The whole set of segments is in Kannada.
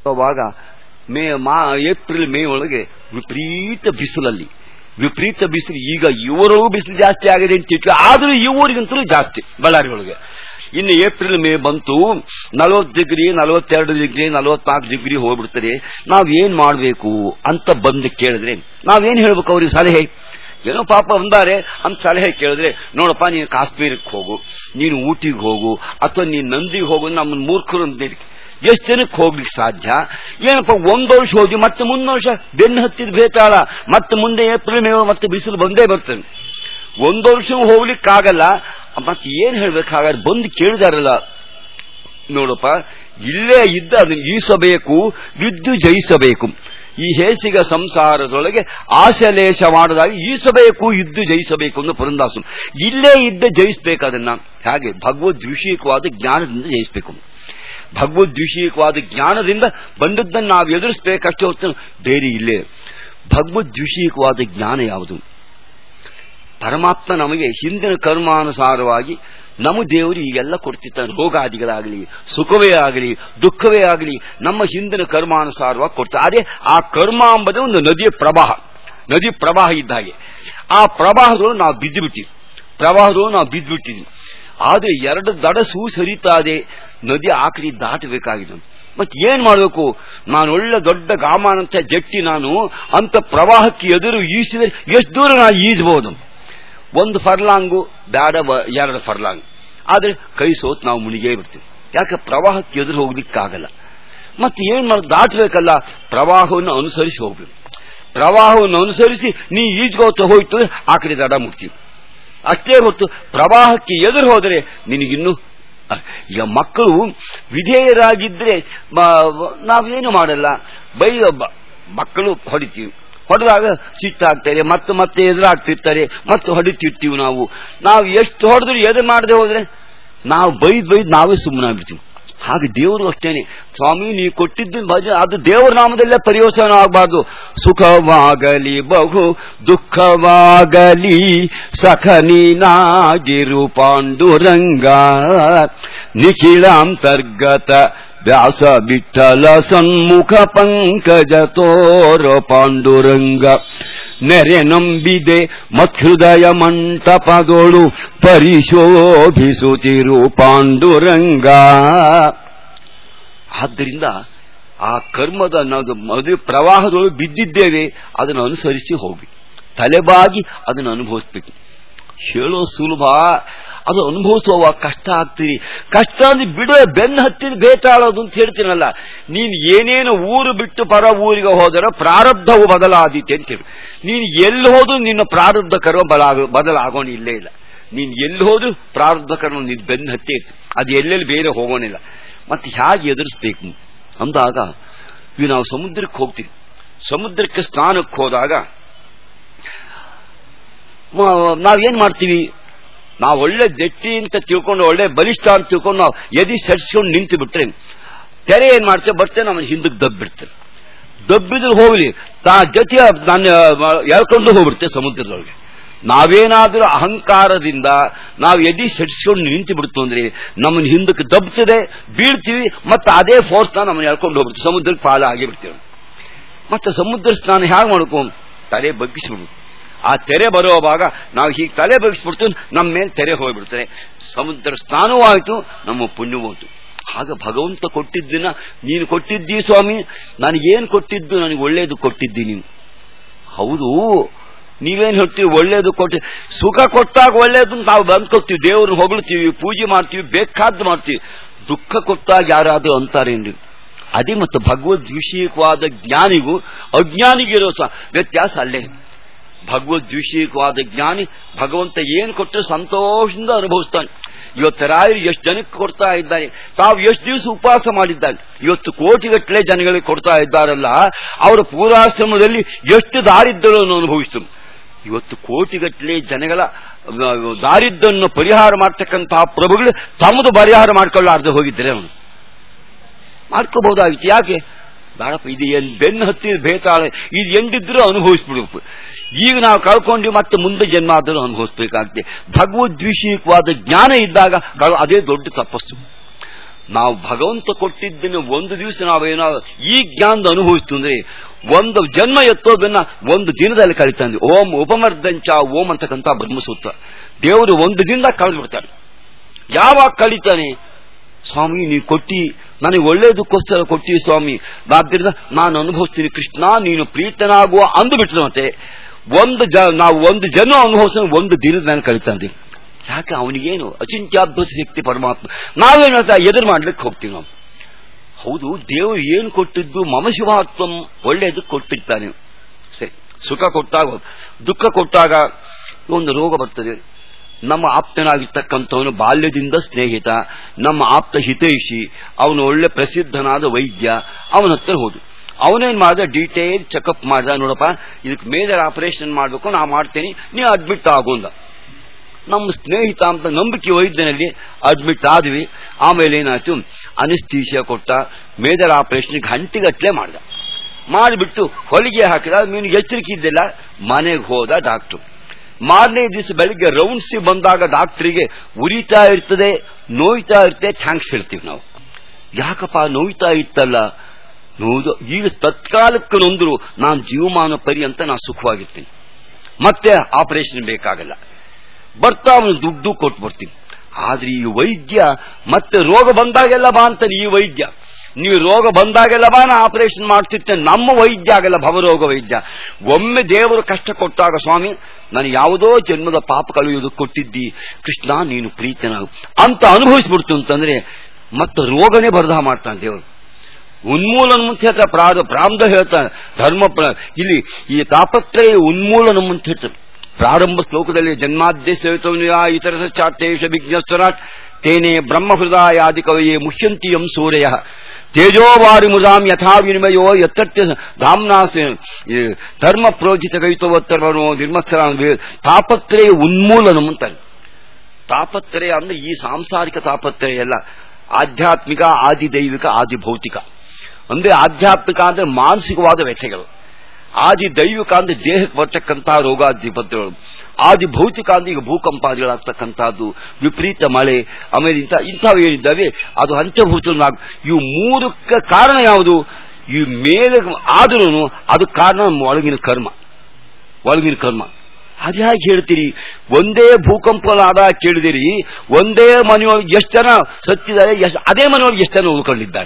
ಅವಾಗ ಮೇ ಮಾ ಏಪ್ರಿಲ್ ಮೇ ಒಳಗೆ ವಿಪರೀತ ಬಿಸಿಲಲ್ಲಿ ವಿಪರೀತ ಬಿಸಿಲು ಈಗ ಇವರೊಳಗೂ ಬಿಸಿಲು ಜಾಸ್ತಿ ಆಗಿದೆ ಅಂತ ಇಟ್ಲು ಆದರೂ ಈ ಊರಿಗಂತಲೂ ಜಾಸ್ತಿ ಬಳ್ಳಾರಿ ಒಳಗೆ ಇನ್ನು ಏಪ್ರಿಲ್ ಮೇ ಬಂತು ನಲವತ್ತು ಡಿಗ್ರಿ ನಲವತ್ತೆರಡು ಡಿಗ್ರಿ ನಲವತ್ನಾಲ್ಕು ಡಿಗ್ರಿ ಹೋಗ್ಬಿಡ್ತದೆ ನಾವೇನ್ ಮಾಡಬೇಕು ಅಂತ ಬಂದು ಕೇಳಿದ್ರೆ ನಾವೇನ್ ಹೇಳ್ಬೇಕು ಅವ್ರಿಗೆ ಸಲಹೆ ಏನೋ ಪಾಪ ಬಂದಾರೆ ಅಂತ ಸಲಹೆ ಕೇಳಿದ್ರೆ ನೋಡಪ್ಪ ನೀನು ಕಾಶ್ಮೀರಕ್ಕೆ ಹೋಗು ನೀನು ಊಟಿಗೆ ಹೋಗು ಅಥವಾ ನೀನು ನಂದಿಗೆ ಹೋಗು ನಮ್ಮ ಮೂರ್ಖರು ಅಂತ ಎಷ್ಟು ಜನಕ್ಕೆ ಹೋಗ್ಲಿಕ್ಕೆ ಸಾಧ್ಯ ಏನಪ್ಪ ಒಂದು ವರ್ಷ ಹೋಗಿ ಮತ್ತೆ ಮುಂದೆ ವರ್ಷ ಬೆನ್ನು ಹತ್ತಿದ ಬೇತಾಳ ಮತ್ತೆ ಮುಂದೆ ಏಪ್ರಿಲ್ ಮೇ ಮತ್ತೆ ಬಿಸಿಲು ಬಂದೇ ಬರ್ತದೆ ಒಂದು ವರ್ಷ ಹೋಗ್ಲಿಕ್ಕಾಗಲ್ಲ ಮತ್ತೆ ಏನ್ ಹೇಳ್ಬೇಕಾಗಾದ್ರೆ ಬಂದು ಕೇಳಿದಾರಲ್ಲ ನೋಡಪ್ಪ ಇಲ್ಲೇ ಇದ್ದ ಅದನ್ನು ಈಸಬೇಕು ವಿದ್ದು ಜಯಿಸಬೇಕು ಈ ಹೇಸಿಗ ಸಂಸಾರದೊಳಗೆ ಆಶಲೇಷ ಮಾಡದಾಗ ಈಸಬೇಕು ಇದ್ದು ಜಯಿಸಬೇಕು ಅನ್ನೋ ಪುರಂದಾಸು ಇಲ್ಲೇ ಇದ್ದ ಜಯಿಸಬೇಕು ಅದನ್ನ ಹಾಗೆ ಭಗವದ್ವಿಷಯಕವಾದ ಜ್ಞಾನದಿಂದ ಜಯಿಸಬೇಕು ಭಗವದ್ವಿಷಯಕವಾದ ಜ್ಞಾನದಿಂದ ಬಂದದ್ದನ್ನು ನಾವು ಎದುರಿಸಬೇಕಷ್ಟೇ ಹೊತ್ತು ಬೇರೆ ಇಲ್ಲೇ ಭಗವದ್ವಿಷಯಕವಾದ ಜ್ಞಾನ ಯಾವುದು ಪರಮಾತ್ಮ ನಮಗೆ ಹಿಂದಿನ ಕರ್ಮಾನುಸಾರವಾಗಿ ನಮ್ಮ ದೇವರು ಈಗೆಲ್ಲ ಕೊಡ್ತಿರ್ತಾನೆ ರೋಗಾದಿಗಳಾಗಲಿ ಸುಖವೇ ಆಗಲಿ ದುಃಖವೇ ಆಗಲಿ ನಮ್ಮ ಹಿಂದಿನ ಕರ್ಮಾನುಸಾರವಾಗಿ ಕೊಡ್ತಾರೆ ಅದೇ ಆ ಕರ್ಮ ಎಂಬುದೇ ಒಂದು ನದಿಯ ಪ್ರವಾಹ ನದಿ ಪ್ರವಾಹ ಇದ್ದ ಹಾಗೆ ಆ ಪ್ರವಾಹದೊಳಗೆ ನಾವು ಬಿದ್ದು ಬಿಟ್ಟಿವಿ ಪ್ರವಾಹದೊಳಗೆ ನಾವು ಬಿದ್ದು ಬಿಟ್ಟಿದ್ವಿ ಆದ್ರೆ ಎರಡು ದಡಸು ಸರಿತಾ ಇದೆ ನದಿ ಆ ಕಡೆ ದಾಟಬೇಕಾಗಿದೆ ಮತ್ತೆ ಏನ್ ಮಾಡಬೇಕು ನಾನು ಒಳ್ಳೆ ದೊಡ್ಡ ಗಾಮಾನಂತ ಜಟ್ಟಿ ನಾನು ಅಂತ ಪ್ರವಾಹಕ್ಕೆ ಎದುರು ಈಸಿದ್ರೆ ಎಷ್ಟು ದೂರ ನಾನು ಈಜಬಹುದು ಒಂದು ಫರ್ಲಾಂಗು ಬೇಡ ಎರಡು ಫರ್ಲಾಂಗ್ ಆದ್ರೆ ಕೈ ಸೋತ್ ನಾವು ಮುನಿಗೇ ಬಿಡ್ತೀವಿ ಯಾಕೆ ಪ್ರವಾಹಕ್ಕೆ ಎದುರು ಹೋಗ್ಲಿಕ್ಕಾಗಲ್ಲ ಮತ್ತೆ ಏನ್ ಮಾಡೋದು ದಾಟಬೇಕಲ್ಲ ಪ್ರವಾಹವನ್ನು ಅನುಸರಿಸಿ ಹೋಗ್ಬೇಕು ಪ್ರವಾಹವನ್ನು ಅನುಸರಿಸಿ ನೀ ಈಜ್ಗೋತ ಹೋಯ್ತು ಆ ಕಡೆ ದಡ ಮುಟ್ತೀವಿ ಅಷ್ಟೇ ಹೊತ್ತು ಪ್ರವಾಹಕ್ಕೆ ಎದುರು ಹೋದರೆ ನಿನಗಿನ್ನು ಈಗ ಮಕ್ಕಳು ವಿಧೇಯರಾಗಿದ್ರೆ ನಾವೇನು ಮಾಡಲ್ಲ ಬೈ ಮಕ್ಕಳು ಹೊಡಿತೀವಿ ಹೊಡೆದಾಗ ಸಿಟ್ಟಾಗ್ತಾರೆ ಮತ್ತೆ ಮತ್ತೆ ಎದುರಾಗ್ತಿರ್ತಾರೆ ಮತ್ತೆ ಹೊಡಿತಿರ್ತೀವಿ ನಾವು ನಾವು ಎಷ್ಟು ಹೊಡೆದ್ರು ಎದುರು ಮಾಡದೆ ಹೋದ್ರೆ ನಾವು ಬೈದ್ ಬೈದ್ ನಾವೇ ಸುಮ್ಮನಾಗ್ಬಿಡ್ತೀವಿ ಹಾಗೆ ದೇವರು ಅಷ್ಟೇನೆ ಸ್ವಾಮಿ ನೀವು ಕೊಟ್ಟಿದ್ದು ಭಜ ಅದು ದೇವರ ನಾಮದಲ್ಲೇ ಪರಿಯೋಚನ ಆಗಬಾರ್ದು ಸುಖವಾಗಲಿ ಬಹು ದುಃಖವಾಗಲಿ ಸಖನೀನಾಗಿರು ಪಾಂಡುರಂಗ ನಿಖಿಲಾಂತರ್ಗತ ವ್ಯಾಸ ವಿಠಲ ಸನ್ಮುಖ ಪಂಕಜ ತೋರ ಪಾಂಡುರಂಗ ನೆರೆ ನಂಬಿದೆ ಮತ್ಹೃದಯ ಮಂಟಪದೋಳು ಪರಿಶೋಭಿಸುತ್ತಿರು ಪಾಂಡುರಂಗ ಆದ್ದರಿಂದ ಆ ಕರ್ಮದ ನಾವು ಮದುವೆ ಪ್ರವಾಹದೊಳಗೆ ಬಿದ್ದಿದ್ದೇವೆ ಅದನ್ನು ಅನುಸರಿಸಿ ಹೋಗಿ ತಲೆಬಾಗಿ ಅದನ್ನು ಅನುಭವಿಸ್ಬೇಕು ಹೇಳೋ ಸುಲಭ ಅದು ಅನುಭವಿಸುವ ಕಷ್ಟ ಆಗ್ತೀರಿ ಕಷ್ಟ ಅಂದ್ರೆ ಬಿಡುವ ಬೆನ್ನು ಹತ್ತಿದ ಬೇತಾಳೋದು ಅಂತ ಹೇಳ್ತೀನಲ್ಲ ನೀನು ಏನೇನು ಊರು ಬಿಟ್ಟು ಪರ ಊರಿಗೆ ಹೋದರೆ ಪ್ರಾರಬ್ಧವು ಬದಲಾದೀತೆ ಅಂತ ಹೇಳಿ ನೀನು ಎಲ್ಲಿ ಹೋದ್ರೂ ನಿನ್ನ ಪ್ರಾರಬ್ಧ ಕರ್ಮ ಬಲಾಗ ಬದಲಾಗೋಣ ಇಲ್ಲೇ ಇಲ್ಲ ನೀನು ಎಲ್ಲಿ ಹೋದ್ರೂ ಪ್ರಾರಬ್ಧ ಕರ್ಮ ನಿನ್ ಬೆನ್ನು ಹತ್ತೇ ಇರ್ತೀವಿ ಅದು ಎಲ್ಲೆಲ್ಲಿ ಬೇರೆ ಹೋಗೋಣಿಲ್ಲ ಮತ್ತೆ ಹೇಗೆ ಎದುರಿಸ್ಬೇಕು ಅಂದಾಗ ಈಗ ನಾವು ಸಮುದ್ರಕ್ಕೆ ಹೋಗ್ತೀವಿ ಸಮುದ್ರಕ್ಕೆ ಸ್ನಾನಕ್ಕೆ ಹೋದಾಗ ನಾವೇನ್ ಮಾಡ್ತೀವಿ ನಾವು ಒಳ್ಳೆ ಜಟ್ಟಿ ಅಂತ ತಿಳ್ಕೊಂಡು ಒಳ್ಳೆ ಬಲಿಷ್ಠ ಅಂತ ತಿಳ್ಕೊಂಡು ನಾವು ಎದಿ ಸಡಿಸ್ಕೊಂಡು ನಿಂತು ಬಿಟ್ರೆ ತೆರೆ ಏನ್ ಮಾಡ್ತೇವೆ ಬರ್ತೇವೆ ನಮ್ಮ ಹಿಂದಕ್ಕೆ ದಬ್ಬಿಡ್ತೇವೆ ದಬ್ಬಿದ್ರೆ ಹೋಗ್ಲಿ ತಾ ಜೊತೆ ನಾನು ಎಳ್ಕೊಂಡು ಹೋಗ್ಬಿಡ್ತೇವೆ ಸಮುದ್ರದೊಳಗೆ ನಾವೇನಾದ್ರೂ ಅಹಂಕಾರದಿಂದ ನಾವು ಎದಿ ಸಡಿಸ್ಕೊಂಡು ನಿಂತು ಬಿಡ್ತು ಅಂದ್ರೆ ನಮ್ಮನ್ನ ಹಿಂದಕ್ಕೆ ದಬ್ತದೆ ಬೀಳ್ತೀವಿ ಮತ್ತೆ ಅದೇ ಫೋರ್ಸ್ ನಮ್ಮನ್ನ ಎಳ್ಕೊಂಡು ಹೋಗ್ಬಿಡ್ತೀವಿ ಸಮುದ್ರಕ್ಕೆ ಪಾಲ ಆಗಿ ಬಿಡ್ತೇವೆ ಮತ್ತೆ ಸಮುದ್ರ ಸ್ನಾನ ಹೇಗೆ ಮಾಡ್ಕೊ ತಲೆ ಬಗ್ಗಿಸ್ಬಿಡು ಆ ತೆರೆ ಬರುವಾಗ ನಾವು ಹೀಗೆ ತಲೆ ಬಗ್ಗಿಸ್ಬಿಡ್ತು ನಮ್ಮ ಮೇಲೆ ತೆರೆ ಹೋಗ್ಬಿಡ್ತಾರೆ ಸಮುದ್ರ ಸ್ನಾನವೂ ಆಯ್ತು ನಮ್ಮ ಪುಣ್ಯವೂ ಆಯ್ತು ಆಗ ಭಗವಂತ ಕೊಟ್ಟಿದ್ದನ್ನ ನೀನು ಕೊಟ್ಟಿದ್ದೀ ಸ್ವಾಮಿ ನನಗೇನು ಕೊಟ್ಟಿದ್ದು ನನಗೆ ಒಳ್ಳೇದು ಕೊಟ್ಟಿದ್ದಿ ನೀನು ಹೌದು ನೀವೇನ್ ಹೇಳ್ತೀವಿ ಒಳ್ಳೇದು ಕೊಟ್ಟು ಸುಖ ಕೊಟ್ಟಾಗ ಒಳ್ಳೇದು ನಾವು ಬಂದು ಕೊಡ್ತೀವಿ ದೇವ್ರನ್ನ ಹೊಗಳ್ತೀವಿ ಪೂಜೆ ಮಾಡ್ತೀವಿ ಬೇಕಾದ್ದು ಮಾಡ್ತೀವಿ ದುಃಖ ಕೊಟ್ಟಾಗ ಯಾರಾದ್ರೂ ಅಂತಾರೇನ್ರಿ ಅದೇ ಮತ್ತು ಭಗವದ್ ವಿಷಯಕವಾದ ಜ್ಞಾನಿಗೂ ಅಜ್ಞಾನಿಗಿರೋ ಸಹ ವ್ಯತ್ಯಾಸ ಅಲ್ಲೇ ಭಗವದ್ವಿಷಯಕವಾದ ಜ್ಞಾನಿ ಭಗವಂತ ಏನು ಕೊಟ್ಟರೆ ಸಂತೋಷದಿಂದ ಅನುಭವಿಸ್ತಾನೆ ಇವತ್ತು ರಾಯರು ಎಷ್ಟು ಜನಕ್ಕೆ ಕೊಡ್ತಾ ಇದ್ದಾನೆ ತಾವು ಎಷ್ಟು ದಿವಸ ಉಪವಾಸ ಮಾಡಿದ್ದಾರೆ ಇವತ್ತು ಕೋಟಿಗಟ್ಟಲೆ ಜನಗಳಿಗೆ ಕೊಡ್ತಾ ಇದ್ದಾರಲ್ಲ ಅವರ ಪೂರ್ವಾಶ್ರಮದಲ್ಲಿ ಎಷ್ಟು ದಾರಿದ್ರ್ಯವನ್ನು ಅನುಭವಿಸಿತು ಇವತ್ತು ಕೋಟಿಗಟ್ಟಲೆ ಜನಗಳ ದಾರಿದ್ರ್ಯವನ್ನು ಪರಿಹಾರ ಮಾಡ್ತಕ್ಕಂತಹ ಪ್ರಭುಗಳು ತಮ್ಮದು ಪರಿಹಾರ ಮಾಡ್ಕೊಳ್ಳಾರ್ದೆ ಹೋಗಿದ್ದಾರೆ ಅವನು ಮಾಡ್ಕೋಬಹುದಾಗಿತ್ತು ಯಾಕೆ ಬೇಡಪ್ಪ ಇದು ಏನ್ ಬೆನ್ನು ಹತ್ತಿದ ಭೇತಾಳೆ ಇದು ಎಂಡಿದ್ರೂ ಅನುಭವಿಸ್ಬಿಡ್ಬೇಕು ಈಗ ನಾವು ಕಳ್ಕೊಂಡು ಮತ್ತೆ ಮುಂದೆ ಜನ್ಮ ಆದರೂ ಅನುಭವಿಸ್ಬೇಕಾಗ್ತದೆ ಭಗವದ್ವಿಷಯಕವಾದ ಜ್ಞಾನ ಇದ್ದಾಗ ಅದೇ ದೊಡ್ಡ ತಪಸ್ಸು ನಾವು ಭಗವಂತ ಕೊಟ್ಟಿದ್ದನ್ನು ಒಂದು ದಿವಸ ನಾವೇನೋ ಈ ಜ್ಞಾನದ ಅನುಭವಿಸ್ತು ಅಂದ್ರೆ ಒಂದು ಜನ್ಮ ಎತ್ತೋದನ್ನ ಒಂದು ದಿನದಲ್ಲಿ ಕಳಿತಾನೆ ಓಂ ಉಪಮರ್ದಂಚ ಓಂ ಅಂತಕ್ಕಂಥ ಬ್ರಹ್ಮಸೂತ್ರ ದೇವರು ಒಂದು ದಿನದಾಗ ಕಳೆದು ಬಿಡ್ತಾನೆ ಯಾವಾಗ ಕಳಿತಾನೆ ಸ್ವಾಮಿ ನೀವು ಕೊಟ್ಟಿ ನನಗೆ ಒಳ್ಳೇದಕ್ಕೋಸ್ಕರ ಕೊಟ್ಟಿ ಸ್ವಾಮಿ ಆದ್ದರಿಂದ ನಾನು ಅನುಭವಿಸ್ತೀನಿ ಕೃಷ್ಣ ನೀನು ಪ್ರೀತನಾಗುವ ಅಂದು ಬಿಟ್ಟರು ಮತ್ತೆ ಒಂದು ಜ ನಾವು ಒಂದು ಜನ ಅನುಭವಿಸ ಒಂದು ದಿನದ ಮೇಲೆ ಕಳಿತಾನೆ ಯಾಕೆ ಅವನಿಗೇನು ಅಚಿಂತ್ಯಾದ್ಭುತ ಶಕ್ತಿ ಪರಮಾತ್ಮ ನಾವೇನು ಹೇಳ್ತಾ ಎದುರು ಮಾಡ್ಲಿಕ್ಕೆ ಹೋಗ್ತೀವಿ ನಾವು ಹೌದು ದೇವರು ಏನು ಕೊಟ್ಟಿದ್ದು ಮಮ ಶಿವಾತ್ಮಂ ಒಳ್ಳೆಯದಕ್ಕೆ ಕೊಟ್ಟಿರ್ತಾನೆ ಸರಿ ಸುಖ ಕೊಟ್ಟಾಗ ದುಃಖ ಕೊಟ್ಟಾಗ ಒಂದು ರೋಗ ಬರ್ತದೆ ನಮ್ಮ ಆಪ್ತನಾಗಿರ್ತಕ್ಕಂಥವನು ಬಾಲ್ಯದಿಂದ ಸ್ನೇಹಿತ ನಮ್ಮ ಆಪ್ತ ಹಿತೈಷಿ ಅವನು ಒಳ್ಳೆ ಪ್ರಸಿದ್ಧನಾದ ವೈದ್ಯ ಅವನ ಹತ್ರ ಹೋದು ಅವನೇನ್ ಮಾಡಿದ ಡೀಟೇಲ್ ಚೆಕಪ್ ಮಾಡಿದ ನೋಡಪ್ಪ ಇದಕ್ಕೆ ಮೇಜರ್ ಆಪರೇಷನ್ ಮಾಡಬೇಕು ನಾ ಮಾಡ್ತೇನೆ ನೀ ಅಡ್ಮಿಟ್ ಆಗೋಂದ ನಮ್ಮ ಸ್ನೇಹಿತ ಅಂತ ನಂಬಿಕೆ ವೈದ್ಯನಲ್ಲಿ ಅಡ್ಮಿಟ್ ಆದ್ವಿ ಆಮೇಲೆ ಏನಾಯ್ತು ಅನಿಸ್ತೀಸಿಯ ಕೊಟ್ಟ ಮೇಜರ್ ಆಪರೇಷನ್ ಗಂಟೆಗಟ್ಟಲೆ ಮಾಡಿದ ಮಾಡಿಬಿಟ್ಟು ಹೊಲಿಗೆ ಹಾಕಿದ ನೀನು ಎಚ್ಚರಿಕೆ ಇದ್ದಿಲ್ಲ ಮನೆಗೆ ಹೋದ ಡಾಕ್ಟರ್ ಮಾರನೇ ದಿವಸ ಬೆಳಿಗ್ಗೆ ರೌಂಡ್ಸಿ ಬಂದಾಗ ಡಾಕ್ಟರಿಗೆ ಉರಿತಾ ಇರ್ತದೆ ನೋಯ್ತಾ ಇರ್ತದೆ ಥ್ಯಾಂಕ್ಸ್ ಹೇಳ್ತೀವಿ ನಾವು ಯಾಕಪ್ಪ ನೋಯ್ತಾ ಇತ್ತಲ್ಲ ನೋದು ಈಗ ತತ್ಕಾಲಕ್ಕೆ ನೊಂದ್ರು ನಾನು ಜೀವಮಾನ ಪರ್ಯಂತ ನಾನು ಸುಖವಾಗಿರ್ತೀನಿ ಮತ್ತೆ ಆಪರೇಷನ್ ಬೇಕಾಗಲ್ಲ ಬರ್ತಾ ಅವನು ದುಡ್ಡು ಕೊಟ್ಟು ಬರ್ತೀನಿ ಆದ್ರೆ ಈ ವೈದ್ಯ ಮತ್ತೆ ರೋಗ ಬಂದಾಗೆಲ್ಲ ಬಾ ಅಂತಾನೆ ಈ ವೈದ್ಯ ನೀವು ರೋಗ ಬಂದಾಗೆಲ್ಲ ಬಾ ನಾ ಆಪರೇಷನ್ ಮಾಡ್ತಿರ್ತೇನೆ ನಮ್ಮ ವೈದ್ಯ ಆಗಲ್ಲ ಭವರೋಗ ವೈದ್ಯ ಒಮ್ಮೆ ದೇವರು ಕಷ್ಟ ಕೊಟ್ಟಾಗ ಸ್ವಾಮಿ ನಾನು ಯಾವುದೋ ಜನ್ಮದ ಪಾಪ ಕಳೆಯುವುದು ಕೊಟ್ಟಿದ್ದಿ ಕೃಷ್ಣ ನೀನು ಪ್ರೀತನಾಗು ಅಂತ ಅನುಭವಿಸ್ಬಿಡ್ತು ಅಂತಂದ್ರೆ ಮತ್ತೆ ರೋಗನೇ ಬರ್ದಾ ಮಾಡ್ತಾನೆ ದೇವರು ಉನ್ಮೂಲನ ಮುಂಚೆ ಹೇಳ್ತಾರೆ ಪ್ರಾರ ಪ್ರಾರಂಭ ಹೇಳ್ತಾನೆ ಧರ್ಮ ಪ್ರ- ಇಲ್ಲಿ ಈ ತಾಪತ್ರಯ ಉನ್ಮೂಲನ ಮುಂಚೆ ಹೇಳ್ತಾರೆ ಪ್ರಾರಂಭ ಶ್ಲೋಕದಲ್ಲಿ ಜನ್ಮಾದ್ಯಸವಿತವನಿಯ ಇತರ ಚಾಟೇಶ ವಿಘ್ನಸ್ವರಾಟ್ ತೇನೆ ಬ್ರಹ್ಮಹೃದಯಾದಿ ಕವಯೇ ಮುಷ್ಯಂತಿಯಂ ಸೂರ್ಯ ತೇಜೋವಾರಿ ಮುದಾಂ ಯಥಾ ವಿನಿಮಯೋ ಯತ್ತರ್ತ್ಯ ಧಾಮ್ನಾಸ ಧರ್ಮ ಪ್ರೋಜಿತ ಕವಿತವತ್ತರ್ವನೋ ನಿರ್ಮತ್ಸರ ತಾಪತ್ರಯ ಉನ್ಮೂಲನಂ ಅಂತಾರೆ ತಾಪತ್ರಯ ಅಂದ್ರೆ ಈ ಸಾಂಸಾರಿಕ ತಾಪತ್ರಯ ಅಲ್ಲ ಆಧ್ಯಾತ್ಮಿಕ ಆದಿ ದೈವಿಕ ಆದಿ ಭೌತಿಕ ಅಂದ್ರೆ ಆಧ್ಯಾತ್ಮಿಕ ಅಂದ್ರೆ ಮಾನಸಿಕವಾದ ವ್ಯಥೆಗಳು ಆದಿ ದೈವಿಕ ಅಂದ್ರೆ ದೇಹಕ್ಕೆ ಬರ್ತಕ್ಕಂತಹ ರೋಗಾಧಿಪತ್ಯಗಳು ಆದಿ ಭೌತಿಕ ಅಂದ್ರೆ ಈಗ ಭೂಕಂಪಾದಿಗಳಾಗ್ತಕ್ಕಂಥದ್ದು ವಿಪರೀತ ಮಳೆ ಆಮೇಲೆ ಇಂಥ ಇಂಥವು ಏನಿದ್ದಾವೆ ಅದು ಅಂತ್ಯಭೂತ ಇವು ಮೂರಕ್ಕೆ ಕಾರಣ ಯಾವುದು ಈ ಮೇಲೆ ಆದ್ರೂ ಅದು ಕಾರಣ ನಮ್ಮ ಒಳಗಿನ ಕರ್ಮ ಒಳಗಿನ ಕರ್ಮ ಅದ್ಯಾಕೆ ಹೇಳ್ತೀರಿ ಒಂದೇ ಭೂಕಂಪ ಆದಾಗ ಕೇಳಿದಿರಿ ಒಂದೇ ಮನೆಯೊಳಗೆ ಎಷ್ಟು ಜನ ಸತ್ತಿದ್ದಾರೆ ಎಷ್ಟು ಅದೇ ಮನೆಯೊಳಗೆ ಎಷ್ಟು ಜನ ಉಳ್ಕೊಂಡಿದ್ದಾರೆ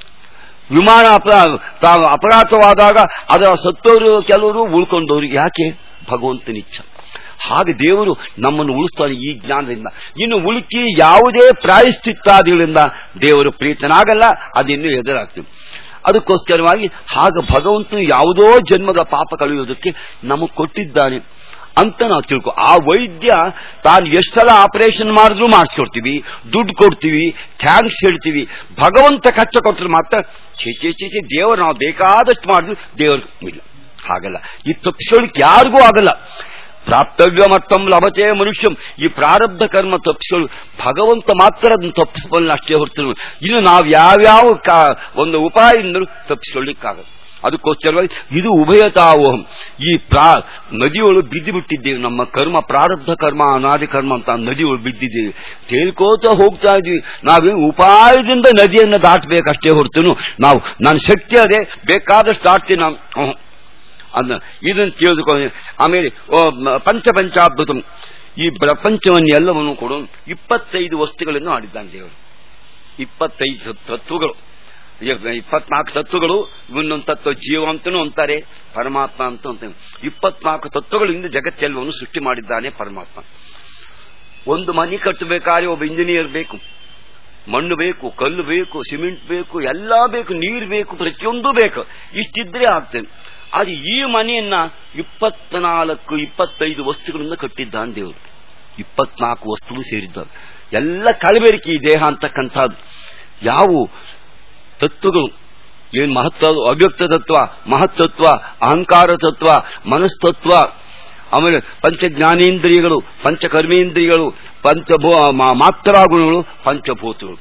ವಿಮಾನ ಅಪರಾ- ತಾ- ಅಪಘಾತವಾದಾಗ ಅದರ ಸತ್ತವರು ಕೆಲವರು ಉಳ್ಕೊಂಡವರು ಯಾಕೆ ಭಗವಂತನಿಚ್ಛ ಹಾಗೆ ದೇವರು ನಮ್ಮನ್ನು ಉಳಿಸ್ತಾನೆ ಈ ಜ್ಞಾನದಿಂದ ಇನ್ನು ಉಳುಕಿ ಯಾವುದೇ ಪ್ರಾಯಶ್ಚಿತ್ತಾದಿಗಳಿಂದ ದೇವರು ಪ್ರೀತನಾಗಲ್ಲ ಅದಿನ್ನೂ ಎದುರಾಗ್ತೀವಿ ಅದಕ್ಕೋಸ್ಕರವಾಗಿ ಹಾಗೆ ಭಗವಂತನು ಯಾವುದೋ ಜನ್ಮದ ಪಾಪ ಕಳೆಯುವುದಕ್ಕೆ ನಮಗೆ ಕೊಟ್ಟಿದ್ದಾನೆ ಅಂತ ನಾವು ತಿಳ್ಕೊ ಆ ವೈದ್ಯ ತಾನು ಎಷ್ಟೆಲ್ಲ ಆಪರೇಷನ್ ಮಾಡಿದ್ರು ಮಾಡಿಸ್ಕೊಡ್ತೀವಿ ದುಡ್ಡು ಕೊಡ್ತೀವಿ ಥ್ಯಾಂಕ್ಸ್ ಹೇಳ್ತೀವಿ ಭಗವಂತ ಕಷ್ಟ ಕೊಟ್ಟರೆ ಮಾತ್ರ ಛೇ ಛೇ ಛೇ ಛೇ ದೇವರು ನಾವು ಬೇಕಾದಷ್ಟು ಮಾಡಿದ್ರು ದೇವರು ಇಲ್ಲ ಹಾಗಲ್ಲ ಈ ತಪ್ಪಿಸ್ಕೊಳ್ಳಿಕ್ಕೆ ಯಾರಿಗೂ ಆಗಲ್ಲ ಪ್ರಾಪ್ತವ್ಯ ಮತ್ತಂ ಲಭತೆ ಮನುಷ್ಯಂ ಈ ಪ್ರಾರಬ್ಧ ಕರ್ಮ ತಪ್ಪಿಸ್ಕೊಳ್ಳು ಭಗವಂತ ಮಾತ್ರ ಅದನ್ನು ತಪ್ಪಿಸಬಲ್ಲ ಅಷ್ಟೇ ಹೊರತು ಇನ್ನು ನಾವು ಯಾವ್ಯಾವ ಕಾ- ಒಂದು ಉಪಾಯದಿಂದಲೂ ತಪ್ಪಿಸ್ಕೊಳ್ಳಿಕ್ಕಾಗಲ್ಲ ಅದಕ್ಕೋಸ್ಕರವಾಗಿ ಇದು ಉಭಯತಾವೋಹಂ ಈ ಪ್ರಾ ನದಿಯೊಳಗೆ ಬಿದ್ದು ಬಿಟ್ಟಿದ್ದೇವೆ ನಮ್ಮ ಕರ್ಮ ಪ್ರಾರಬ್ಧ ಕರ್ಮ ಅನಾದಿ ಕರ್ಮ ಅಂತ ಆ ನದಿಯೊಳಗೆ ಬಿದ್ದಿದ್ದೇವೆ ತೇಲ್ಕೋತ ಹೋಗ್ತಾ ಇದ್ವಿ ನಾವು ಉಪಾಯದಿಂದ ನದಿಯನ್ನು ದಾಟಬೇಕಷ್ಟೇ ಹೊರತು ನಾವು ನನ್ನ ಶಕ್ತಿ ಅದೇ ಬೇಕಾದಷ್ಟು ದಾಟ್ತೀನಿ ನಾನು ಹ್ಮ್. ಅದನ್ನ ಇದನ್ನು ತಿಳಿದುಕೊಂಡು ಆಮೇಲೆ ಓ, ಮ- ಪಂಚಪಂಚಾದ್ಭುತಂ ಈ ಪ್ರಪಂಚವನ್ನೆಲ್ಲವನ್ನು ಕೊಡು ಇಪ್ಪತ್ತೈದು ವಸ್ತುಗಳನ್ನು ಆಡಿದ್ದಾನೆ ದೇವರು ಇಪ್ಪತ್ತೈದು ತತ್- ತತ್ವಗಳು ಈಗ ಇಪ್ಪತ್ನಾಲ್ಕು ತತ್ವಗಳು ಇನ್ನೊಂದು ತತ್ವ ಜೀವ ಅಂತನೂ ಅಂತಾರೆ ಪರಮಾತ್ಮ ಅಂತ ಅಂತಾರೆ ಇಪ್ಪತ್ನಾಲ್ಕು ತತ್ವಗಳಿಂದ ಜಗತ್ತೆಲ್ಲವನ್ನು ಸೃಷ್ಟಿ ಮಾಡಿದ್ದಾನೆ ಪರಮಾತ್ಮ ಒಂದು ಮನೆ ಕಟ್ಟಬೇಕಾದ್ರೆ ಒಬ್ಬ ಇಂಜಿನಿಯರ್ ಬೇಕು ಮಣ್ಣು ಬೇಕು ಕಲ್ಲು ಬೇಕು ಸಿಮೆಂಟ್ ಬೇಕು ಎಲ್ಲ ಬೇಕು ನೀರು ಬೇಕು ಪ್ರತಿಯೊಂದು ಬೇಕು ಇಷ್ಟಿದ್ರೆ ಆಗ್ತದೆ ಅದು ಈ ಮನೆಯನ್ನ ಇಪ್ಪತ್ನಾಲ್ಕು ಇಪ್ಪತ್ತೈದು ವಸ್ತುಗಳಿಂದ ಕಟ್ಟಿದ್ದಾನೆ ದೇವರು ಇಪ್ಪತ್ನಾಲ್ಕು ವಸ್ತುಗಳು ಸೇರಿದ್ದಾವೆ ಎಲ್ಲ ಕಲಬೆರಕೆ ಈ ದೇಹ ಅಂತಕ್ಕಂಥದ್ದು ಯಾವ ತತ್ವಗಳು ಏನ್ ಮಹತ್ವ ಅವ್ಯಕ್ತ ತತ್ವ ಮಹತ್ತತ್ವ ಅಹಂಕಾರ ತತ್ವ ಮನಸ್ತತ್ವ ಆಮೇಲೆ ಪಂಚ ಜ್ಞಾನೇಂದ್ರಿಯಗಳು ಪಂಚ ಕರ್ಮೇಂದ್ರಿಯಗಳು ಪಂಚಭೂ ಮಾ- ಮಾತ್ರಾ ಗುಣಗಳು ಪಂಚಭೂತಗಳು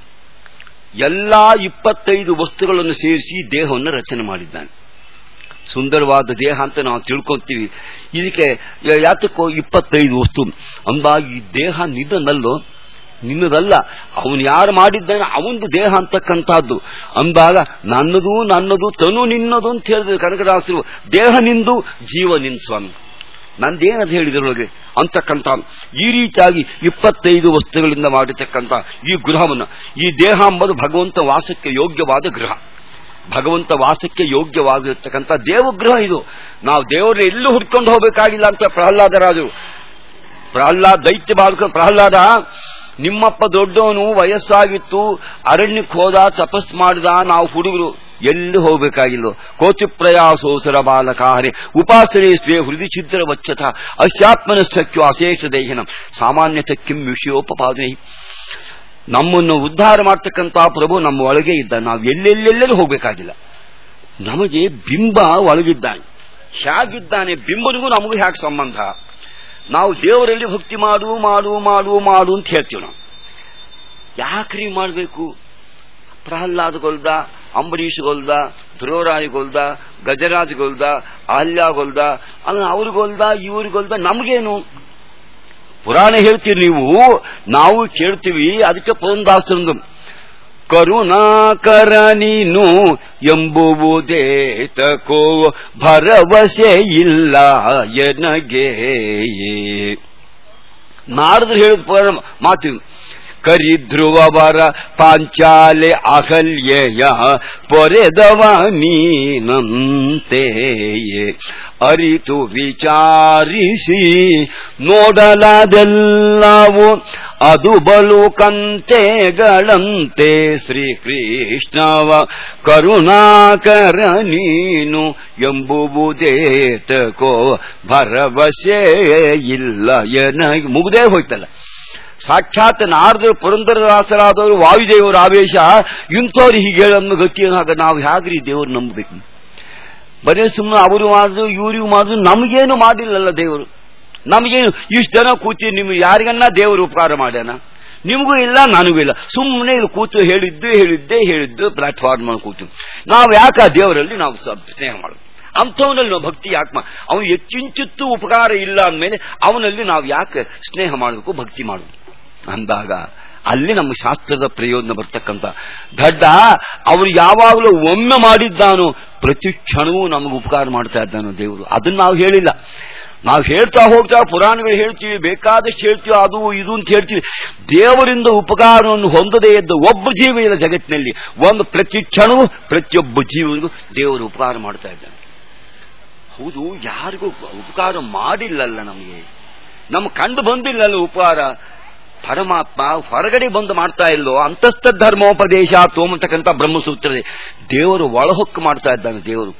ಎಲ್ಲಾ ಇಪ್ಪತ್ತೈದು ವಸ್ತುಗಳನ್ನು ಸೇರಿಸಿ ದೇಹವನ್ನು ರಚನೆ ಮಾಡಿದ್ದಾನೆ ಸುಂದರವಾದ ದೇಹ ಅಂತ ನಾವು ತಿಳ್ಕೊಂತೀವಿ ಇದಕ್ಕೆ ಯ- ಯಾತಕ್ಕೋ ಇಪ್ಪತ್ತೈದು ವಸ್ತು ಅಂದಾಗ ಈ ದೇಹ ನಿಧನಲ್ಲೋ ನಿನ್ನದಲ್ಲ ಅವನು ಯಾರು ಮಾಡಿದ್ದಾನೆ ಅವನದು ದೇಹ ಅಂತಕ್ಕಂಥದ್ದು ಅಂದಾಗ ನನ್ನದು ನನ್ನದು ತನು ನಿನ್ನದು ಅಂತ ಹೇಳಿದ್ರು ಕನಕದಾಸರು ದೇಹ ನಿಂದು ಜೀವ ನಿನ್ ಸ್ವಾಮಿ ನಂದೇನದು ಹೇಳಿದ್ರೊಳಗೆ ಅಂತಕ್ಕಂಥ ಈ ರೀತಿಯಾಗಿ ಇಪ್ಪತ್ತೈದು ವಸ್ತುಗಳಿಂದ ಮಾಡಿರ್ತಕ್ಕಂಥ ಈ ಗೃಹವನ್ನು ಈ ದೇಹ ಎಂಬುದು ಭಗವಂತ ವಾಸಕ್ಕೆ ಯೋಗ್ಯವಾದ ಗೃಹ ಭಗವಂತ ವಾಸಕ್ಕೆ ಯೋಗ್ಯವಾಗಿರ್ತಕ್ಕಂಥ ದೇವಗೃಹ ಇದು ನಾವು ದೇವರನ್ನ ಎಲ್ಲೂ ಹುಡ್ಕೊಂಡು ಹೋಗಬೇಕಾಗಿಲ್ಲ ಅಂತ ಪ್ರಹ್ಲಾದರಾಜರು ಪ್ರಹ್ಲಾದ ದೈತ್ಯ ಬಾಲಕ ಪ್ರಹ್ಲಾದ ನಿಮ್ಮಪ್ಪ ದೊಡ್ಡವನು ವಯಸ್ಸಾಗಿತ್ತು ಅರಣ್ಯಕ್ಕೆ ಹೋದ ತಪಸ್ ಮಾಡಿದ ನಾವು ಹುಡುಗರು ಎಲ್ಲಿ ಹೋಗಬೇಕಾಗಿಲ್ಲ ಕೋತಿ ಪ್ರಯಾಸೋಸರ ಬಾಲಕಾರೆ ಉಪಾಸನೆ ಸ್ವೇ ಹೃದಯ ಛಿದ್ರ ವಚ್ಚತ ಅಶ್ಯಾತ್ಮನಸ್ಥಕ್ಯು ಅಶೇಷ ದೇಹಿನ ಸಾಮಾನ್ಯತ ಕಿಂ ವಿಷಯೋಪಪಾದನೆ ನಮ್ಮನ್ನು ಉದ್ಧಾರ ಮಾಡ್ತಕ್ಕಂಥ ಪ್ರಭು ನಮ್ಮ ಒಳಗೆ ಇದ್ದ ನಾವು ಎಲ್ಲೆಲ್ಲೆಲ್ಲೂ ಹೋಗಬೇಕಾಗಿಲ್ಲ ನಮಗೆ ಬಿಂಬ ಒಳಗಿದ್ದಾನೆ ಹೇಗಿದ್ದಾನೆ ಬಿಂಬನಿಗೂ ನಮಗೂ ಹೇಗೆ ಸಂಬಂಧ ನಾವು ದೇವರಲ್ಲಿ ಭಕ್ತಿ ಮಾಡು ಮಾಡು ಮಾಡು ಮಾಡು ಅಂತ ಹೇಳ್ತೀವಿ ನಾವು ಯಾಕ್ರಿ ಮಾಡಬೇಕು ಪ್ರಹ್ಲಾದಗೊಲ್ದ ಅಂಬರೀಷ್ಗೊಲ್ದ ಧ್ರುವರಾಜ್ಗೊಲ್ದ ಗಜರಾಜ್ಗೊಲ್ದ ಅಹಲ್ಯಾಗೊಲ್ದ ಅವ್ರಿಗೊಲ್ದ ಇವ್ರಿಗೊಲ್ದ ನಮಗೇನು ಪುರಾಣ ಹೇಳ್ತೀರಿ ನೀವು ನಾವು ಕೇಳ್ತೀವಿ ಅದಕ್ಕೆ ಪುರಂದಾಸ್ತಂದು ಕರುಣಾಕರ ನೀನು ಎಂಬುವುದೇ ತಕೋ ಭರವಸೆ ಇಲ್ಲ ಎನಗೆ ನಾರದ್ರು ಹೇಳಿದ ಪುರಾಣ ಮಾತು ಕರಿಧ್ರುವವರ ಪಾಂಚಾಲೆ ಅಹಲ್ಯೆಯ ಪೊರೆದವ ನೀನಂತೆಯೇ ಅರಿತು ವಿಚಾರಿಸಿ ನೋಡಲಾದೆಲ್ಲವು ಅದು ಬಲು ಕಂತೆಗಳಂತೆ ಶ್ರೀಕೃಷ್ಣವ ಕರುಣಾಕರ ನೀನು ಎಂಬುವುದೇ ತಕೋ ಭರವಸೆ ಇಲ್ಲ ಎನಗೆ ಮುಗ್ದೇ ಹೋಯ್ತಲ್ಲ ಸಾಕ್ಷಾತ್ ನಾರದರು ಪುರಂದರದಾಸರಾದವರು ವಾಯುದೇವರ ಆವೇಶ ಇಂಥವ್ರು ಹೀಗೆ ಹೇಳನ್ನು ಗತಿಯಾಗ ನಾವು ಹೇಗ್ರಿ ದೇವರು ನಂಬಬೇಕು ಬರೀ ಸುಮ್ಮನೆ ಅವರು ಮಾಡಿದ್ರು ಇವ್ರಿಗೂ ಮಾಡಿದ್ರು ನಮಗೇನು ಮಾಡಿಲ್ಲಲ್ಲ ದೇವರು ನಮಗೇನು ಇಷ್ಟು ಜನ ಕೂತಿ ನಿಮ್ಗೆ ಯಾರಿಗನ್ನ ದೇವರು ಉಪಕಾರ ಮಾಡ್ಯಾನ ನಿಮಗೂ ಇಲ್ಲ ನನಗೂ ಇಲ್ಲ ಸುಮ್ಮನೆ ಇಲ್ಲಿ ಕೂತು ಹೇಳಿದ್ದು ಹೇಳಿದ್ದೇ ಹೇಳಿದ್ದು ಪ್ಲಾಟ್ಫಾರ್ಮ್ ಅಲ್ಲಿ ಕೂತು ನಾವು ಯಾಕೆ ಆ ದೇವರಲ್ಲಿ ನಾವು ಸ್ನೇಹ ಮಾಡೋದು ಅಂಥವನಲ್ಲಿ ನಾವು ಭಕ್ತಿ ಯಾಕೆ ಅವನು ಹೆಚ್ಚಿಂಚಿತ್ತು ಉಪಕಾರ ಇಲ್ಲ ಅಂದಮೇಲೆ ಅವನಲ್ಲಿ ನಾವು ಯಾಕೆ ಸ್ನೇಹ ಮಾಡಬೇಕು ಭಕ್ತಿ ಮಾಡಬೇಕು ಅಂದಾಗ ಅಲ್ಲಿ ನಮ್ಮ ಶಾಸ್ತ್ರದ ಪ್ರಯೋಜನ ಬರ್ತಕ್ಕಂಥ ದಡ್ಡ ಅವನು ಯಾವಾಗಲೂ ಒಮ್ಮೆ ಮಾಡಿದ್ದಾನೋ ಪ್ರತಿ ಕ್ಷಣವೂ ನಮಗೆ ಉಪಕಾರ ಮಾಡ್ತಾ ಇದ್ದಾನೋ ದೇವರು ಅದನ್ನ ನಾವು ಹೇಳಿಲ್ಲ ನಾವು ಹೇಳ್ತಾ ಹೋಗ್ತಾ ಪುರಾಣಗಳು ಹೇಳ್ತೀವಿ ಬೇಕಾದಷ್ಟು ಹೇಳ್ತೀವಿ ಅದು ಇದು ಅಂತ ಹೇಳ್ತೀವಿ ದೇವರಿಂದ ಉಪಕಾರವನ್ನು ಹೊಂದದೇ ಇದ್ದ ಒಬ್ಬ ಜೀವ ಇಲ್ಲ ಜಗತ್ತಿನಲ್ಲಿ ಒಂದು ಪ್ರತಿ ಕ್ಷಣವೂ ಪ್ರತಿಯೊಬ್ಬ ಜೀವನಿಗೂ ದೇವರು ಉಪಕಾರ ಮಾಡ್ತಾ ಇದ್ದಾನೆ ಹೌದು ಯಾರಿಗೂ ಉಪಕಾರ ಮಾಡಿಲ್ಲಲ್ಲ ನಮಗೆ ನಮ್ಮ ಕಂಡು ಬಂದಿಲ್ಲಲ್ಲ ಉಪಕಾರ ಪರಮಾತ್ಮ ಹೊರಗಡೆ ಬಂದು ಮಾಡ್ತಾ ಇಲ್ಲೋ ಅಂತಸ್ಥ ಧರ್ಮೋಪದೇಶ ತೋಮತಕ್ಕಂಥ ಬ್ರಹ್ಮಸೂತ್ರದೆ ದೇವರು ಒಳಹೊಕ್ಕು ಮಾಡ್ತಾ ಇದ್ದಾನೆ ದೇವರು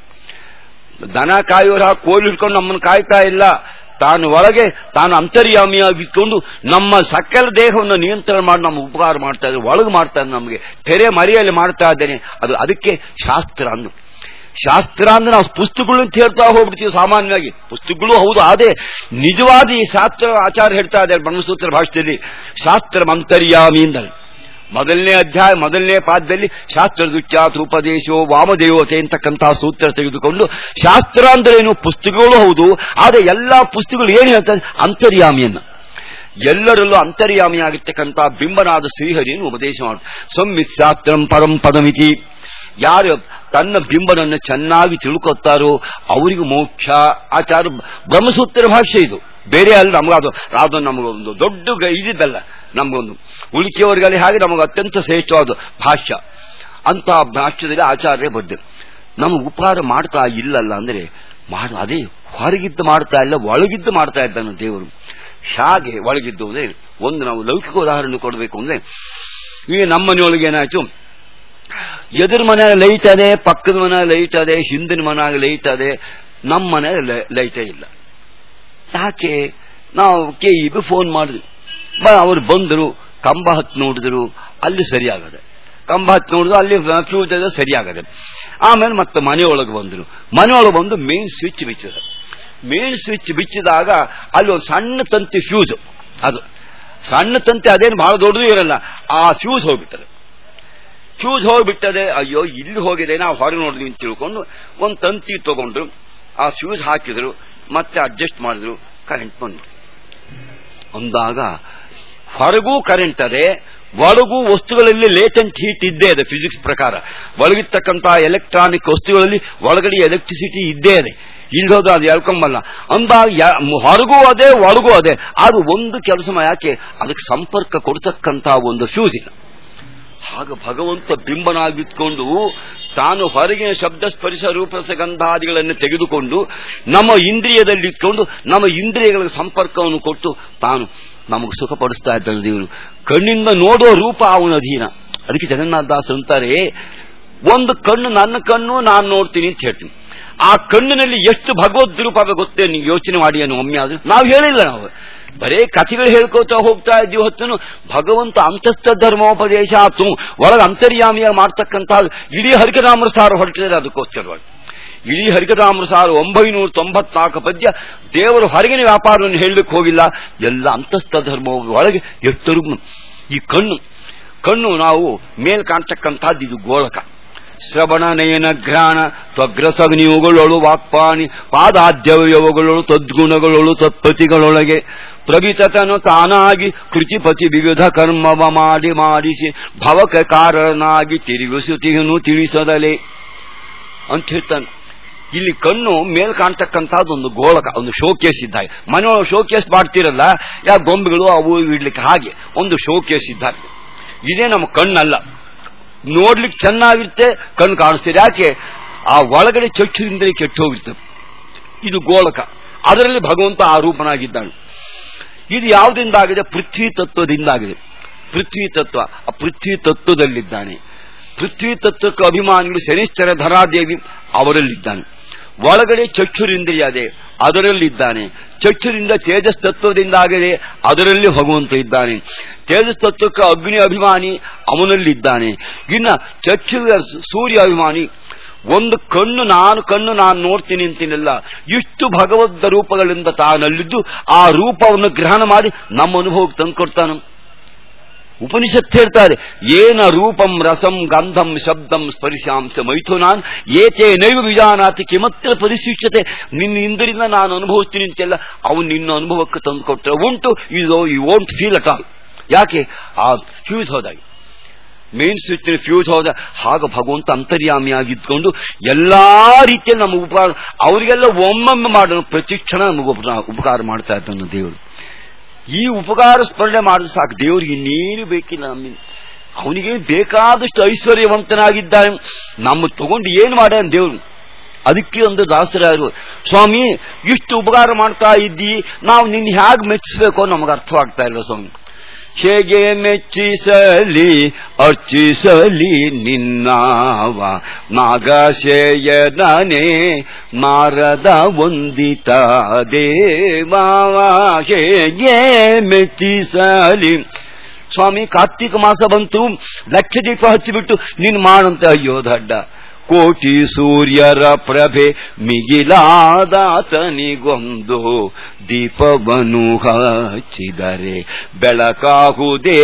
ದನ ಕಾಯೋರ ಕೋಲು ಹಿಡ್ಕೊಂಡು ನಮ್ಮನ್ನು ಕಾಯ್ತಾ ಇಲ್ಲ ತಾನು ಒಳಗೆ ತಾನು ಅಂತರ್ಯಾಮಿಯಾಗಿಟ್ಕೊಂಡು ನಮ್ಮ ಸಕಲ ದೇಹವನ್ನು ನಿಯಂತ್ರಣ ಮಾಡಿ ನಮ್ಮ ಉಪಕಾರ ಮಾಡ್ತಾ ಇದ್ದಾರೆ ಒಳಗೆ ಮಾಡ್ತಾ ಇದ್ದಾರೆ ನಮಗೆ ತೆರೆ ಮರೆಯಲ್ಲಿ ಮಾಡ್ತಾ ಇದ್ದೇನೆ ಅದು ಅದಕ್ಕೆ ಶಾಸ್ತ್ರ ಅಂದು ಶಾಸ್ತ್ರ ಅಂದ್ರೆ ನಾವು ಪುಸ್ತಕಗಳು ಅಂತ ಹೇಳ್ತಾ ಹೋಗ್ಬಿಡ್ತೀವಿ ಸಾಮಾನ್ಯವಾಗಿ ಪುಸ್ತಕಗಳು ಹೌದು ಅದೇ ನಿಜವಾದ ಈ ಶಾಸ್ತ್ರ ಆಚಾರ ಹೇಳ್ತಾ ಇದ್ದಾರೆ ಬ್ರಹ್ಮಸೂತ್ರ ಭಾಷೆಯಲ್ಲಿ ಶಾಸ್ತ್ರ ಮಂತರ್ಯಾಮಿ ಎಂದರೆ ಮೊದಲನೇ ಅಧ್ಯಾಯ ಮೊದಲನೇ ಪಾದದಲ್ಲಿ ಶಾಸ್ತ್ರದುಚ್ಚಾತ್ ಉಪದೇಶೋ ವಾಮದೇವತೆ ಅಂತಕ್ಕಂತಹ ಸೂತ್ರ ತೆಗೆದುಕೊಂಡು ಶಾಸ್ತ್ರ ಅಂದ್ರೆ ಏನು ಪುಸ್ತಕಗಳು ಹೌದು ಆದರೆ ಎಲ್ಲಾ ಪುಸ್ತಕಗಳು ಏನು ಹೇಳ್ತಾರೆ ಅಂತರ್ಯಾಮಿಯನ್ನ ಎಲ್ಲರಲ್ಲೂ ಅಂತರ್ಯಾಮಿಯಾಗಿರ್ತಕ್ಕಂಥ ಬಿಂಬನಾದ ಶ್ರೀಹರಿಯನ್ನು ಉಪದೇಶ ಮಾಡ ಸಂವಿತ್ ಶಾಸ್ತ್ರಂ ಪರಂ ಪದಮಿತಿ ಯಾರು ತನ್ನ ಬಿಂಬನನ್ನು ಚೆನ್ನಾಗಿ ತಿಳ್ಕೊತಾರೋ ಅವರಿಗೂ ಮೋಕ್ಷ ಆಚಾರ ಬ್ರಹ್ಮಸೂತ್ರ ಭಾಷೆ ಇದು ಬೇರೆ ಅಲ್ಲ ನಮಗದು ಅದು ನಮಗೊಂದು ದೊಡ್ಡ ಇದಿದ್ದಲ್ಲ ನಮಗೊಂದು ಉಳಿಕೆಯವರಿಗಲ್ಲಿ ಹಾಗೆ ನಮಗೆ ಅತ್ಯಂತ ಶ್ರೇಷ್ಠವಾದ ಭಾಷ್ಯ ಅಂತ ಭಾಷ್ಯದಲ್ಲಿ ಆಚಾರ್ಯ ಬಂದರು ನಮಗೆ ಉಪಕಾರ ಮಾಡ್ತಾ ಇಲ್ಲಲ್ಲ ಅಂದ್ರೆ ಮಾಡು ಅದೇ ಹೊರಗಿದ್ದು ಮಾಡ್ತಾ ಇಲ್ಲ ಒಳಗಿದ್ದು ಮಾಡ್ತಾ ಇದ್ದಾನೆ ದೇವರು ಹಾಗೆ ಒಳಗಿದ್ದು ಅಂದ್ರೆ ಒಂದು ನಾವು ಲೌಕಿಕ ಉದಾಹರಣೆ ಕೊಡಬೇಕು ಅಂದ್ರೆ ಈಗ ನಮ್ಮ ಮನೆಯೊಳಗೆ ಏನಾಯ್ತು ಎದುರು ಮನೆಯಾಗ ಲೈಟ್ ಅದೇ ಪಕ್ಕದ ಮನೆಯಾಗ ಲೈಟ್ ಅದೇ ಹಿಂದಿನ ಮನೆಯಾಗ ಲೈಟ್ ಅದೇ ನಮ್ಮ ಮನೆಯಾಗ ಲೈಟೇ ಇಲ್ಲ ಯಾಕೆ ನಾವು ಕೆ ಇಬಿ ಫೋನ್ ಮಾಡಿದ್ವಿ ಅವರು ಬಂದರು ಕಂಬ ಹತ್ತು ನೋಡಿದ್ರು ಅಲ್ಲಿ ಸರಿಯಾಗದೆ ಕಂಬ ಹತ್ತು ನೋಡಿದ್ರು ಅಲ್ಲಿ ಫ್ಯೂಸ್ ಇದೆ ಸರಿಯಾಗದೆ ಆಮೇಲೆ ಮತ್ತೆ ಮನೆಯೊಳಗೆ ಬಂದರು ಮನೆಯೊಳಗೆ ಬಂದು ಮೇನ್ ಸ್ವಿಚ್ ಬಿಚ್ಚಿದ ಮೇನ್ ಸ್ವಿಚ್ ಬಿಚ್ಚಿದಾಗ ಅಲ್ಲಿ ಒಂದು ಸಣ್ಣ ತಂತಿ ಫ್ಯೂಸ್ ಅದು ಸಣ್ಣ ತಂತಿ ಅದೇನು ಬಹಳ ದೊಡ್ಡದು ಇರಲ್ಲ ಆ ಫ್ಯೂಸ್ ಹೋಗ್ಬಿಟ್ಟದೆ ಫ್ಯೂಸ್ ಹೋಗ್ಬಿಟ್ಟದೆ ಅಯ್ಯೋ ಇಲ್ಲಿ ಹೋಗಿದೆ ನಾವು ಹೊರಗೆ ನೋಡಿದ್ವಿ ಅಂತ ತಿಳ್ಕೊಂಡು ಒಂದು ತಂತಿ ತಗೊಂಡ್ರು ಆ ಫ್ಯೂಸ್ ಹಾಕಿದ್ರು ಮತ್ತೆ ಅಡ್ಜಸ್ಟ್ ಮಾಡಿದ್ರು ಕರೆಂಟ್ ಬಂತು ಅಂದಾಗ ಹೊರಗೂ ಕರೆಂಟ್ ಅದೇ ಒಳಗೂ ವಸ್ತುಗಳಲ್ಲಿ ಲೇಟೆಂಟ್ ಹೀಟ್ ಇದ್ದೇ ಇದೆ ಫಿಸಿಕ್ಸ್ ಪ್ರಕಾರ ಒಳಗಿರ್ತಕ್ಕಂತಹ ಎಲೆಕ್ಟ್ರಾನಿಕ್ ವಸ್ತುಗಳಲ್ಲಿ ಒಳಗಡೆ ಎಲೆಕ್ಟ್ರಿಸಿಟಿ ಇದ್ದೇ ಇದೆ ಇಲ್ಲೋದು ಅದು ಹೇಳ್ಕೊಂಬಲ್ಲ ಅಂದಾಗ ಯಾ- ಹೊರಗೂ ಅದೇ ಒಳಗೂ ಅದೇ ಅದು ಒಂದು ಕೆಲಸ ಯಾಕೆ ಅದಕ್ಕೆ ಸಂಪರ್ಕ ಕೊಡ್ತಕ್ಕಂತಹ ಒಂದು ಫ್ಯೂಸ್ ಇಲ್ಲ ಆಗ ಭಗವಂತ ಬಿಂಬನಾಗಿತ್ಕೊಂಡು ತಾನು ಹೊರಗಿನ ಶಬ್ದ ಸ್ಪರ್ಶ ರೂಪರಸ ಗಂಧಾದಿಗಳನ್ನು ತೆಗೆದುಕೊಂಡು ನಮ್ಮ ಇಂದ್ರಿಯದಲ್ಲಿ ಇಟ್ಕೊಂಡು ನಮ್ಮ ಇಂದ್ರಿಯಗಳಿಗೆ ಸಂಪರ್ಕವನ್ನು ಕೊಟ್ಟು ತಾನು ನಮಗೆ ಸುಖಪಡಿಸ್ತಾ ಇದ್ದಾನೆ ದೇವರು ಕಣ್ಣಿಂದ ನೋಡೋ ರೂಪ ಅವನ ಅಧೀನ ಅದಕ್ಕೆ ಜಗನ್ನಾಥದಾಸ್ ಅಂತಾರೆ ಒಂದು ಕಣ್ಣು ನನ್ನ ಕಣ್ಣು ನಾನು ನೋಡ್ತೀನಿ ಅಂತ ಹೇಳ್ತೀನಿ ಆ ಕಣ್ಣಿನಲ್ಲಿ ಎಷ್ಟು ಭಗವದ್ ರೂಪ ಗೊತ್ತೇ ನೀವು ಯೋಚನೆ ಮಾಡಿ ಅನ್ನೋ ಒಮ್ಮೆ ಆದ್ರೆ ನಾವು ಹೇಳಿಲ್ಲ ನಾವು ಬರೇ ಕಥೆಗಳು ಹೇಳ್ಕೋತಾ ಹೋಗ್ತಾ ಇದ್ದೀವಿ ಹೊತ್ತು ಭಗವಂತ ಅಂತಸ್ಥ ಧರ್ಮೋಪದೇಶ ಆತು ಒಳಗೆ ಅಂತರ್ಯಾಮಿಯಾಗಿ ಮಾಡ್ತಕ್ಕಂತಹ ಇಡೀ ಹರಿಕರಾಮರ ಸಾರ ಹೊರಟಿದ್ದಾರೆ ಅದಕ್ಕೋಸ್ಕರವಾಗಿ ಇಡೀ ಹರಿಕರಾಮರ ಸಾರ ಒಂಬೈನೂರ ತೊಂಬತ್ನಾಲ್ಕು ಪದ್ಯ ದೇವರು ಹೊರಗಿನ ವ್ಯಾಪಾರವನ್ನು ಹೇಳಲಿಕ್ಕೆ ಹೋಗಿಲ್ಲ ಎಲ್ಲ ಅಂತಸ್ಥ ಧರ್ಮ ಒಳಗೆ ಎಷ್ಟರು ಈ ಕಣ್ಣು ಕಣ್ಣು ನಾವು ಮೇಲ್ ಕಾಣ್ತಕ್ಕಂಥದ್ದು ಇದು ಗೋಳಕ ಶ್ರವಣ ನಯನ ಘ್ರಾಣ ತ್ವಗ್ರಸಗ್ನಿಯುಗಳೊಳು ವಾಕ್ಪಾಣಿ ಪಾದಾದ್ಯವಯವಗಳೊಳು ತದ್ಗುಣಗಳೊಳು ತತ್ಪತಿಗಳೊಳಗೆ ಪ್ರವಿತತನು ತಾನಾಗಿ ಕೃತಿಪತಿ ವಿವಿಧ ಕರ್ಮವ ಮಾಡಿ ಮಾಡಿಸಿ ಭವಕ ಕಾರಣನಾಗಿ ತಿರುಗಿಸುತ್ತಿಹನು ತಿಳಿಸದಲೇ ಅಂತ ಹೇಳ್ತಾನೆ ಇಲ್ಲಿ ಕಣ್ಣು ಮೇಲ್ ಕಾಣ್ತಕ್ಕಂಥದ್ದು ಒಂದು ಗೋಳಕ ಒಂದು ಶೋಕೇಸ್ ಇದ್ದಾಗ ಮನೆಯೊಳಗೆ ಶೋಕೇಸ್ ಮಾಡ್ತಿರಲ್ಲ ಯಾ ಗೊಂಬೆಗಳು ಅವು ಇವು ಇಡ್ಲಿಕ್ಕೆ ಹಾಗೆ ಒಂದು ಶೋಕೇಸ್ ಇದ್ದಾಗ ಇದೇ ನಮ್ಮ ಕಣ್ಣಲ್ಲ ನೋಡ್ಲಿಕ್ಕೆ ಚೆನ್ನಾಗಿರುತ್ತೆ ಕಣ್ಣು ಕಾಣಿಸ್ತಿದೆ ಯಾಕೆ ಆ ಒಳಗಡೆ ಚಕ್ಷುರಿಂದಲೇ ಕೆಟ್ಟು ಹೋಗಿರ್ತದೆ ಇದು ಗೋಳಕ ಅದರಲ್ಲಿ ಭಗವಂತ ಆರೂಪನಾಗಿದ್ದಾನೆ ಇದು ಯಾವುದಿಂದಾಗಿದೆ ಪೃಥ್ವಿ ತತ್ವದಿಂದಾಗಿದೆ ಪೃಥ್ವಿ ತತ್ವ ಆ ಪೃಥ್ವಿ ತತ್ವದಲ್ಲಿದ್ದಾನೆ ಪೃಥ್ವಿ ತತ್ವಕ್ಕೆ ಅಭಿಮಾನಿಗಳು ಶನಿಶ್ಚರ ಧರಾದೇವಿ ಅವರಲ್ಲಿದ್ದಾನೆ ಒಳಗಡೆ ಚಕ್ಷುರಿಂದ್ರಿಯ ಅದೇ ಅದರಲ್ಲಿದ್ದಾನೆ ಚಕ್ಷುರಿಂದ ತೇಜಸ್ ತತ್ವದಿಂದಾಗಿದೆ ಅದರಲ್ಲಿ ಭಗವಂತ ಇದ್ದಾನೆ ತೇಜಸ್ ತತ್ವಕ್ಕೆ ಅಗ್ನಿ ಅಭಿಮಾನಿ ಅವನಲ್ಲಿದ್ದಾನೆ ಇನ್ನ ಚಕ್ಷು ಸೂರ್ಯ ಅಭಿಮಾನಿ ಒಂದು ಕಣ್ಣು ನಾನು ಕಣ್ಣು ನಾನು ನೋಡ್ತೀನಿ ಅಂತೀನಲ್ಲ ಇಷ್ಟು ಭಗವದ್ ರೂಪಗಳಿಂದ ತಾನಲ್ಲಿದ್ದು ಆ ರೂಪವನ್ನು ಗ್ರಹಣ ಮಾಡಿ ನಮ್ಮ ಅನುಭವಕ್ಕೆ ತಂದುಕೊಡ್ತಾನೆ ಉಪನಿಷತ್ ಹೇಳ್ತಾರೆ ಏನ ರೂಪಂ ರಸಂ ಗಂಧಂ ಶಬ್ದಂ ಸ್ಪರ್ಶಾಂಶ ಮೈಥುನಾನ್ ಏತೇ ನೈವ ವಿಜಾನಾತಿ ಕಿಮತ್ರ ಪರಿಶಿಕ್ಷತೆ ನಿನ್ನ ಇಂದರಿಂದ ನಾನು ಅನುಭವಿಸ್ತೀನಿ ಅಂತೆಲ್ಲ ಅವನು ನಿನ್ನ ಅನುಭವಕ್ಕೆ ತಂದುಕೊಟ್ರೆ ಉಂಟು ಇದು you won't feel at all ಯಾಕೆ ಆ ಫ್ಯೂಸ್ ಹೋದಾಗ ಮೇನ್ ಸ್ವಿಚ್ ಫ್ಯೂಸ್ ಹೋದ ಹಾಗ ಭಗವಂತ ಅಂತರ್ಯಾಮಿಯಾಗಿದ್ಕೊಂಡು ಎಲ್ಲಾ ರೀತಿಯಲ್ಲಿ ನಮ್ಮ ಉಪಕಾರ ಅವರಿಗೆಲ್ಲ ಒಮ್ಮೊಮ್ಮೆ ಮಾಡೋಣ ಪ್ರತಿ ಕ್ಷಣ ನಮಗೆ ಉಪಕಾರ- ಉಪಕಾರ ಮಾಡ್ತಾ ಇದ್ದಾನೆ ದೇವರು ಈ ಉಪಕಾರ ಸ್ಮರಣೆ ಮಾಡಿದ್ರೆ ಸಾಕು ದೇವರಿಗೆ ಇನ್ನೇನು ಬೇಕಿಲ್ಲ ನಮ್ಮಿಂದ ಅವನಿಗೆ ಬೇಕಾದಷ್ಟು ಐಶ್ವರ್ಯವಂತನಾಗಿದ್ದಾನೆ ನಮ್ಮ ತಗೊಂಡು ಏನು ಮಾಡ್ಯಾನ ದೇವರು ಅದಕ್ಕೆ ಒಂದು ದಾಸರಾರು ಸ್ವಾಮಿ ಇಷ್ಟು ಉಪಕಾರ ಮಾಡ್ತಾ ಇದ್ದಿ ನಾವು ನಿನ್ನ ಹೇಗೆ ಮೆಚ್ಚಿಸ್ಬೇಕೋ ನಮಗೆ ಅರ್ಥವಾಗ್ತಾ ಇಲ್ಲ ಸ್ವಾಮಿ ಹೇಗೆ ಮೆಚ್ಚಿಸಲಿ ಅರ್ಚಿಸಲಿ ನಿನ್ನಾವ ನಾಗಶೇಯನೇ ನಾರದ ವಂದಿತ ದೇವಾವ ಹೇಗೆ ಮೆಚ್ಚಿಸಲಿ ಸ್ವಾಮಿ ಕಾರ್ತಿಕ ಮಾಸ ಬಂತು ಲಕ್ಷ ದೀಪ ಹಚ್ಚಿಬಿಟ್ಟು ನೀನು ಮಾಡಂತ ಅಯ್ಯೋ ದಡ್ಡ ಕೋಟಿ ಸೂರ್ಯರ ಪ್ರಭೆ ಮಿಗಿಲಾದಾತನಿಗೊಂದು ದೀಪವನ್ನು ಹಚ್ಚಿದರೆ ಬೆಳಕಾಗುವುದೇ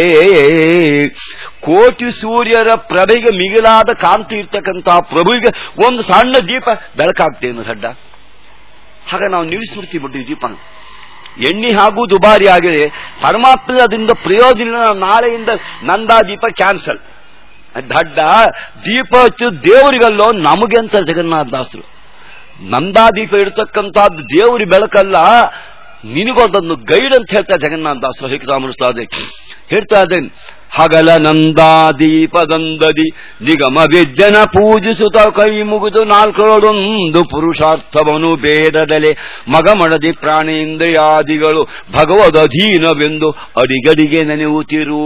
ಕೋಟಿ ಸೂರ್ಯರ ಪ್ರಭೆಗೆ ಮಿಗಿಲಾದ ಕಾಂತಿ ಇರ್ತಕ್ಕಂತಹ ಪ್ರಭುವಿಗೆ ಒಂದು ಸಣ್ಣ ದೀಪ ಬೆಳಕಾಗ್ತೇನು ದಡ್ಡ ಹಾಗೆ ನಾವು ನಿಲ್ಲಿಸ್ಬಿಡ್ತೀವಿ ಬಿಟ್ಟು ಈ ದೀಪನ ಎಣ್ಣೆ ಹಾಗೂ ದುಬಾರಿ ಆಗಿದೆ ಪರಮಾತ್ಮ ಅದರಿಂದ ಪ್ರಯೋಜನ ಇಲ್ಲ. ನಾಳೆಯಿಂದ ನಂದಾ ದೀಪ ಕ್ಯಾನ್ಸಲ್ ದಡ್ಡ ದೀಪ ಹಚ್ಚು ದೇವರಿಗಲ್ಲೋ ನಮಗೆ ಅಂತ ಜಗನ್ನಾಥದಾಸರು ನಂದಾದೀಪ ಇಡ್ತಕ್ಕಂಥದ್ದು ದೇವರಿ ಬೆಳಕಲ್ಲ ನಿನಗೊಂದೊಂದು ಗೈಡ್ ಅಂತ ಹೇಳ್ತಾ ಜಗನ್ನಾಥದಾಸರು ಹಿಕರಾಮನ ಸಾಧೆ ಹೇಳ್ತಾ ಇದ್ದೇನೆ ಹಗಲ ನಂದಾದೀಪದಂದದಿ ನಿಗಮ ವಿಜ್ಜನ ಪೂಜಿಸುತ್ತ ಕೈ ಮುಗಿದು ನಾಲ್ಕರೊಡೊಂದು ಪುರುಷಾರ್ಥವನು ಬೇಡದಲೆ ಮಗಮಡದಿ ಪ್ರಾಣೇಂದ್ರಿಯಾದಿಗಳು ಭಗವದ್ ಅಧೀನವೆಂದು ಅಡಿಗಡಿಗೆ ನೆನೆಯುತ್ತಿರು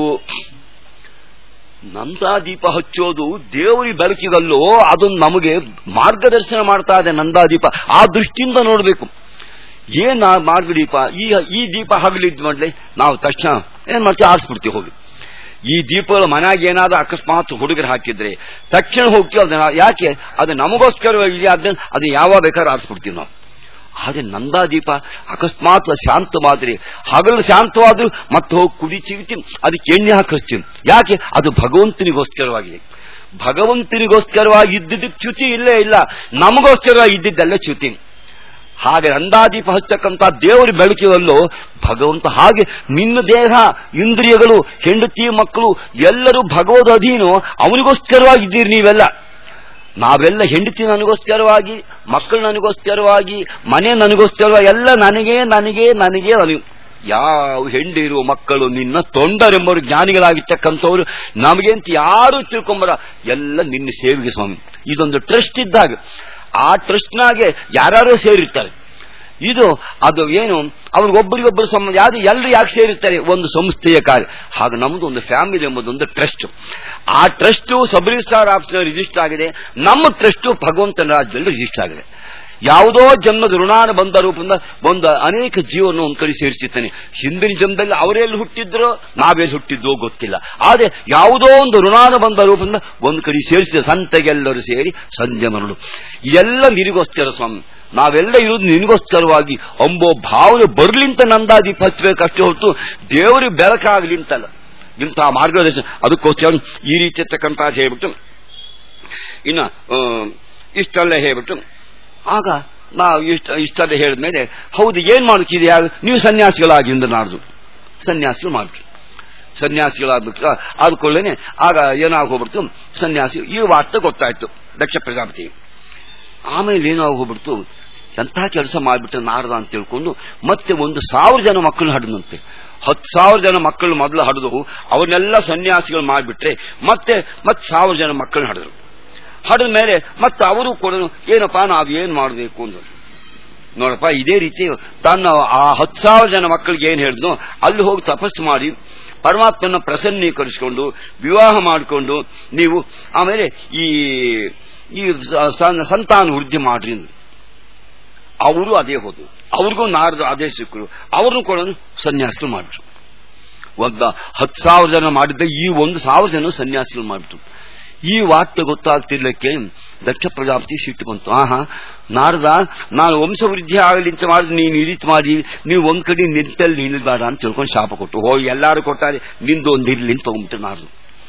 ನಂದಾದೀಪ ಹಚ್ಚೋದು ದೇವರಿ ಬೆಳಕಿಗಲ್ಲೋ ಅದನ್ನು ನಮಗೆ ಮಾರ್ಗದರ್ಶನ ಮಾಡ್ತಾ ಇದೆ ನಂದಾದೀಪ ಆ ದೃಷ್ಟಿಯಿಂದ ನೋಡಬೇಕು ಏನ್ ಮಾರ್ಗ ದೀಪ ಈ ಈ ದೀಪ ಹಗಲಿದ್ ಮಾಡ್ಲಿ ನಾವು ತಕ್ಷಣ ಏನ್ ಮಾಡ್ತೀವಿ ಆರಿಸ್ಬಿಡ್ತೀವಿ ಹೋಗಿ ಈ ದೀಪಗಳು ಮನೆಯಾಗ ಏನಾದ್ರೂ ಅಕಸ್ಮಾತ್ ಹುಡುಗರು ಹಾಕಿದ್ರೆ ತಕ್ಷಣ ಹೋಗ್ತೀವಿ ಅದನ್ನ ಯಾಕೆ ಅದು ನಮಗೋಸ್ಕರ ಇದೆ ಅದನ್ನ ಅದು ಯಾವಾಗ ಬೇಕಾದ್ರೂ ಆರಿಸ್ಬಿಡ್ತೀವಿ ನಾವು ಆದ್ರೆ ನಂದಾದೀಪ ಅಕಸ್ಮಾತ್ ಶಾಂತವಾದ್ರೆ ಹಗಲು ಶಾಂತವಾದ್ರೂ ಮತ್ತೆ ಹೋಗಿ ಕುಡಿ ಚಿಗ್ತೀನಿ ಅದಕ್ಕೆ ಎಣ್ಣೆ ಹಾಕಿಸ್ತೀನಿ ಯಾಕೆ ಅದು ಭಗವಂತನಿಗೋಸ್ಕರವಾಗಿದೆ ಭಗವಂತನಿಗೋಸ್ಕರವಾಗಿ ಇದ್ದಿದ್ದಕ್ಕೆ ಚ್ಯುತಿ ಇಲ್ಲೇ ಇಲ್ಲ ನಮಗೋಸ್ಕರವಾಗಿ ಇದ್ದಿದ್ದೆಲ್ಲ ಚ್ಯುತಿ ಹಾಗೆ ನಂದಾದೀಪ ಹಚ್ಚಕ್ಕಂತ ದೇವರು ಬೆಳಕಿರಲ್ಲೋ ಭಗವಂತ ಹಾಗೆ ನಿನ್ನ ದೇಹ ಇಂದ್ರಿಯಗಳು ಹೆಂಡತಿ ಮಕ್ಕಳು ಎಲ್ಲರೂ ಭಗವದ್ ಅಧೀನು ಅವನಿಗೋಸ್ಕರವಾಗಿದ್ದೀರಿ ನೀವೆಲ್ಲ ನಾವೆಲ್ಲ ಹೆಂಡತಿ ನನಗೋಸ್ಕರವಾಗಿ ಮಕ್ಕಳು ನನಗೋಸ್ಕರವಾಗಿ ಮನೆ ನನಗೋಸ್ಕರವಾಗಿ ಎಲ್ಲ ನನಗೆ ನನಗೆ ನನಗೆ ನನಗೆ ಯಾವ ಹೆಂಡಿರು ಮಕ್ಕಳು ನಿನ್ನ ತೊಂಡರೆಂಬರು ಜ್ಞಾನಿಗಳಾಗಿರ್ತಕ್ಕಂಥವ್ರು ನಮಗೆ ಅಂತ ಯಾರು ತಿಳ್ಕೊಂಬರ ಎಲ್ಲ ನಿನ್ನ ಸೇವೆಗೆ ಸ್ವಾಮಿ ಇದೊಂದು ಟ್ರಸ್ಟ್ ಇದ್ದಾಗ ಆ ಟ್ರಸ್ಟ್ನಾಗೆ ಯಾರು ಸೇರಿರ್ತಾರೆ ಇದು ಅದು ಏನು ಅವ್ರಿಗೊಬ್ಬರಿಗೊಬ್ಬರು ಸಂಬಂಧ ಯಾವ್ದು ಎಲ್ಲರೂ ಯಾಕೆ ಸೇರಿರ್ತಾರೆ ಒಂದು ಸಂಸ್ಥೆಯ ಕಾರ್ಯ ಹಾಗೆ ನಮ್ದು ಒಂದು ಫ್ಯಾಮಿಲಿ ಎಂಬುದೊಂದು ಟ್ರಸ್ಟ್ ಆ ಟ್ರಸ್ಟ್ ಸಬ್ ರಿಜಿಸ್ಟ್ರಾರ್ ಆಫೀಸ್ನಲ್ಲಿ ರಿಜಿಸ್ಟರ್ ಆಗಿದೆ ನಮ್ಮ ಟ್ರಸ್ಟ್ ಭಗವಂತನ ರಾಜ್ಯದಲ್ಲಿ ರಿಜಿಸ್ಟರ್ ಆಗಿದೆ ಯಾವುದೋ ಜನ್ಮದ ಋಣಾನ ಬಂದ ರೂಪದಿಂದ ಒಂದು ಅನೇಕ ಜೀವನ ಒಂದ್ ಕಡೆ ಸೇರಿಸಿರ್ತಾನೆ ಹಿಂದಿನ ಜನ್ಮದಲ್ಲಿ ಅವರೆಲ್ಲಿ ಹುಟ್ಟಿದ್ರೋ ನಾವೆಲ್ಲಿ ಹುಟ್ಟಿದ್ವೋ ಗೊತ್ತಿಲ್ಲ ಆದ್ರೆ ಯಾವುದೋ ಒಂದು ಋಣಾನ ಬಂದ ರೂಪದಿಂದ ಒಂದು ಕಡೆ ಸೇರಿಸಿದ ಸಂತೆಗೆಲ್ಲರೂ ಸೇರಿ ಸಂಜೆ ಮರಳು ಎಲ್ಲ ನಿನಗೋಸ್ಕರ ಸ್ವಾಮಿ ನಾವೆಲ್ಲ ಇರೋದು ನಿನಗೋಸ್ಕರವಾಗಿ ಅಂಬೋ ಭಾವನೆ ಬರ್ಲಿಂತ ನಂದಾದೀಪ ಹಚ್ಚಬೇಕಷ್ಟೇ ಹೊರತು ದೇವರಿಗೆ ಬೆಳಕಾಗ್ಲಿ ಅಂತಲ್ಲ ಇಂಥ ಮಾರ್ಗದರ್ಶನ ಅದಕ್ಕೋಸ್ಕರ ಈ ರೀತಿ ಇರ್ತಕ್ಕಂಥ ಹೇಳ್ಬಿಟ್ಟು ಇನ್ನ ಆ, ಇಷ್ಟೆಲ್ಲ ಹೇಳ್ಬಿಟ್ಟು ಆಗ ನಾವು ಇಷ್ಟ ಇಷ್ಟೆಲ್ಲ ಹೇಳಿದ್ಮೇಲೆ ಹೌದು ಏನ್ ಮಾಡುತ್ತಿದೆಯಾ ನೀವು ಸನ್ಯಾಸಿಗಳಾಗಿಂದ ನಾಡ್ದು ಸನ್ಯಾಸಿಗಳು ಮಾಡ್ಬಿಟ್ಟು ಸನ್ಯಾಸಿಗಳಾಗ್ಬಿಟ್ಟು ಆದ್ಕೊಳ್ಳೇನೆ ಆಗ ಏನಾಗ ಹೋಗ್ಬಿಡ್ತು ಸನ್ಯಾಸಿ ಈ ವಾರ್ತೆ ಗೊತ್ತಾಯ್ತು ದಕ್ಷ ಪ್ರಜಾಪತಿ ಆಮೇಲೆ ಏನಾಗ ಹೋಗ್ಬಿಡ್ತು ಎಂಥ ಕೆಲಸ ಮಾಡಿಬಿಟ್ಟು ನಾರದ ಅಂತ ತಿಳ್ಕೊಂಡು ಮತ್ತೆ ಒಂದು ಸಾವಿರ ಜನ ಮಕ್ಕಳು ಹಡದಂತೆ ಹತ್ತು ಸಾವಿರ ಜನ ಮಕ್ಕಳು ಮೊದಲು ಹಡಿದು ಅವನ್ನೆಲ್ಲ ಸನ್ಯಾಸಿಗಳು ಮಾಡಿಬಿಟ್ರೆ ಮತ್ತೆ ಮತ್ತೆ ಸಾವಿರ ಜನ ಮಕ್ಕಳು ಹಡಿದ್ರು ಹಡಿದ ಮೇಲೆ ಮತ್ತೆ ಅವರು ಕೂಡ ಏನಪ್ಪಾ ನಾವು ಏನ್ ಮಾಡಬೇಕು ಅಂದ್ರು ನೋಡಪ್ಪ ಇದೇ ರೀತಿ ತನ್ನ ಆ ಹತ್ತು ಸಾವಿರ ಜನ ಮಕ್ಕಳಿಗೆ ಏನ್ ಹೇಳಿದ್ನು ಅಲ್ಲಿ ಹೋಗಿ ತಪಸ್ಸು ಮಾಡಿ ಪರಮಾತ್ಮನ ಪ್ರಸನ್ನೀಕರಿಸಿಕೊಂಡು ವಿವಾಹ ಮಾಡಿಕೊಂಡು ನೀವು ಆಮೇಲೆ ಈ ಈ ಸ- ಸ- ಸಂತಾನ ವೃದ್ಧಿ ಮಾಡ್ರಿ ಅಂದ್ರು. ಅವರು ಅದೇ ಹೋದ್ರು ಅವ್ರಿಗೂ ನಾರದ ಅದೇ ಸಿಕ್ಕರು ಅವ್ರನ್ನು ಕೂಡ ಸನ್ಯಾಸಿಗಳು ಮಾಡಿದ್ರು ಒಂದ ಹತ್ತು ಸಾವಿರ ಜನ ಮಾಡಿದ್ದ ಈ ಒಂದು ಸಾವಿರ ಜನ ಸನ್ಯಾಸಿಗಳು ಮಾಡಿದ್ರು ಈ ವಾರ್ತೆ ಗೊತ್ತಾಗ್ತಿರ್ಲಿಕ್ಕೆ ದಕ್ಷ ಪ್ರಜಾಪತಿ ಸಿಟ್ಟು ಬಂತು ಆಹಾ ನಾಡ್ದ ನಾನು ವಂಶವೃದ್ಧಿ ಆಗಲಿ ಅಂತ ಮಾಡಿದ್ರೆ ನೀನು ಈ ರೀತಿ ಮಾಡಿ ನೀವು ಒಂದ್ ಕಡೆ ನಿಂತಲ್ಲಿ ನಿಲ್ಬೇಡ ಅಂತ ತಿಳ್ಕೊಂಡು ಶಾಪ ಕೊಟ್ಟು ಹೋಗಿ ಎಲ್ಲಾರು ಕೊಟ್ಟಾರೆ ನಿಂದು ಒಂದು ಇರ್ಲಿ ಅಂತ ತಗೊಂಡ್ಬಿಟ್ಟು ನಾಡ್ದು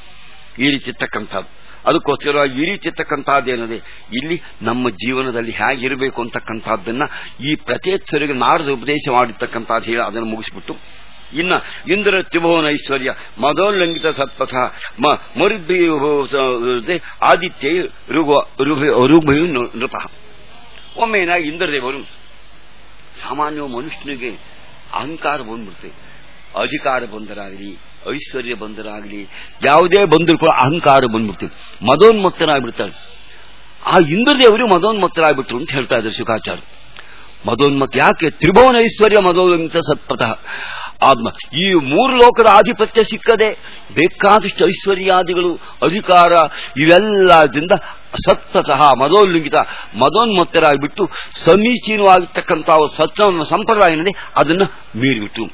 ಈ ರೀತಿ ಇರ್ತಕ್ಕಂಥದ್ದು ಅದಕ್ಕೋಸ್ಕರ ಈ ರೀತಿ ಇರ್ತಕ್ಕಂಥದ್ದೇನಿದೆ ಇಲ್ಲಿ ನಮ್ಮ ಜೀವನದಲ್ಲಿ ಹೇಗಿರಬೇಕು ಅಂತಕ್ಕಂಥದ್ದನ್ನ ಈ ಪ್ರತ್ಯೇತ್ಸರಿಗೆ ನಾರದ ಉಪದೇಶ ಮಾಡಿರ್ತಕ್ಕಂಥದ್ದು ಹೇಳಿ ಅದನ್ನು ಮುಗಿಸ್ಬಿಟ್ಟು ಇನ್ನ ಇಂದ್ರ ತ್ರಿಭುವನ ಐಶ್ವರ್ಯ ಮದೋಲ್ಲಂಘಿತ ಸತ್ಪಥ ಮರುದ್ಭಿ ಆದಿತ್ಯ ಋಭು ನೃಪ ಒಮ್ಮೆ ಏನಾಗಿ ಇಂದ್ರದೇವರು ಸಾಮಾನ್ಯ ಮನುಷ್ಯನಿಗೆ ಅಹಂಕಾರ ಬಂದ್ಬಿಡ್ತದೆ ಅಧಿಕಾರ ಬಂದರಾಗಲಿ ಐಶ್ವರ್ಯ ಬಂದರಾಗಲಿ ಯಾವುದೇ ಬಂದರೂ ಕೂಡ ಅಹಂಕಾರ ಬಂದ್ಬಿಡ್ತದೆ ಮದೋನ್ಮತ್ತನಾಗ್ಬಿಡ್ತಾಳೆ ಆ ಇಂದ್ರದೇವರು ಮದೋನ್ಮತ್ತರಾಗ್ಬಿಟ್ರು ಅಂತ ಹೇಳ್ತಾ ಇದ್ದಾರೆ ಶುಕಾಚಾರ್ಯ ಮದೋನ್ಮತ್ತ ಯಾಕೆ ತ್ರಿಭುವನ ಐಶ್ವರ್ಯ ಮದೋನ್ಮತ್ತ ಸತ್ಪಥ ಆತ್ಮ ಈ ಮೂರು ಲೋಕದ ಆಧಿಪತ್ಯ ಸಿಕ್ಕದೆ ಬೇಕಾದಷ್ಟು ಐಶ್ವರ್ಯಾದಿಗಳು ಅಧಿಕಾರ ಇವೆಲ್ಲದಿಂದ ಸತ್ಪತಃ ಮದೋಲ್ಲಂಘಿತ ಮದೋನ್ಮತ್ತರಾಗಿಬಿಟ್ಟು ಸಮೀಚೀನವಾಗಿರ್ತಕ್ಕಂಥ ಸತ್ಸ ಸಂಪ್ರದಾಯ ಏನಿದೆ ಅದನ್ನ ಮೀರಿಬಿಟ್ಟು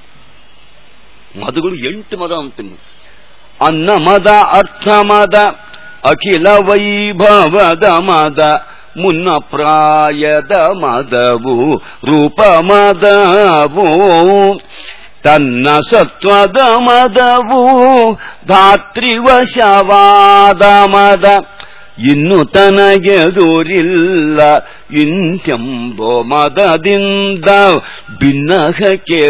ಮದಗಳು ಎಂಟು ಮದ ಅಂತ ಅನ್ನ ಮದ ಅರ್ಥ ಮದ ಅಖಿಲ ವೈಭವದ ಮದ ಮುನ್ನ ಪ್ರಾಯದ ಮದವು ರೂಪ ಮದವು ತನ್ನ ಸತ್ವದ ಮದವು ಧಾತ್ರಿವಶವಾದ ಮದ ಇನ್ನು ತನಗೆದುರಿಲ್ಲ ಇಂತೆಂಬೋ ಮದದಿಂದ ಭಿನ್ನಹಕ್ಕೆ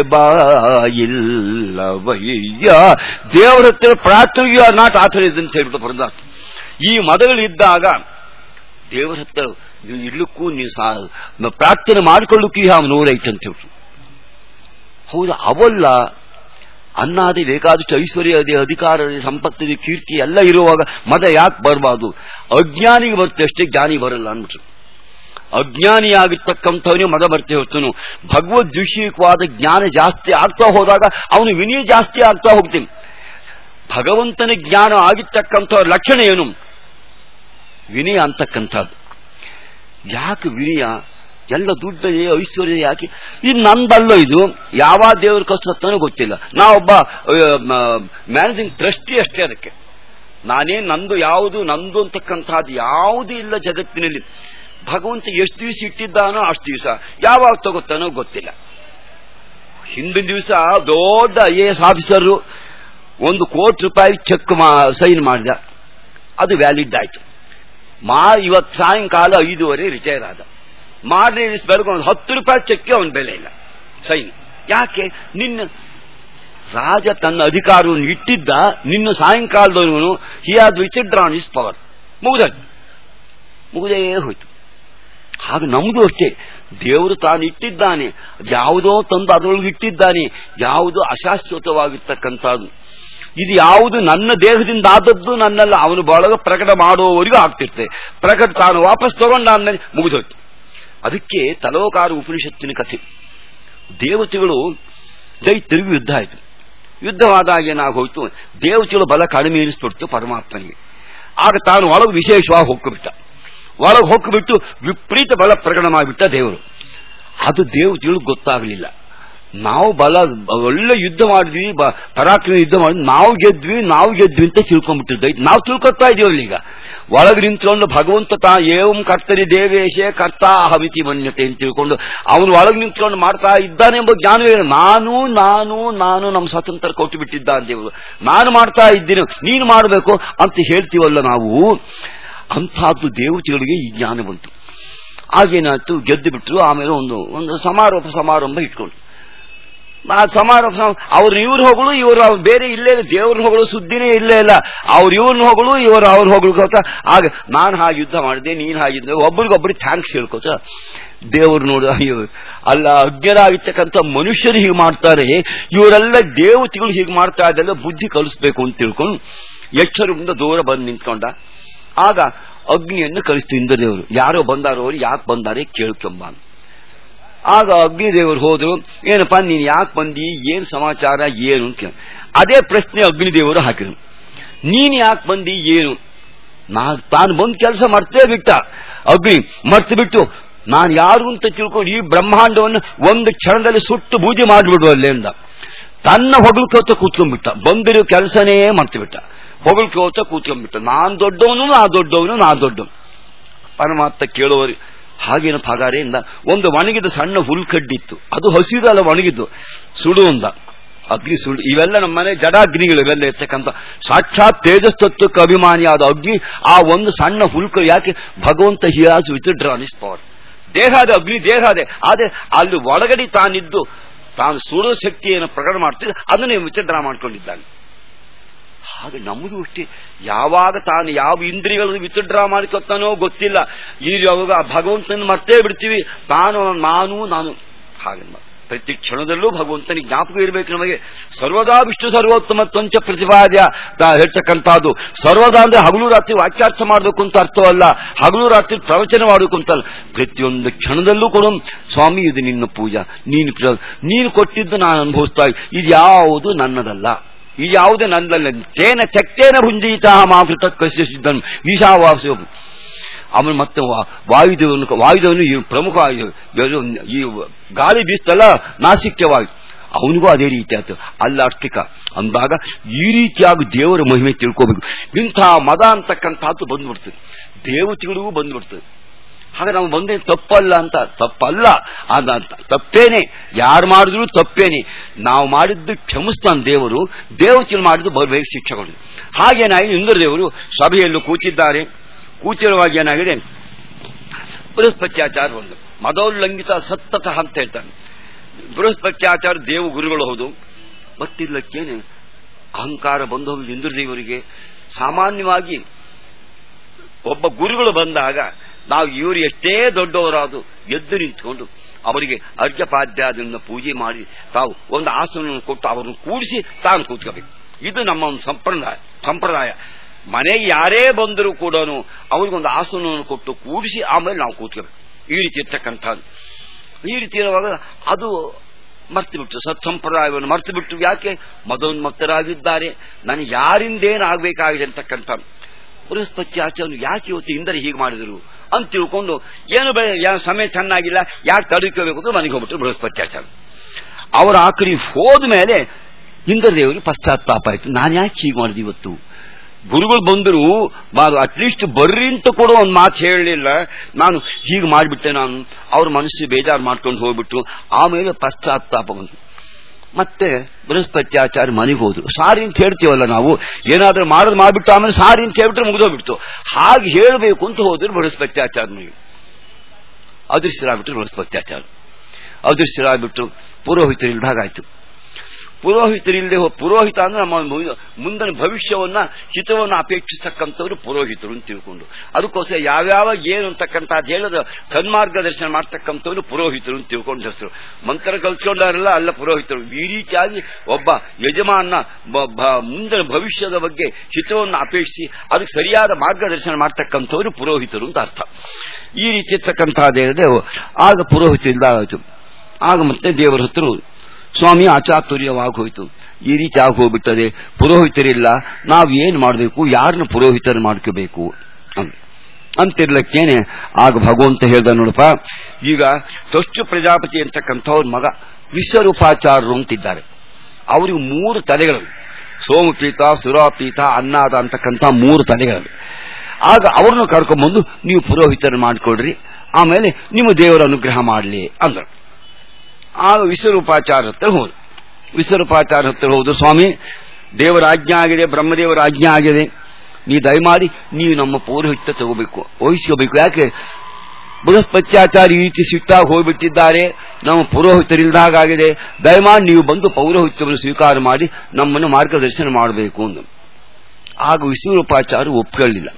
ಬಾಯಿಲ್ಲವಯ್ಯ ದೇವರ ಹತ್ರ ಪ್ರಾರ್ಥನೆಯು ನಾಟ್ ಆಥರೈಸ್ ಅಂತ ಹೇಳ್ಬಿಟ್ಟು ಬರೆದ ಈ ಮದಗಳಿದ್ದಾಗ ದೇವರ ಹತ್ರ ನೀವು ಇಡ್ಲಿಕ್ಕೂ ನೀವು ಸಾ- ಪ್ರಾರ್ಥನೆ ಮಾಡಿಕೊಳ್ಳಿಕ್ಕೂ ಯಾವ ನೂರೈಟ್ ಅಂತ ಹೇಳ್ಬಿಟ್ಟು ಹೌದು ಅವಲ್ಲ ಅನ್ನಾದಿ ಬೇಕಾದಷ್ಟು ಐಶ್ವರ್ಯ ಇದೆ ಅಧಿಕಾರ ಇದೆ ಸಂಪತ್ತಿದೆ ಕೀರ್ತಿ ಎಲ್ಲ ಇರುವಾಗ ಮದ ಯಾಕೆ ಬರಬಾರ್ದು ಅಜ್ಞಾನಿಗೆ ಬರುತ್ತೆ ಅಷ್ಟೇ ಜ್ಞಾನಿ ಬರಲ್ಲ ಅಂದ್ಬಿಟ್ರು ಅಜ್ಞಾನಿಯಾಗಿರ್ತಕ್ಕಂಥವನೇ ಮದ ಬರ್ತೆ ಹೊತ್ತನು ಭಗವದ್ವಿಷಯಕವಾದ ಜ್ಞಾನ ಜಾಸ್ತಿ ಆಗ್ತಾ ಹೋದಾಗ ಅವನು ವಿನಯ ಜಾಸ್ತಿ ಆಗ್ತಾ ಹೋಗ್ತೀನಿ ಭಗವಂತನ ಜ್ಞಾನ ಆಗಿರ್ತಕ್ಕಂಥ ಲಕ್ಷಣ ಏನು ವಿನಯ ಅಂತಕ್ಕಂಥದ್ದು ಯಾಕೆ ವಿನಯ ಎಲ್ಲ ದುಡ್ಡ ಐಶ್ವರ್ಯ ಯಾಕೆ ಇದು ನಂದಲ್ಲ ಇದು ಯಾವ ದೇವ್ರ ಕಷ್ಟನೂ ಗೊತ್ತಿಲ್ಲ ನಾವೊಬ್ಬ ಮ್ಯಾನೇಜಿಂಗ್ ಟ್ರಸ್ಟಿ ಅಷ್ಟೇ ಅದಕ್ಕೆ ನಾನೇ ನಂದು ಯಾವುದು ನಂದು ಅಂತಕ್ಕಂಥದ್ದು ಯಾವುದೂ ಇಲ್ಲ ಜಗತ್ತಿನಲ್ಲಿ ಭಗವಂತ ಎಷ್ಟು ದಿವಸ ಇಟ್ಟಿದ್ದಾನೋ ಅಷ್ಟು ದಿವಸ ಯಾವಾಗ ತಗೋತಾನೋ ಗೊತ್ತಿಲ್ಲ ಹಿಂದಿನ ದಿವಸ ದೊಡ್ಡ ಐ ಎ ಎಸ್ ಆಫೀಸರು ಒಂದು ಕೋಟಿ ರೂಪಾಯಿ ಚೆಕ್ ಸೈನ್ ಮಾಡಿದ ಅದು ವ್ಯಾಲಿಡ್ ಆಯ್ತು ಮಾ ಇವತ್ತು ಸಾಯಂಕಾಲ ಐದೂವರೆ ರಿಟೈರ್ ಆದ ಮಾರನೇ ದಿವಸ ಬೆಳಗ್ಗೆ ಒಂದು ಹತ್ತು ರೂಪಾಯಿ ಚೆಕ್ಗೆ ಅವನ ಬೆಲೆ ಇಲ್ಲ ಸೈನ್ ಯಾಕೆ ನಿನ್ನ ರಾಜ ತನ್ನ ಅಧಿಕಾರವನ್ನು ಇಟ್ಟಿದ್ದ ನಿನ್ನ ಸಾಯಂಕಾಲದವನು ಹಿ ಆದ್ ವಿಚಿಡ್ರಾನ್ ಇಸ್ ಪವರ್ ಮುಗಿದಾಯ್ತು ಮುಗಿದೇ ಹೋಯ್ತು ಹಾಗೆ ನಮ್ದು ಅಷ್ಟೇ ದೇವರು ತಾನು ಇಟ್ಟಿದ್ದಾನೆ ಯಾವುದೋ ತಂದು ಅದರೊಳಗೆ ಇಟ್ಟಿದ್ದಾನೆ ಯಾವುದು ಅಶಾಶ್ವತವಾಗಿರ್ತಕ್ಕಂಥದ್ದು ಇದು ಯಾವುದು ನನ್ನ ದೇಹದಿಂದ ಆದದ್ದು ನನ್ನೆಲ್ಲ ಅವನು ಬಳಗ ಪ್ರಕಟ ಮಾಡುವವರೆಗೂ ಆಗ್ತಿರ್ತದೆ ಪ್ರಕಟ ತಾನು ವಾಪಸ್ ತಗೊಂಡಾದ್ಮೇಲೆ ಮುಗಿದೋಯ್ತು ಅದಕ್ಕೆ ತಲೋಕಾರ ಉಪನಿಷತ್ತಿನ ಕಥೆ ದೇವತೆಗಳು ದೈತ್ಯರಿಗೂ ಯುದ್ಧ ಆಯಿತು ಯುದ್ಧವಾದಾಗ ಏನಾಗೋಯ್ತು ದೇವತೆಗಳು ಬಲ ಕಡಿಮೆ ಎನಿಸ್ಬಿಡ್ತು ಪರಮಾತ್ಮನಿಗೆ ಆಗ ತಾನು ಒಳಗೆ ವಿಶೇಷವಾಗಿ ಹೊಕ್ಕುಬಿಟ್ಟ ಒಳಗೆ ಹೊಕ್ಕುಬಿಟ್ಟು ವಿಪರೀತ ಬಲ ಪ್ರಕಟ ಮಾಡಿಬಿಟ್ಟ ದೇವರು ಅದು ದೇವತೆಗಳು ಗೊತ್ತಾಗಲಿಲ್ಲ ನಾವು ಬಲ ಒಳ್ಳೆ ಯುದ್ಧ ಮಾಡಿದ್ವಿ ಬ- ಪರಾಕ್ರಮ ಯುದ್ಧ ಮಾಡಿದ್ವಿ ನಾವು ಗೆದ್ವಿ ನಾವು ಗೆದ್ವಿ ಅಂತ ತಿಳ್ಕೊಂಡ್ಬಿಟ್ಟಿದ್ದೈತೆ ನಾವು ತಿಳ್ಕೊತಾ ಇದೀವಲ್ಲ ಈಗ ಒಳಗೆ ನಿಂತ್ಕೊಂಡು ಭಗವಂತ ತಾ ಏವಂ ಕರ್ತರಿ ದೇವೇಶೇ ಕರ್ತಾ ಹವಿತಿ ಮನ್ಯತೆ ಅಂತ ತಿಳ್ಕೊಂಡು ಅವನು ಒಳಗೆ ನಿಂತ್ಕೊಂಡು ಮಾಡ್ತಾ ಇದ್ದಾನೆ ಎಂಬ ಜ್ಞಾನವೇ ಇಲ್ಲ. ನಾನು ನಾನು ನಾನು ನಮ್ಮ ಸ್ವಾತಂತ್ರ್ಯ ಕೊಟ್ಟು ಬಿಟ್ಟಿದ್ದ ದೇವರು ನಾನು ಮಾಡ್ತಾ ಇದ್ದೀನಿ ನೀನು ಮಾಡಬೇಕು ಅಂತ ಹೇಳ್ತೀವಲ್ಲ ನಾವು ಅಂಥದ್ದು ದೇವತೆಗಳಿಗೆ ಈ ಜ್ಞಾನ ಬಂತು ಆಗೇನಾಯ್ತು ಗೆದ್ದು ಬಿಟ್ರು ಆಮೇಲೆ ಒಂದು ಒಂದು ಸಮಾರೋಪ ಸಮಾರಂಭ ಇಟ್ಕೊಂಡು ಆ ಸಮಾರೋಪ ಅವ್ರ ಇವ್ರ ಹೋಗಳು ಇವರು ಅವ್ರು ಬೇರೆ ಇಲ್ಲೇ ಇಲ್ಲ ದೇವ್ರನ್ನ ಹೊಗಳು ಸುದ್ದಿನೇ ಇಲ್ಲೇ ಇಲ್ಲ ಅವ್ರ ಇವ್ರನ್ನ ಹೊಗಳು ಇವರು ಅವ್ರ ಹೊಗಳ್ಕೋತ ಆಗ ನಾನು ಹಾಗೆ ಯುದ್ಧ ಮಾಡಿದೆ ನೀನ್ ಹಾಗಿದ್ರೆ ಒಬ್ರಿಗೊಬ್ರಿಗೆ ಥ್ಯಾಂಕ್ಸ್ ಹೇಳ್ಕೋತ ದೇವ್ರು ನೋಡು ಅಯ್ಯೋ ಅಲ್ಲ ಅಜ್ಞರಾಗಿರ್ತಕ್ಕಂಥ ಮನುಷ್ಯರು ಹೀಗೆ ಮಾಡ್ತಾರೆ ಇವರೆಲ್ಲ ದೇವತೆಗಳು ಹೀಗೆ ಮಾಡ್ತಾ ಇದ್ದಲ್ಲ ಬುದ್ಧಿ ಕಲಿಸ್ಬೇಕು ಅಂತ ತಿಳ್ಕೊಂಡು ಎಚ್ಚರದಿಂದ ದೂರ ಬಂದು ನಿಂತ್ಕೊಂಡ ಆಗ ಅಗ್ನಿಯನ್ನು ಕಳಿಸ್ತು ಇಂದ್ರದೇವರು ಯಾರೋ ಬಂದಾರೋ ಅವ್ರು ಯಾಕೆ ಬಂದಾರೆ ಕೇಳ್ಕೊಂಬ ಅಂತ. ಆಗ ಅಗ್ನಿದೇವರು ಹೋದ್ರು ಏನಪ್ಪಾ ನೀನ್ ಯಾಕೆ ಬಂದಿ ಏನ್ ಸಮಾಚಾರ ಏನು ಅಂತ ಕೇಳ್- ಅದೇ ಪ್ರಶ್ನೆ ಅಗ್ನಿದೇವರು ಹಾಕಿದ್ರು ನೀನ್ ಯಾಕೆ ಬಂದಿ ಏನು ನಾ ತಾನು ಬಂದು ಕೆಲಸ ಮರ್ತೇ ಬಿಟ್ಟ ಅಗ್ನಿ ಮರ್ತು ಬಿಟ್ಟು ನಾನು ಯಾರು ಅಂತ ತಿಳ್ಕೊಂಡು ಈ ಬ್ರಹ್ಮಾಂಡವನ್ನು ಒಂದು ಕ್ಷಣದಲ್ಲಿ ಸುಟ್ಟು ಬೂದಿ ಮಾಡಿಬಿಡು ಅಲ್ಲಿ ಅಂದ ತನ್ನ ಹೊಗಳ್ಕೋತ ಕೂತ್ಕೊಂಡ್ಬಿಟ್ಟ ಬಂದಿರೋ ಕೆಲಸನೇ ಮರ್ತು ಬಿಟ್ಟ ಹೊಗಳ್ಕೋತ ಕೂತ್ಕೊಂಡ್ಬಿಟ್ಟ ನಾನ್ ದೊಡ್ಡವನು ನಾ ದೊಡ್ಡವನು ನಾ ದೊಡ್ಡವನು ಪರಮಾತ್ಮ ಕೇಳುವರು ಹಾಗೇನು ಪಗಾರೆಯಿಂದ ಒಂದು ಒಣಗಿದ ಸಣ್ಣ ಹುಲ್ಕಡ್ಡಿತ್ತು ಅದು ಹಸಿದಲ್ಲ ಒಣಗಿದ್ದು ಸುಡು ಅಂದ ಅಗ್ನಿ ಸುಡು ಇವೆಲ್ಲ ನಮ್ಮ ಮನೆ ಜಡಾಗ್ನಿಗಳು ಇವೆಲ್ಲ ಇರ್ತಕ್ಕಂಥ ಸಾಕ್ಷಾತ್ ತೇಜಸ್ತತ್ವಕ್ಕೆ ಅಭಿಮಾನಿಯಾದ ಅಗ್ನಿ ಆ ಒಂದು ಸಣ್ಣ ಹುಲ್ಕ ಯಾಕೆ ಭಗವಂತ ಹಿಯಾಸ್ ವಿತ್ಡ್ರಾನ್ ಇಸ್ ಪವರ್ ದೇಹ ಅದೇ ಅಗ್ನಿ ದೇಹ ಅದೇ ಆದ್ರೆ ಅಲ್ಲಿ ಒಳಗಡೆ ತಾನಿದ್ದು ತಾನು ಸುಡೋ ಶಕ್ತಿಯನ್ನು ಪ್ರಕಟ ಮಾಡ್ತಿದ್ದ ಅದನ್ನೇ ವಿಚಿತ್ರ ಮಾಡ್ಕೊಂಡಿದ್ದಾನೆ ಹಾಗೆ ನಮ್ಮದು ಅಷ್ಟೇ ಯಾವಾಗ ತಾನು ಯಾವ ಇಂದ್ರಿಯಗಳನ್ನು ವಿತ್ಡ್ರಾ ಮಾಡ್ಕೊತಾನೋ ಗೊತ್ತಿಲ್ಲ ಈ ಯಾವಾಗ ಆ ಭಗವಂತನ ಮರ್ತೇ ಬಿಡ್ತೀವಿ ತಾನು ನಾನು ನಾನು ಹಾಗೆ ಮ- ಪ್ರತಿ ಕ್ಷಣದಲ್ಲೂ ಭಗವಂತನಿಗೆ ಜ್ಞಾಪಕ ಇರಬೇಕು ನಮಗೆ ಸರ್ವದಾ ವಿಷ್ಣು ಸರ್ವೋತ್ತಮ ತ್ವಂಚ ಪ್ರತಿಪಾದ್ಯ ತಾ ಹೇಳ್ತಕ್ಕಂಥದ್ದು ಸರ್ವದಾ ಅಂದ್ರೆ ಹಗಲು ರಾತ್ರಿ ವಾಕ್ಯಾರ್ಥ ಮಾಡಬೇಕು ಅಂತ ಅರ್ಥವಲ್ಲ ಹಗಲು ರಾತ್ರಿ ಪ್ರವಚನ ಮಾಡಬೇಕು ಅಂತಲ್ಲ ಪ್ರತಿಯೊಂದು ಕ್ಷಣದಲ್ಲೂ ಕೊಡು ಸ್ವಾಮಿ ಇದು ನಿನ್ನ ಪೂಜಾ ನೀನು ಪ್ರ- ನೀನು ಕೊಟ್ಟಿದ್ದು ನಾನು ಅನುಭವಿಸ್ತಾ ಇದ್ದೆ. ಇದು ಯಾವುದು ನನ್ನದಲ್ಲ ಈ ಯಾವುದೇ ನಂದಲ್ಲ ತೇನ ಚಕ್ತೇನ ಭುಂಜೀತ ಮಾಕೃತ ಕಶ್ಯ ಸಿದ್ಧನ್ ಈಶಾವಾಸ ಅವನು ಮತ್ತೆ ವಾ- ವಾಯುದೇವನು ವಾಯುದೇವನು ಈ ಪ್ರಮುಖ ಆಯು- ಯಾರು- ಈ ಗಾಳಿ ಬೀಸ್ತಲ್ಲ ನಾಸಿಕ್ಯ ವಾಯು ಅವನಿಗೂ ಅದೇ ರೀತಿ ಆಯ್ತು ಅಲ್ಲ ಅಷ್ಟಿಕ ಅಂದಾಗ ಈ ರೀತಿಯಾಗಿ ದೇವರ ಮಹಿಮೆ ತಿಳ್ಕೋಬೇಕು ಇಂಥ ಮದ ಅಂತಕ್ಕಂಥದ್ದು ಬಂದ್ಬಿಡ್ತದೆ ದೇವತೆಗಳಿಗೂ ಬಂದ್ಬಿಡ್ತದೆ ಹಾಗೆ ನಾವು ಬಂದ್ರೆ ತಪ್ಪಲ್ಲ ಅಂತ ತಪ್ಪಲ್ಲ ಅದ ತಪ್ಪೇನೆ ಯಾರು ಮಾಡಿದ್ರು ತಪ್ಪೇನೆ ನಾವು ಮಾಡಿದ್ದು ಕ್ಷಮಿಸ್ತಾನೆ ದೇವರು ದೇವತೆಗಳು ಮಾಡಿದ್ದು ಬರಬೇಕು ಶಿಕ್ಷಕರು ಹಾಗೇನಾಗಿ ಇಂದ್ರ ದೇವರು ಸಭೆಯಲ್ಲೂ ಕೂತಿದ್ದಾರೆ ಕೂತಿರುವಾಗ ಏನಾಗಿದೆ ಬೃಹಸ್ಪತ್ಯಾಚಾರ ಒಂದು ಮದೋಲ್ಲಂಘಿತ ಸತ್ತತಃ ಅಂತ ಹೇಳ್ತಾನೆ ಬೃಹಸ್ಪತ್ಯಾಚಾರ ದೇವ ಗುರುಗಳು ಹೌದು ಮತ್ತಿಲ್ಲಕ್ಕೇನೆ ಅಹಂಕಾರ ಬಂದವರು ಇಂದ್ರದೇವರಿಗೆ ಸಾಮಾನ್ಯವಾಗಿ ಒಬ್ಬ ಗುರುಗಳು ಬಂದಾಗ ನಾವು ಇವರು ಎಷ್ಟೇ ದೊಡ್ಡವರಾದು ಎದ್ದು ನಿಂತ್ಕೊಂಡು ಅವರಿಗೆ ಅರ್ಘ್ಯಪಾದ್ಯಾದನ್ನ ಪೂಜೆ ಮಾಡಿ ತಾವು ಒಂದು ಆಸನವನ್ನು ಕೊಟ್ಟು ಅವರನ್ನು ಕೂಡಿಸಿ ತಾನು ಕೂತ್ಕೋಬೇಕು ಇದು ನಮ್ಮ ಒಂದು ಸಂಪ್ರದಾಯ ಸಂಪ್ರದಾಯ ಮನೆಗೆ ಯಾರೇ ಬಂದರೂ ಕೂಡ ಅವರಿಗೊಂದು ಆಸನವನ್ನು ಕೊಟ್ಟು ಕೂಡಿಸಿ ಆಮೇಲೆ ನಾವು ಕೂತ್ಕೋಬೇಕು ಈ ರೀತಿ ಇರ್ತಕ್ಕಂಥದ್ದು ಈ ರೀತಿ ಇರುವಾಗ ಅದು ಮರ್ತು ಬಿಟ್ಟು ಸತ್ಸಂಪ್ರದಾಯವನ್ನು ಮರ್ತು ಬಿಟ್ಟು ಯಾಕೆ ಮದೋನ್ಮತ್ತರಾಗಿದ್ದಾರೆ ನನಗೆ ಯಾರಿಂದೇನು ಆಗಬೇಕಾಗಿದೆ ಅಂತಕ್ಕಂಥ ಬೃಹಸ್ಪತಿ ಆಚಾರ್ಯನು ಯಾಕೆ ಇವತ್ತು ಇಂದರೆ ಹೀಗೆ ಮಾಡಿದರು ಅಂತ ತಿಳ್ಕೊಂಡು ಏನು ಬೆಳೆ ಯಾ- ಸಮಯ ಚೆನ್ನಾಗಿಲ್ಲ ಯಾಕೆ ತಡೆಕೋಬೇಕು ಅಂತ ಮನೆಗೆ ಹೋಗ್ಬಿಟ್ರು ಬೃಹಸ್ಪತಿ ಆಚಾರ್ಯ ಅವರ ಆ ಕಡೆ ಹೋದ ಮೇಲೆ ಇಂದ್ರದೇವರಿಗೆ ಪಶ್ಚಾತ್ತಾಪ ಆಯ್ತು ನಾನು ಯಾಕೆ ಹೀಗೆ ಮಾಡಿದೆ ಇವತ್ತು ಗುರುಗಳು ಬಂದರು ಅಟ್ಲೀಸ್ಟ್ ಬರ್ರಿ ಅಂತ ಕೂಡ ಒಂದು ಮಾತು ಹೇಳಲಿಲ್ಲ ನಾನು ಹೀಗೆ ಮಾಡಿಬಿಟ್ಟೆ ನಾನು ಅವ್ರ ಮನಸ್ಸು ಬೇಜಾರು ಮಾಡ್ಕೊಂಡು ಹೋಗ್ಬಿಟ್ಟು ಆಮೇಲೆ ಪಶ್ಚಾತ್ತಾಪ ಬಂತು ಮತ್ತೆ ಬೃಹಸ್ಪತಿ ಆಚಾರ್ಯ ಮನೆಗೆ ಹೋದ್ರು ಸಾರಿ ಅಂತ ಹೇಳ್ತೀವಲ್ಲ ನಾವು ಏನಾದ್ರೂ ಮಾಡೋದು ಮಾಡ್ಬಿಟ್ಟು ಆಮೇಲೆ ಸಾರಿ ಅಂತ ಹೇಳ್ಬಿಟ್ರೆ ಮುಗಿದೋಗ್ಬಿಡ್ತು ಹಾಗೆ ಹೇಳಬೇಕು ಅಂತ ಹೋದ್ರು ಬೃಹಸ್ಪತಿ ಆಚಾರ್ಯ ಮನೆಗೆ ಅದೃಶ್ಯರಾಗ್ಬಿಟ್ರು ಬೃಹಸ್ಪತ್ಯಾಚಾರ ಅದೃಶ್ಯರಾಗ್ಬಿಟ್ಟು ಪುರೋಹಿತರಿಲ್ದ ಹಾಗಾಯ್ತು ಪುರೋಹಿತರಿಲ್ಲದೆ ಪುರೋಹಿತ ಅಂದ್ರೆ ನಮ್ಮ ಮು- ಮುಂದಿನ ಭವಿಷ್ಯವನ್ನ ಹಿತವನ್ನು ಅಪೇಕ್ಷಿಸತಕ್ಕಂಥವ್ರು ಪುರೋಹಿತರು ಅಂತ ತಿಳ್ಕೊಂಡು ಅದಕ್ಕೋಸ್ಕರ ಯಾವ್ಯಾವ ಏನು ಅಂತಕ್ಕಂಥ ಹೇಳದ ಸನ್ಮಾರ್ಗದರ್ಶನ ಮಾಡ್ತಕ್ಕಂಥವ್ರು ಪುರೋಹಿತರು ಅಂತ ತಿಳ್ಕೊಂಡು ಹೆಸರು ಮಂತ್ರ ಕಲ್ಸ್ಕೊಂಡಾರಲ್ಲ ಅಲ್ಲ ಪುರೋಹಿತರು ಈ ರೀತಿಯಾಗಿ ಒಬ್ಬ ಯಜಮಾನ ಬ- ಬ- ಮುಂದಿನ ಭವಿಷ್ಯದ ಬಗ್ಗೆ ಹಿತವನ್ನು ಅಪೇಕ್ಷಿಸಿ ಅದಕ್ಕೆ ಸರಿಯಾದ ಮಾರ್ಗದರ್ಶನ ಮಾಡ್ತಕ್ಕಂಥವ್ರು ಪುರೋಹಿತರು ಅಂತ ಅರ್ಥ ಈ ರೀತಿ ಇರ್ತಕ್ಕಂಥದ್ದೇನಿದೆ ಆಗ ಪುರೋಹಿತರಿಂದ ಆಯಿತು ಆಗ ಮತ್ತೆ ದೇವರ ಹತ್ರ ಸ್ವಾಮಿ ಅಚಾತುರ್ಯವಾಗಿ ಹೋಯ್ತು ಈ ರೀತಿ ಆಗಿ ಹೋಗ್ಬಿಟ್ಟದೆ ಪುರೋಹಿತರಿಲ್ಲ ನಾವು ಏನ್ ಮಾಡಬೇಕು ಯಾರನ್ನ ಪುರೋಹಿತರು ಮಾಡ್ಕೋಬೇಕು ಅಂತ ಅಂತಿರ್ಲಕ್ಕೇನೆ ಆಗ ಭಗವಂತ ಹೇಳ್ದ ನೋಡಪ್ಪ ಈಗ ತೊಷ್ಟು ಪ್ರಜಾಪತಿ ಅಂತಕ್ಕಂಥವ್ರ ಮಗ ವಿಶ್ವರೂಪಾಚಾರರು ಅಂತಿದ್ದಾರೆ ಅವರಿಗೆ ಮೂರು ತಲೆಗಳು ಸೋಮಪೀಠ ಸುರಾಪೀಠ ಅನ್ನಾದ ಅಂತಕ್ಕಂಥ ಮೂರು ತಲೆಗಳು ಆಗ ಅವ್ರನ್ನ ಕರ್ಕೊಂಡ್ಬಂದು ನೀವು ಪುರೋಹಿತರು ಮಾಡಿಕೊಡ್ರಿ ಆಮೇಲೆ ನಿಮ್ಮ ದೇವರ ಅನುಗ್ರಹ ಮಾಡಲಿ ಅಂದ್ರು ಆಗ ವಿಶ್ವರೂಪಾಚಾರ ಹತ್ರ ಹೋದ್ರು ವಿಶ್ವರೂಪಾಚಾರ ಹತ್ರ ಹೋದ್ರು ಸ್ವಾಮಿ ದೇವರ ಆಜ್ಞೆ ಆಗಿದೆ ಬ್ರಹ್ಮದೇವರ ಆಜ್ಞೆ ಆಗಿದೆ ನೀ ದಯಮಾಡಿ ನೀವು ನಮ್ಮ ಪೌರೋಹಿತ್ಯ ತಗೋಬೇಕು ವಹಿಸ್ಕೋಬೇಕು ಯಾಕೆ ಬೃಹಸ್ಪತ್ಯಾಚಾರ ಈ ರೀತಿ ಸಿಟ್ಟಾಗಿ ಹೋಗ್ಬಿಟ್ಟಿದ್ದಾರೆ ನಮ್ಮ ಪುರೋಹಿತರಿಲ್ದಾಗಿದೆ ದಯಮಾಡಿ ನೀವು ಬಂದು ಪೌರೋಹಿತ್ಯವನ್ನು ಸ್ವೀಕಾರ ಮಾಡಿ ನಮ್ಮನ್ನು ಮಾರ್ಗದರ್ಶನ ಮಾಡಬೇಕು ಅಂದು ಆಗ ವಿಶ್ವರೂಪಾಚಾರ ಒಪ್ಕೊಳ್ಳಿಲ್ಲ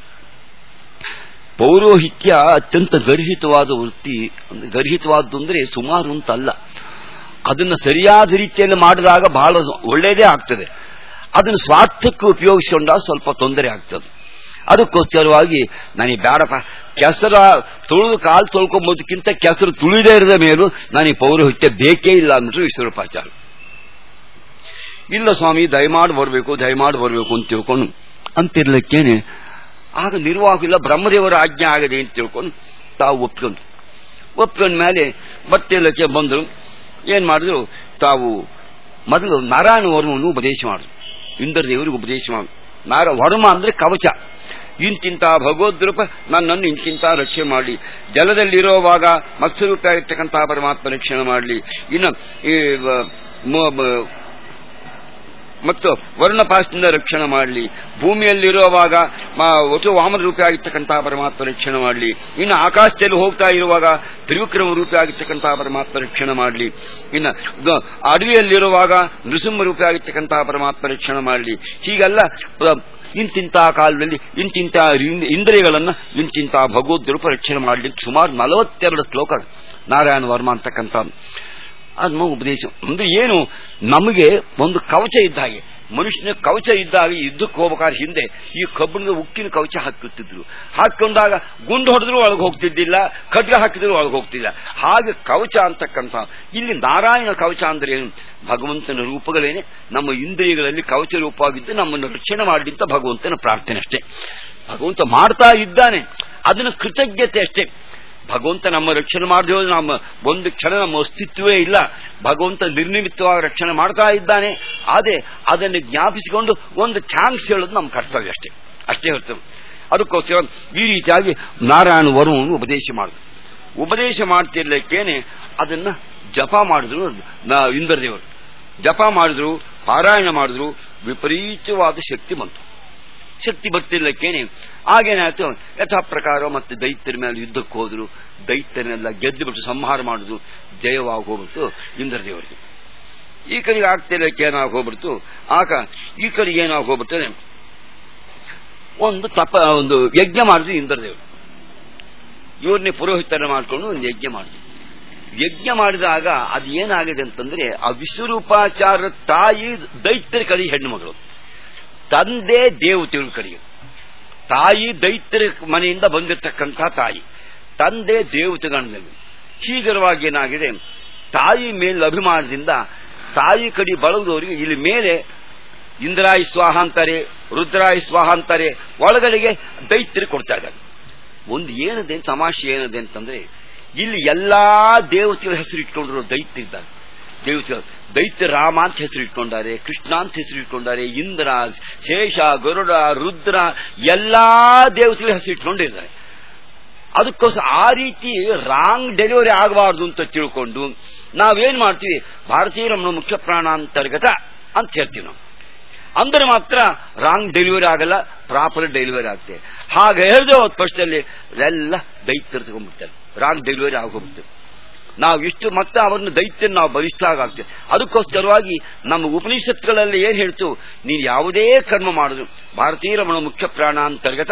ಪೌರೋಹಿತ್ಯ ಅತ್ಯಂತ ಗರ್ಹಿತವಾದ ವೃತ್ತಿ ಅಂದ್ರೆ ಗರ್ಹಿತವಾದ್ದು ಅಂದ್ರೆ ಸುಮಾರು ಅಂತಲ್ಲ ಅದನ್ನು ಸರಿಯಾದ ರೀತಿಯಲ್ಲಿ ಮಾಡಿದಾಗ ಬಹಳ ಒಳ್ಳೆಯದೇ ಆಗ್ತದೆ ಅದನ್ನು ಸ್ವಾರ್ಥಕ್ಕೆ ಉಪಯೋಗಿಸಿಕೊಂಡಾಗ ಸ್ವಲ್ಪ ತೊಂದರೆ ಆಗ್ತದೆ ಅದಕ್ಕೋಸ್ಕರವಾಗಿ ನನಗೆ ಬೇಡಪ್ಪ ಕೆಸರ ತುಳಿದು ಕಾಲು ತೊಳ್ಕೊಂಬೋದಕ್ಕಿಂತ ಕೆಸರು ತುಳಿದೇ ಇರದ ಮೇಲೂ ನನಗೆ ಪೌರೋಹಿತ್ಯ ಬೇಕೇ ಇಲ್ಲ ಅಂದ್ಬಿಟ್ರು ವಿಶ್ವರೂಪಾಚಾರ ಇಲ್ಲ ಸ್ವಾಮಿ ದಯಮಾಡಿ ಬರಬೇಕು ದಯಮಾಡಿ ಬರಬೇಕು ಅಂತ ತಿಳ್ಕೊಂಡು ಅಂತಿರ್ಲಿಕ್ಕೇನೆ ಆಗ ನಿರ್ವಾಹವಿಲ್ಲ ಬ್ರಹ್ಮದೇವರ ಆಜ್ಞೆ ಆಗದೆ ಅಂತ ತಿಳ್ಕೊಂಡು ತಾವು ಒಪ್ಕೊಂಡು ಒಪ್ಕೊಂಡ ಮೇಲೆ ಬಟ್ಟೆಲ್ಲಕ್ಕೆ ಬಂದರು ಏನ್ ಮಾಡಿದ್ರು ತಾವು ಮೊದಲು ನಾರಾಯಣ ವರ್ಮವನ್ನು ಉಪದೇಶ ಮಾಡಿದ್ರು ಇಂದ್ರದೇವರಿಗೆ ಉಪದೇಶ ಮಾಡಿದ್ರು ನಾರ ವರ್ಮ ಅಂದ್ರೆ ಕವಚ ಇಂತಿಂತ ಭಗವದ್ರೂಪ ನನ್ನನ್ನು ಇಂತಿಂತ ರಕ್ಷಣೆ ಮಾಡಲಿ ಜಲದಲ್ಲಿರುವಾಗ ಮತ್ಸ್ಯರೂಪ ಆಗಿರ್ತಕ್ಕಂತಹ ಪರಮಾತ್ಮ ರಕ್ಷಣೆ ಮಾಡಲಿ ಇನ್ನು ಈ ವ- ಮ- ಮ- ಮತ್ತು ವರ್ಣಪಾಸದಿಂದ ರಕ್ಷಣೆ ಮಾಡಲಿ ಭೂಮಿಯಲ್ಲಿರುವಾಗ ಮ- ಒಟ್ಟು ವಾಮನ ರೂಪಿ ಆಗಿರ್ತಕ್ಕಂತಹ ಪರಮಾತ್ಮ ರಕ್ಷಣೆ ಮಾಡಲಿ ಇನ್ನು ಆಕಾಶದಲ್ಲಿ ಹೋಗ್ತಾ ಇರುವಾಗ ತ್ರಿವಿಕ್ರಮ ರೂಪಿ ಆಗಿರ್ತಕ್ಕಂತಹ ಪರಮಾತ್ಮ ರಕ್ಷಣೆ ಮಾಡಲಿ ಇನ್ನು ಗ- ಅಡವಿಯಲ್ಲಿರುವಾಗ ನೃಸಿಂಹ ರೂಪಿ ಆಗಿರ್ತಕ್ಕಂತಹ ಪರಮಾತ್ಮ ರಕ್ಷಣೆ ಮಾಡಲಿ ಹೀಗೆಲ್ಲ ಪ್ರ- ಇಂತಿಂತಹ ಕಾಲದಲ್ಲಿ ಇಂತಿಂತ ಇಂದ್ರಿಯಗಳನ್ನ ಇಂತಿಂತ ಭಗವದ್ ರೂಪ ರಕ್ಷಣೆ ಮಾಡಲಿ ಸುಮಾರು ನಲವತ್ತೆರಡು ಶ್ಲೋಕ ನಾರಾಯಣ ವರ್ಮ ಅಂತಕ್ಕಂಥ ಅದು ಉಪದೇಶ ಅಂದ್ರೆ ಏನು ನಮಗೆ ಒಂದು ಕವಚ ಇದ್ದ ಹಾಗೆ ಮನುಷ್ಯನ ಕವಚ ಇದ್ದಾಗ ಯುದ್ಧಕ್ಕೆ ಹೋಗ್ಬೇಕಾದ್ರೆ ಹಿಂದೆ ಈ ಕಬ್ಬಿಣದ ಉಕ್ಕಿನ ಕವಚ ಹಾಕುತ್ತಿದ್ರು ಹಾಕೊಂಡಾಗ ಗುಂಡು ಹೊಡೆದ್ರು ಒಳಗೆ ಹೋಗ್ತಿದ್ದಿಲ್ಲ ಖಡ್ಗ ಹಾಕಿದ್ರು ಒಳಗೆ ಹೋಗ್ತಿಲ್ಲ ಹಾಗೆ ಕವಚ ಅಂತಕ್ಕಂಥ ಇಲ್ಲಿ ನಾರಾಯಣ ಕವಚ ಅಂದ್ರೆ ಏನು ಭಗವಂತನ ರೂಪಗಳೇನೆ ನಮ್ಮ ಇಂದ್ರಿಯಗಳಲ್ಲಿ ಕವಚ ರೂಪವಾಗಿದ್ದು ನಮ್ಮನ್ನು ರಕ್ಷಣೆ ಮಾಡಲಿ ಅಂತ ಭಗವಂತನ ಪ್ರಾರ್ಥನೆ ಅಷ್ಟೇ ಭಗವಂತ ಮಾಡ್ತಾ ಇದ್ದಾನೆ ಅದನ್ನು ಕೃತಜ್ಞತೆ ಅಷ್ಟೇ ಭಗವಂತ ನಮ್ಮ ರಕ್ಷಣೆ ಮಾಡದೆ ಹೋದ್ರೆ ನಮ್ಮ ಒಂದು ಕ್ಷಣ ನಮ್ಮ ಅಸ್ತಿತ್ವವೇ ಇಲ್ಲ ಭಗವಂತ ನಿರ್ನಿಮಿತ್ತವಾಗಿ ರಕ್ಷಣೆ ಮಾಡ್ತಾ ಇದ್ದಾನೆ ಅದೇ ಅದನ್ನು ಜ್ಞಾಪಿಸಿಕೊಂಡು ಒಂದು ಥ್ಯಾಂಕ್ಸ್ ಹೇಳೋದು ನಮ್ಮ ಕರ್ತವ್ಯ ಅಷ್ಟೇ ಅಷ್ಟೇ ಹೊರತು ಅದಕ್ಕೋಸ್ಕರ ಈ ರೀತಿಯಾಗಿ ನಾರಾಯಣ ವರುವನ್ನು ಉಪದೇಶ ಮಾಡಿದ್ರು ಉಪದೇಶ ಮಾಡ್ತಿರ್ಲಿಕ್ಕೇನೆ ಅದನ್ನ ಜಪ ಮಾಡಿದ್ರು ನಾ- ಇಂದ್ರದೇವರು ಜಪ ಮಾಡಿದ್ರು ಪಾರಾಯಣ ಮಾಡಿದ್ರು ವಿಪರೀತವಾದ ಶಕ್ತಿ ಬಂತು ಶಕ್ತಿ ಬರ್ತಿರ್ಲಿಕ್ಕೇನೆ ಆಗೇನಾಯ್ತು ಯಥಾ ಪ್ರಕಾರ ಮತ್ತೆ ದೈತ್ಯರ ಮೇಲೆ ಯುದ್ಧಕ್ಕೆ ಹೋದ್ರು ದೈತ್ಯರನ್ನೆಲ್ಲ ಗೆದ್ದು ಬಿಟ್ಟು ಸಂಹಾರ ಮಾಡುದು ಜಯವಾಗಿ ಹೋಗ್ಬಿಡ್ತು ಇಂದ್ರದೇವರಿಗೆ ಈ ಕಡೆಗೆ ಆಗ್ತಿರ್ಲಿಕ್ಕೆ ಏನಾಗಿ ಹೋಗ್ಬಿಡ್ತು ಆಗ ಈ ಕಡೆಗೆ ಏನಾಗಿ ಹೋಗ್ಬಿಡ್ತದೆ ಒಂದು ತಪ ಒಂದು ಯಜ್ಞ ಮಾಡಿದ್ರು ಇಂದ್ರದೇವರು ಇವ್ರನ್ನೇ ಪುರೋಹಿತರ ಮಾಡ್ಕೊಂಡು ಒಂದು ಯಜ್ಞ ಮಾಡಿದ್ರು ಯಜ್ಞ ಮಾಡಿದಾಗ ಅದು ಏನಾಗಿದೆ ಅಂತಂದ್ರೆ ಆ ವಿಶ್ವರೂಪಾಚಾರ ತಾಯಿ ದೈತ್ಯರ ಕಡೆ ಹೆಣ್ಣು ಮಗಳು ತಂದೆ ದೇವತೆಗಳ ಕಡೆಗೆ ತಾಯಿ ದೈತ್ಯರ ಮನೆಯಿಂದ ಬಂದಿರತಕ್ಕಂಥ ತಾಯಿ ತಂದೆ ದೇವತೆಗಣದಲ್ಲಿ ಹೀಗಿರುವಾಗ ಏನಾಗಿದೆ ತಾಯಿ ಮೇಲೆ ಅಭಿಮಾನದಿಂದ ತಾಯಿ ಕಡೆ ಬಳಗದವರಿಗೆ ಇಲ್ಲಿ ಮೇಲೆ ಇಂದ್ರಾಯಿ ಸ್ವಾಹ ಅಂತಾರೆ ರುದ್ರಾಯಿ ಸ್ವಾಹ ಅಂತಾರೆ ಒಳಗಡೆಗೆ ದೈತ್ಯರು ಕೊಡ್ತಾ ಇದ್ದಾರೆ ಒಂದು ಏನಿದೆ ತಮಾಷೆ ಏನಿದೆ ಅಂತಂದ್ರೆ ಇಲ್ಲಿ ಎಲ್ಲಾ ದೇವತೆಗಳ ಹೆಸರು ಇಟ್ಕೊಂಡಿರೋ ದೈತ್ಯ ಇದ್ದಾರೆ ದೇವತೆಗಳು ದೈತ್ಯ ರಾಮ ಅಂತ ಹೆಸರು ಇಟ್ಕೊಂಡಾರೆ ಕೃಷ್ಣ ಅಂತ ಹೆಸರು ಇಟ್ಕೊಂಡಾರೆ ಇಂದ್ರ ಶೇಷ ಗರುಡ ರುದ್ರ ಎಲ್ಲಾ ದೇವತೆಗಳ ಹೆಸರು ಇಟ್ಕೊಂಡಿದ್ದಾರೆ ಅದಕ್ಕೋಸ್ಕರ ಆ ರೀತಿ ರಾಂಗ್ ಡೆಲಿವರಿ ಆಗಬಾರ್ದು ಅಂತ ತಿಳ್ಕೊಂಡು ನಾವೇನ್ ಮಾಡ್ತೀವಿ ಭಾರತೀಯ ನಮ್ಮ ಮುಖ್ಯ ಪ್ರಾಣಾಂತರ್ಗತ ಅಂತ ಹೇಳ್ತೀವಿ ನಾವು ಅಂದ್ರೆ ಮಾತ್ರ ರಾಂಗ್ ಡೆಲಿವರಿ ಆಗಲ್ಲ ಪ್ರಾಪರ್ ಡೆಲಿವರಿ ಆಗ್ತದೆ ಹಾಗೆ ಹೇಳಿದ್ರೆ ಹೋದ ಪಕ್ಷದಲ್ಲಿ ಎಲ್ಲ ದೈತ್ಯರು ತಗೊಂಡ್ಬಿಡ್ತಾರೆ ರಾಂಗ್ ಡೆಲಿವರಿ ಆಗೋಗ್ಬಿಡ್ತದೆ ನಾವು ಇಷ್ಟು ಮತ್ತೆ ಅವರನ್ನು ದೈತ್ಯ ನಾವು ಬಲಿಷ್ಠಾಗ್ತೇವೆ ಅದಕ್ಕೋಸ್ಕರವಾಗಿ ನಮ್ಮ ಉಪನಿಷತ್ಗಳಲ್ಲಿ ಏನ್ ಹೇಳ್ತು ನೀನು ಯಾವುದೇ ಕರ್ಮ ಮಾಡಿದ್ರು ಭಾರತೀಯ ರಮಣ ಮುಖ್ಯ ಪ್ರಾಣ ಅಂತರ್ಗತ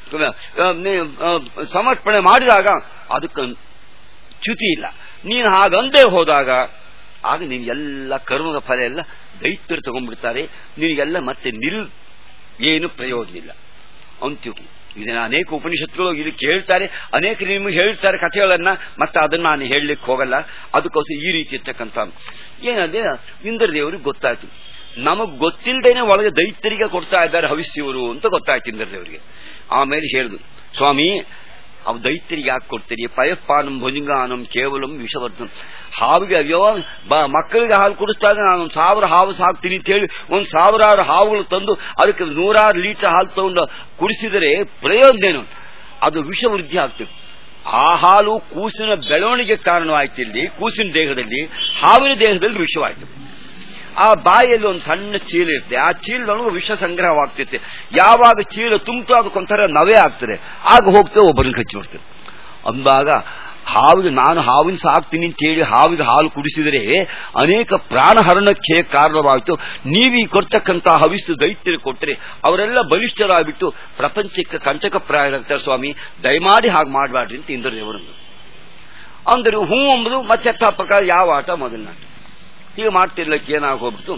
ಸಮರ್ಪಣೆ ಮಾಡಿದಾಗ ಅದಕ್ಕೆ ಚ್ಯುತಿ ಇಲ್ಲ ನೀನು ಹಾಗಂದೇ ಹೋದಾಗ ಆಗ ನೀನು ಎಲ್ಲ ಕರ್ಮದ ಫಲ ಎಲ್ಲ ದೈತ್ಯರು ತಗೊಂಡ್ಬಿಡ್ತಾರೆ ನಿನಗೆಲ್ಲ ಮತ್ತೆ ನಿಲ್ ಏನು ಪ್ರಯೋಜನ ಇಲ್ಲ ಅಂತ್ಯ ಇದನ್ನ ಅನೇಕ ಉಪನಿಷತ್ತುಗಳು ಇಲ್ಲಿ ಕೇಳ್ತಾರೆ ಅನೇಕ ನಿಮಗೆ ಹೇಳ್ತಾರೆ ಕಥೆಗಳನ್ನ ಮತ್ತೆ ಅದನ್ನ ನಾನು ಹೇಳಲಿಕ್ಕೆ ಹೋಗಲ್ಲ ಅದಕ್ಕೋಸ್ಕರ ಈ ರೀತಿ ಇರ್ತಕ್ಕಂಥ ಏನಂದ್ರೆ ಇಂದ್ರದೇವರಿಗೆ ಗೊತ್ತಾಯ್ತು ನಮಗ್ ಗೊತ್ತಿಲ್ಲದೇನೆ ಒಳಗೆ ದೈತ್ಯರಿಗೆ ಕೊಡ್ತಾ ಇದ್ದಾರೆ ಹವಿಸ್ಯವರು ಅಂತ ಗೊತ್ತಾಯ್ತು ಇಂದ್ರದೇವರಿಗೆ ಆಮೇಲೆ ಹೇಳಿದ್ರು ಸ್ವಾಮಿ ಅವು ದೈತ್ಯರಿಗೆ ಯಾಕೆ ಕೊಡ್ತೀರಿ ಪಯಪಾನಂ ಭುಜಂಗಾನಂ ಕೇವಲಂ ವಿಷವರ್ಧನ್ ಹಾವಿಗೆ ಅಯ್ಯೋ ಮಕ್ಕಳಿಗೆ ಹಾಲು ಕುಡಿಸ್ದಾಗ ನಾನು ಒಂದು ಸಾವಿರ ಹಾವು ಸಾಕ್ತೀನಿ ಅಂತ ಹೇಳಿ ಒಂದು ಸಾವಿರಾರು ಹಾವುಗಳು ತಂದು ಅದಕ್ಕೆ ನೂರಾರು ಲೀಟರ್ ಹಾಲು ತಗೊಂಡು ಕುಡಿಸಿದರೆ ಪ್ರಯೋಜನೇನು ಅದು ವಿಷವೃದ್ಧಿ ಆಗ್ತದೆ ಆ ಹಾಲು ಕೂಸಿನ ಬೆಳವಣಿಗೆ ಕಾರಣವಾಯ್ತು ಇಲ್ಲಿ ಕೂಸಿನ ದೇಹದಲ್ಲಿ ಹಾವಿನ ದೇಹದಲ್ಲಿ ವಿಷವಾಯ್ತು ಆ ಬಾಯಲ್ಲಿ ಒಂದು ಸಣ್ಣ ಚೀಲ ಇರುತ್ತೆ ಆ ಚೀಲದೊಳಗೆ ವಿಷ ಸಂಗ್ರಹವಾಗ್ತೈತೆ ಯಾವಾಗ ಚೀಲ ತುಂಬಿತು ಅದಕ್ಕೊಂಥರ ನವೆ ಆಗ್ತದೆ ಆಗ ಹೋಗ್ತದೆ ಒಬ್ಬರನ್ನ ಕಚ್ಚಿಬಿಡ್ತದೆ ಅಂದಾಗ ಹಾವಿಗೆ ನಾನು ಹಾವಿನ ಸಾಕ್ತೀನಿ ಅಂತ ಹೇಳಿ ಹಾವಿಗೆ ಹಾಲು ಕುಡಿಸಿದರೆ ಅನೇಕ ಪ್ರಾಣಹರಣಕ್ಕೆ ಕಾರಣವಾಯಿತು ನೀವೀ ಕೊಡ್ತಕ್ಕಂಥ ಹವಿಸ್ಸು ದೈತ್ಯರು ಕೊಟ್ಟರೆ ಅವರೆಲ್ಲ ಬಲಿಷ್ಠರಾಗ್ಬಿಟ್ಟು ಪ್ರಪಂಚಕ್ಕೆ ಕಂಟಕಪ್ರಾಯರಾಗ್ತಾರೆ ಸ್ವಾಮಿ ದಯಮಾಡಿ ಹಾಗೆ ಮಾಡಬಾರ್ದು ಅಂತ ಇಂದ್ರದೇವರನ್ನು ಅಂದರೆ ಹೂ ಎಂಬುದು ಮತ್ತೆ ಪ್ರಕಾರ ಯಾವ ಆಟ ಮೊದಲನೇ ಆಟ ಹೀಗೆ ಮಾಡ್ತಿರ್ಲಿಕ್ಕೆ ಏನಾಗೋಗ್ಬಿಡ್ತು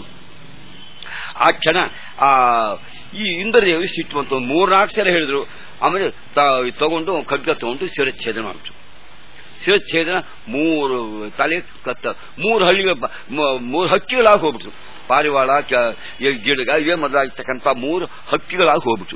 ಆ ಕ್ಷಣ ಆ ಈ ಇಂದ್ರದೇವಿ ಸಿಟ್ಟು ಬಂತು ಒಂದು ಮೂರ್ನಾಲ್ಕು ಸಲ ಹೇಳಿದ್ರು ಆಮೇಲೆ ತಗೊಂಡು ಖಡ್ಗ ತಗೊಂಡು ಶಿರಚ್ಛೇದನ ಮಾಡ್ಬಿಟ್ರು ಶಿರಚ್ಛೇದನ ಮೂರು ತಲೆ ಕತ್ತ ಮೂರು ಹಳ್ಳಿಗಳ ಮೂರು ಹಕ್ಕಿಗಳಾಗಿ ಹೋಗ್ಬಿಟ್ರು ಪಾರಿವಾಳ ಗಿಡಗ ಇವೇ ಮೊದಲಾಗಿರ್ತಕ್ಕಂಥ ಮೂರು ಹಕ್ಕಿಗಳಾಗಿ ಹೋಗ್ಬಿಟ್ರು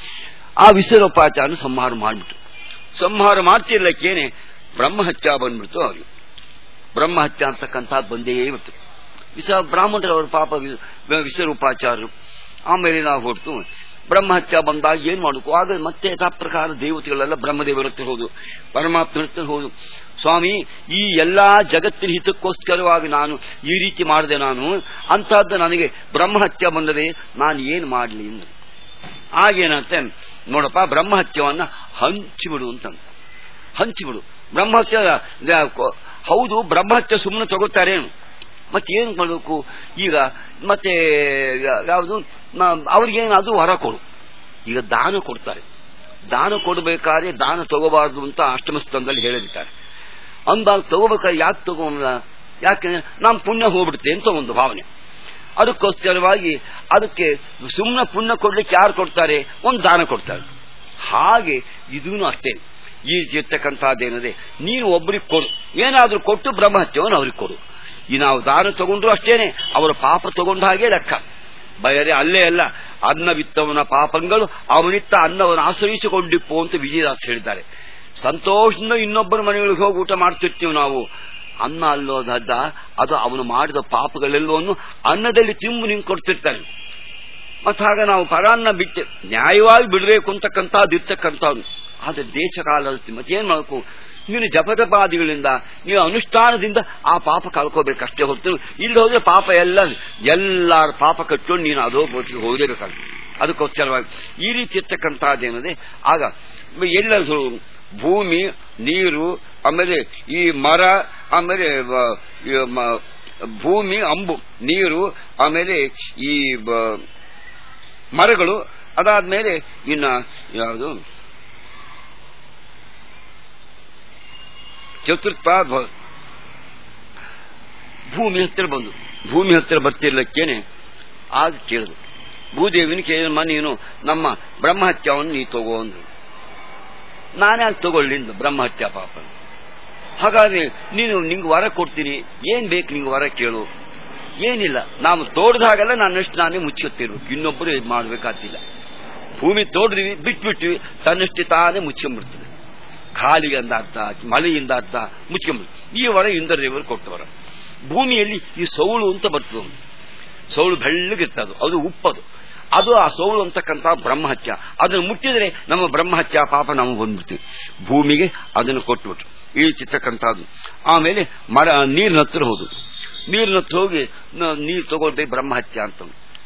ಆ ವಿಸರೋಪಾಚಾರ ಸಂಹಾರ ಮಾಡಿಬಿಟ್ರು ಸಂಹಾರ ಮಾಡ್ತಿರ್ಲಿಕ್ಕೇನೆ ಬ್ರಹ್ಮಹತ್ಯ ಬಂದ್ಬಿಡ್ತು ಅವ್ರಿಗೆ ಬ್ರಹ್ಮಹತ್ಯ ಅಂತಕ್ಕಂಥದ್ದು ಬಂದೇ ಬಿಡ್ತು ವಿಸ ಬ್ರಾಹ್ಮಣರವರ ಪಾಪ ವಿಸರೂಪಾಚಾರರು ಆಮೇಲೆ ನಾವು ಹೊರತು ಬ್ರಹ್ಮಹತ್ಯ ಬಂದಾಗ ಏನ್ ಮಾಡಬೇಕು ಆಗ ಮತ್ತೆ ಯಥಾ ಪ್ರಕಾರ ದೇವತೆಗಳೆಲ್ಲ ಬ್ರಹ್ಮದೇವರ ಹತ್ರ ಹೋದು ಪರಮಾತ್ಮನ ಹತ್ರ ಹೋದು ಸ್ವಾಮಿ ಈ ಎಲ್ಲಾ ಜಗತ್ತಿನ ಹಿತಕ್ಕೋಸ್ಕರವಾಗಿ ನಾನು ಈ ರೀತಿ ಮಾಡಿದೆ ನಾನು ಅಂತಹದ್ದು ನನಗೆ ಬ್ರಹ್ಮಹತ್ಯ ಬಂದರೆ ನಾನು ಏನ್ ಮಾಡಲಿ ಎಂದು ಆಗೇನಂತೆ ನೋಡಪ್ಪ ಬ್ರಹ್ಮಹತ್ಯವನ್ನ ಹಂಚಿಬಿಡು ಅಂತ ಹಂಚಿಬಿಡು ಬ್ರಹ್ಮಹತ್ಯ ಹೌದು ಬ್ರಹ್ಮಹತ್ಯ ಸುಮ್ಮನೆ ತಗೋತಾರೇನು ಮತ್ತೆ ಏನು ಮಾಡಬೇಕು ಈಗ ಮತ್ತೆ ಯಾವುದು ಅವ್ರಿಗೇನಾದ್ರೂ ವರ ಕೊಡು ಈಗ ದಾನ ಕೊಡ್ತಾರೆ ದಾನ ಕೊಡಬೇಕಾದ್ರೆ ದಾನ ತಗೋಬಾರ್ದು ಅಂತ ಅಷ್ಟಮ ಸ್ತಂಭದಲ್ಲಿ ಹೇಳಿರ್ತಾರೆ ಅಂದಾಗ ತಗೋಬೇಕಾದ್ರೆ ಯಾಕೆ ತಗೋಲ್ಲ ಯಾಕೆಂದ್ರೆ ನಮ್ಮ ಪುಣ್ಯ ಹೋಗ್ಬಿಡುತ್ತೆ ಅಂತ ಒಂದು ಭಾವನೆ ಅದಕ್ಕೋಸ್ಕರವಾಗಿ ಅದಕ್ಕೆ ಸುಮ್ಮನೆ ಪುಣ್ಯ ಕೊಡ್ಲಿಕ್ಕೆ ಯಾರು ಕೊಡ್ತಾರೆ ಒಂದು ದಾನ ಕೊಡ್ತಾರೆ ಹಾಗೆ ಇದೂ ಅಷ್ಟೇ ಈ ಇರ್ತಕ್ಕಂಥದ್ದೇನದೆ ನೀನು ಒಬ್ಬರಿಗೆ ಕೊಡು ಏನಾದ್ರೂ ಕೊಟ್ಟು ಬ್ರಹ್ಮಹತ್ಯವನ್ನು ಅವ್ರಿಗೆ ಕೊಡು ಈ ನಾವು ದಾನ ತಗೊಂಡ್ರು ಅಷ್ಟೇನೆ ಅವರ ಪಾಪ ತಗೊಂಡ ಹಾಗೆ ಲೆಕ್ಕ ಬಯರೆ ಅಲ್ಲೇ ಅಲ್ಲ ಅನ್ನವಿತ್ತವನ ಪಾಪಗಳು ಅವನಿತ್ತ ಅನ್ನವನ್ನು ಆಶ್ರಯಿಸಿಕೊಂಡಿಪ್ಪು ಅಂತ ವಿಜಯದಾಸ್ ಹೇಳಿದ್ದಾರೆ ಸಂತೋಷದಿಂದ ಇನ್ನೊಬ್ಬರ ಮನೆಗಳಿಗೆ ಹೋಗಿ ಊಟ ಮಾಡ್ತಿರ್ತೀವಿ ನಾವು ಅನ್ನ ಅಲ್ಲೋದದ್ದ ಅದು ಅವನು ಮಾಡಿದ ಪಾಪಗಳೆಲ್ಲವನ್ನು ಅನ್ನದಲ್ಲಿ ತಿಂಬು ನಿಂಗೆ ಕೊಡ್ತಿರ್ತಾನೆ ಮತ್ತ ಹಾಗ ನಾವು ಪರಾನ್ನ ಬಿಟ್ಟೆ ನ್ಯಾಯವಾಗಿ ಬಿಡಬೇಕು ಅಂತಕ್ಕಂಥದ್ದು ಇರ್ತಕ್ಕಂಥವ್ನು ಆದ್ರೆ ದೇಶ ಕಾಲ ಮತ್ತೇನ್ ಮಾಡಬೇಕು ನೀನು ಜಪತಪಾದಿಗಳಿಂದ ನೀವು ಅನುಷ್ಠಾನದಿಂದ ಆ ಪಾಪ ಕಳ್ಕೋಬೇಕಷ್ಟೇ ಹೊರತು ಇಲ್ಲಿ ಹೋದ್ರೆ ಪಾಪ ಎಲ್ಲ ಎಲ್ಲರ ಪಾಪ ಕಟ್ಕೊಂಡು ನೀನು ಅದೋ ಬೋಟಿಗೆ ಹೋಗಲೇಬೇಕಾಗ್ತದೆ ಅದಕ್ಕೋಸ್ಕರವಾಗಿ ಈ ರೀತಿ ಇರ್ತಕ್ಕಂಥದ್ದೇನದೆ ಆಗ ಎಲ್ಲ ಭೂಮಿ ನೀರು ಆಮೇಲೆ ಈ ಮರ ಆಮೇಲೆ ಭೂಮಿ ಅಂಬು ನೀರು ಆಮೇಲೆ ಈ ಮರಗಳು ಅದಾದ್ಮೇಲೆ ಇನ್ನ ಯಾವುದು ಚತುರ್ಥ ಭೂಮಿ ಹತ್ತಿರ ಬಂದು ಭೂಮಿ ಹತ್ತಿರ ಬರ್ತಿರ್ಲಿಕ್ಕೇನೆ ಆಗ ಕೇಳಿದು ಭೂದೇವಿನ ಕೇಳಮ್ಮ ನೀನು ನಮ್ಮ ಬ್ರಹ್ಮಹತ್ಯವನ್ನು ನೀ ತಗೋ ಅಂದ್ರು ನಾನ್ಯಾಕೆ ತಗೊಳ್ಳಿಂದ ಬ್ರಹ್ಮಹತ್ಯ ಪಾಪ ಹಾಗಾದ್ರೆ ನೀನು ನಿಂಗೆ ವರ ಕೊಡ್ತೀನಿ ಏನ್ ಬೇಕು ನಿಂಗೆ ವರ ಕೇಳು ಏನಿಲ್ಲ ನಾವು ತೋಡ್ದಾಗೆಲ್ಲ ನನ್ನಷ್ಟು ನಾನೇ ಮುಚ್ಚುತ್ತಿರ್ಬೇಕು ಇನ್ನೊಬ್ಬರು ಇದು ಮಾಡ್ಬೇಕಾಗ್ತಿಲ್ಲ ಭೂಮಿ ತೋಡಿದ್ವಿ ಬಿಟ್ಬಿಟ್ವಿ ತನ್ನಷ್ಟೇ ತಾನೇ ಮುಚ್ಕೊಂಡ್ಬಿಡ್ತದೆ ಖಾಲಿಗೆ ಅಂದ ಅರ್ಥ ಮಳೆಯಿಂದ ಅರ್ಥ ಮುಚ್ಕೊಂಡ್ಬಿಡ್ತು ಈ ವರ ಇಂದ್ರದೇವರು ಕೊಟ್ಟವರ ಭೂಮಿಯಲ್ಲಿ ಈ ಸೌಳು ಅಂತ ಬರ್ತದೆ ಸೌಳು ಬೆಳ್ಳಗಿರ್ತದು ಅದು ಉಪ್ಪದು ಅದು ಆ ಸೌಳು ಅಂತಕ್ಕಂಥ ಬ್ರಹ್ಮಹತ್ಯ ಅದನ್ನು ಮುಟ್ಟಿದ್ರೆ ನಮ್ಮ ಬ್ರಹ್ಮಹತ್ಯ ಪಾಪ ನಾವು ಬಂದ್ಬಿಡ್ತೀವಿ ಭೂಮಿಗೆ ಅದನ್ನು ಕೊಟ್ಬಿಟ್ರು ಈ ಚಿತ್ತಕ್ಕಂಥದ್ದು ಆಮೇಲೆ ಮರ ನೀರಿನ ಹತ್ರ ಹೋದು ನೀರಿನ ಹತ್ರ ಹೋಗಿ ನೀರು ತಗೊಳ್ಬೇಕು ಬ್ರಹ್ಮಹತ್ಯ ಅಂತ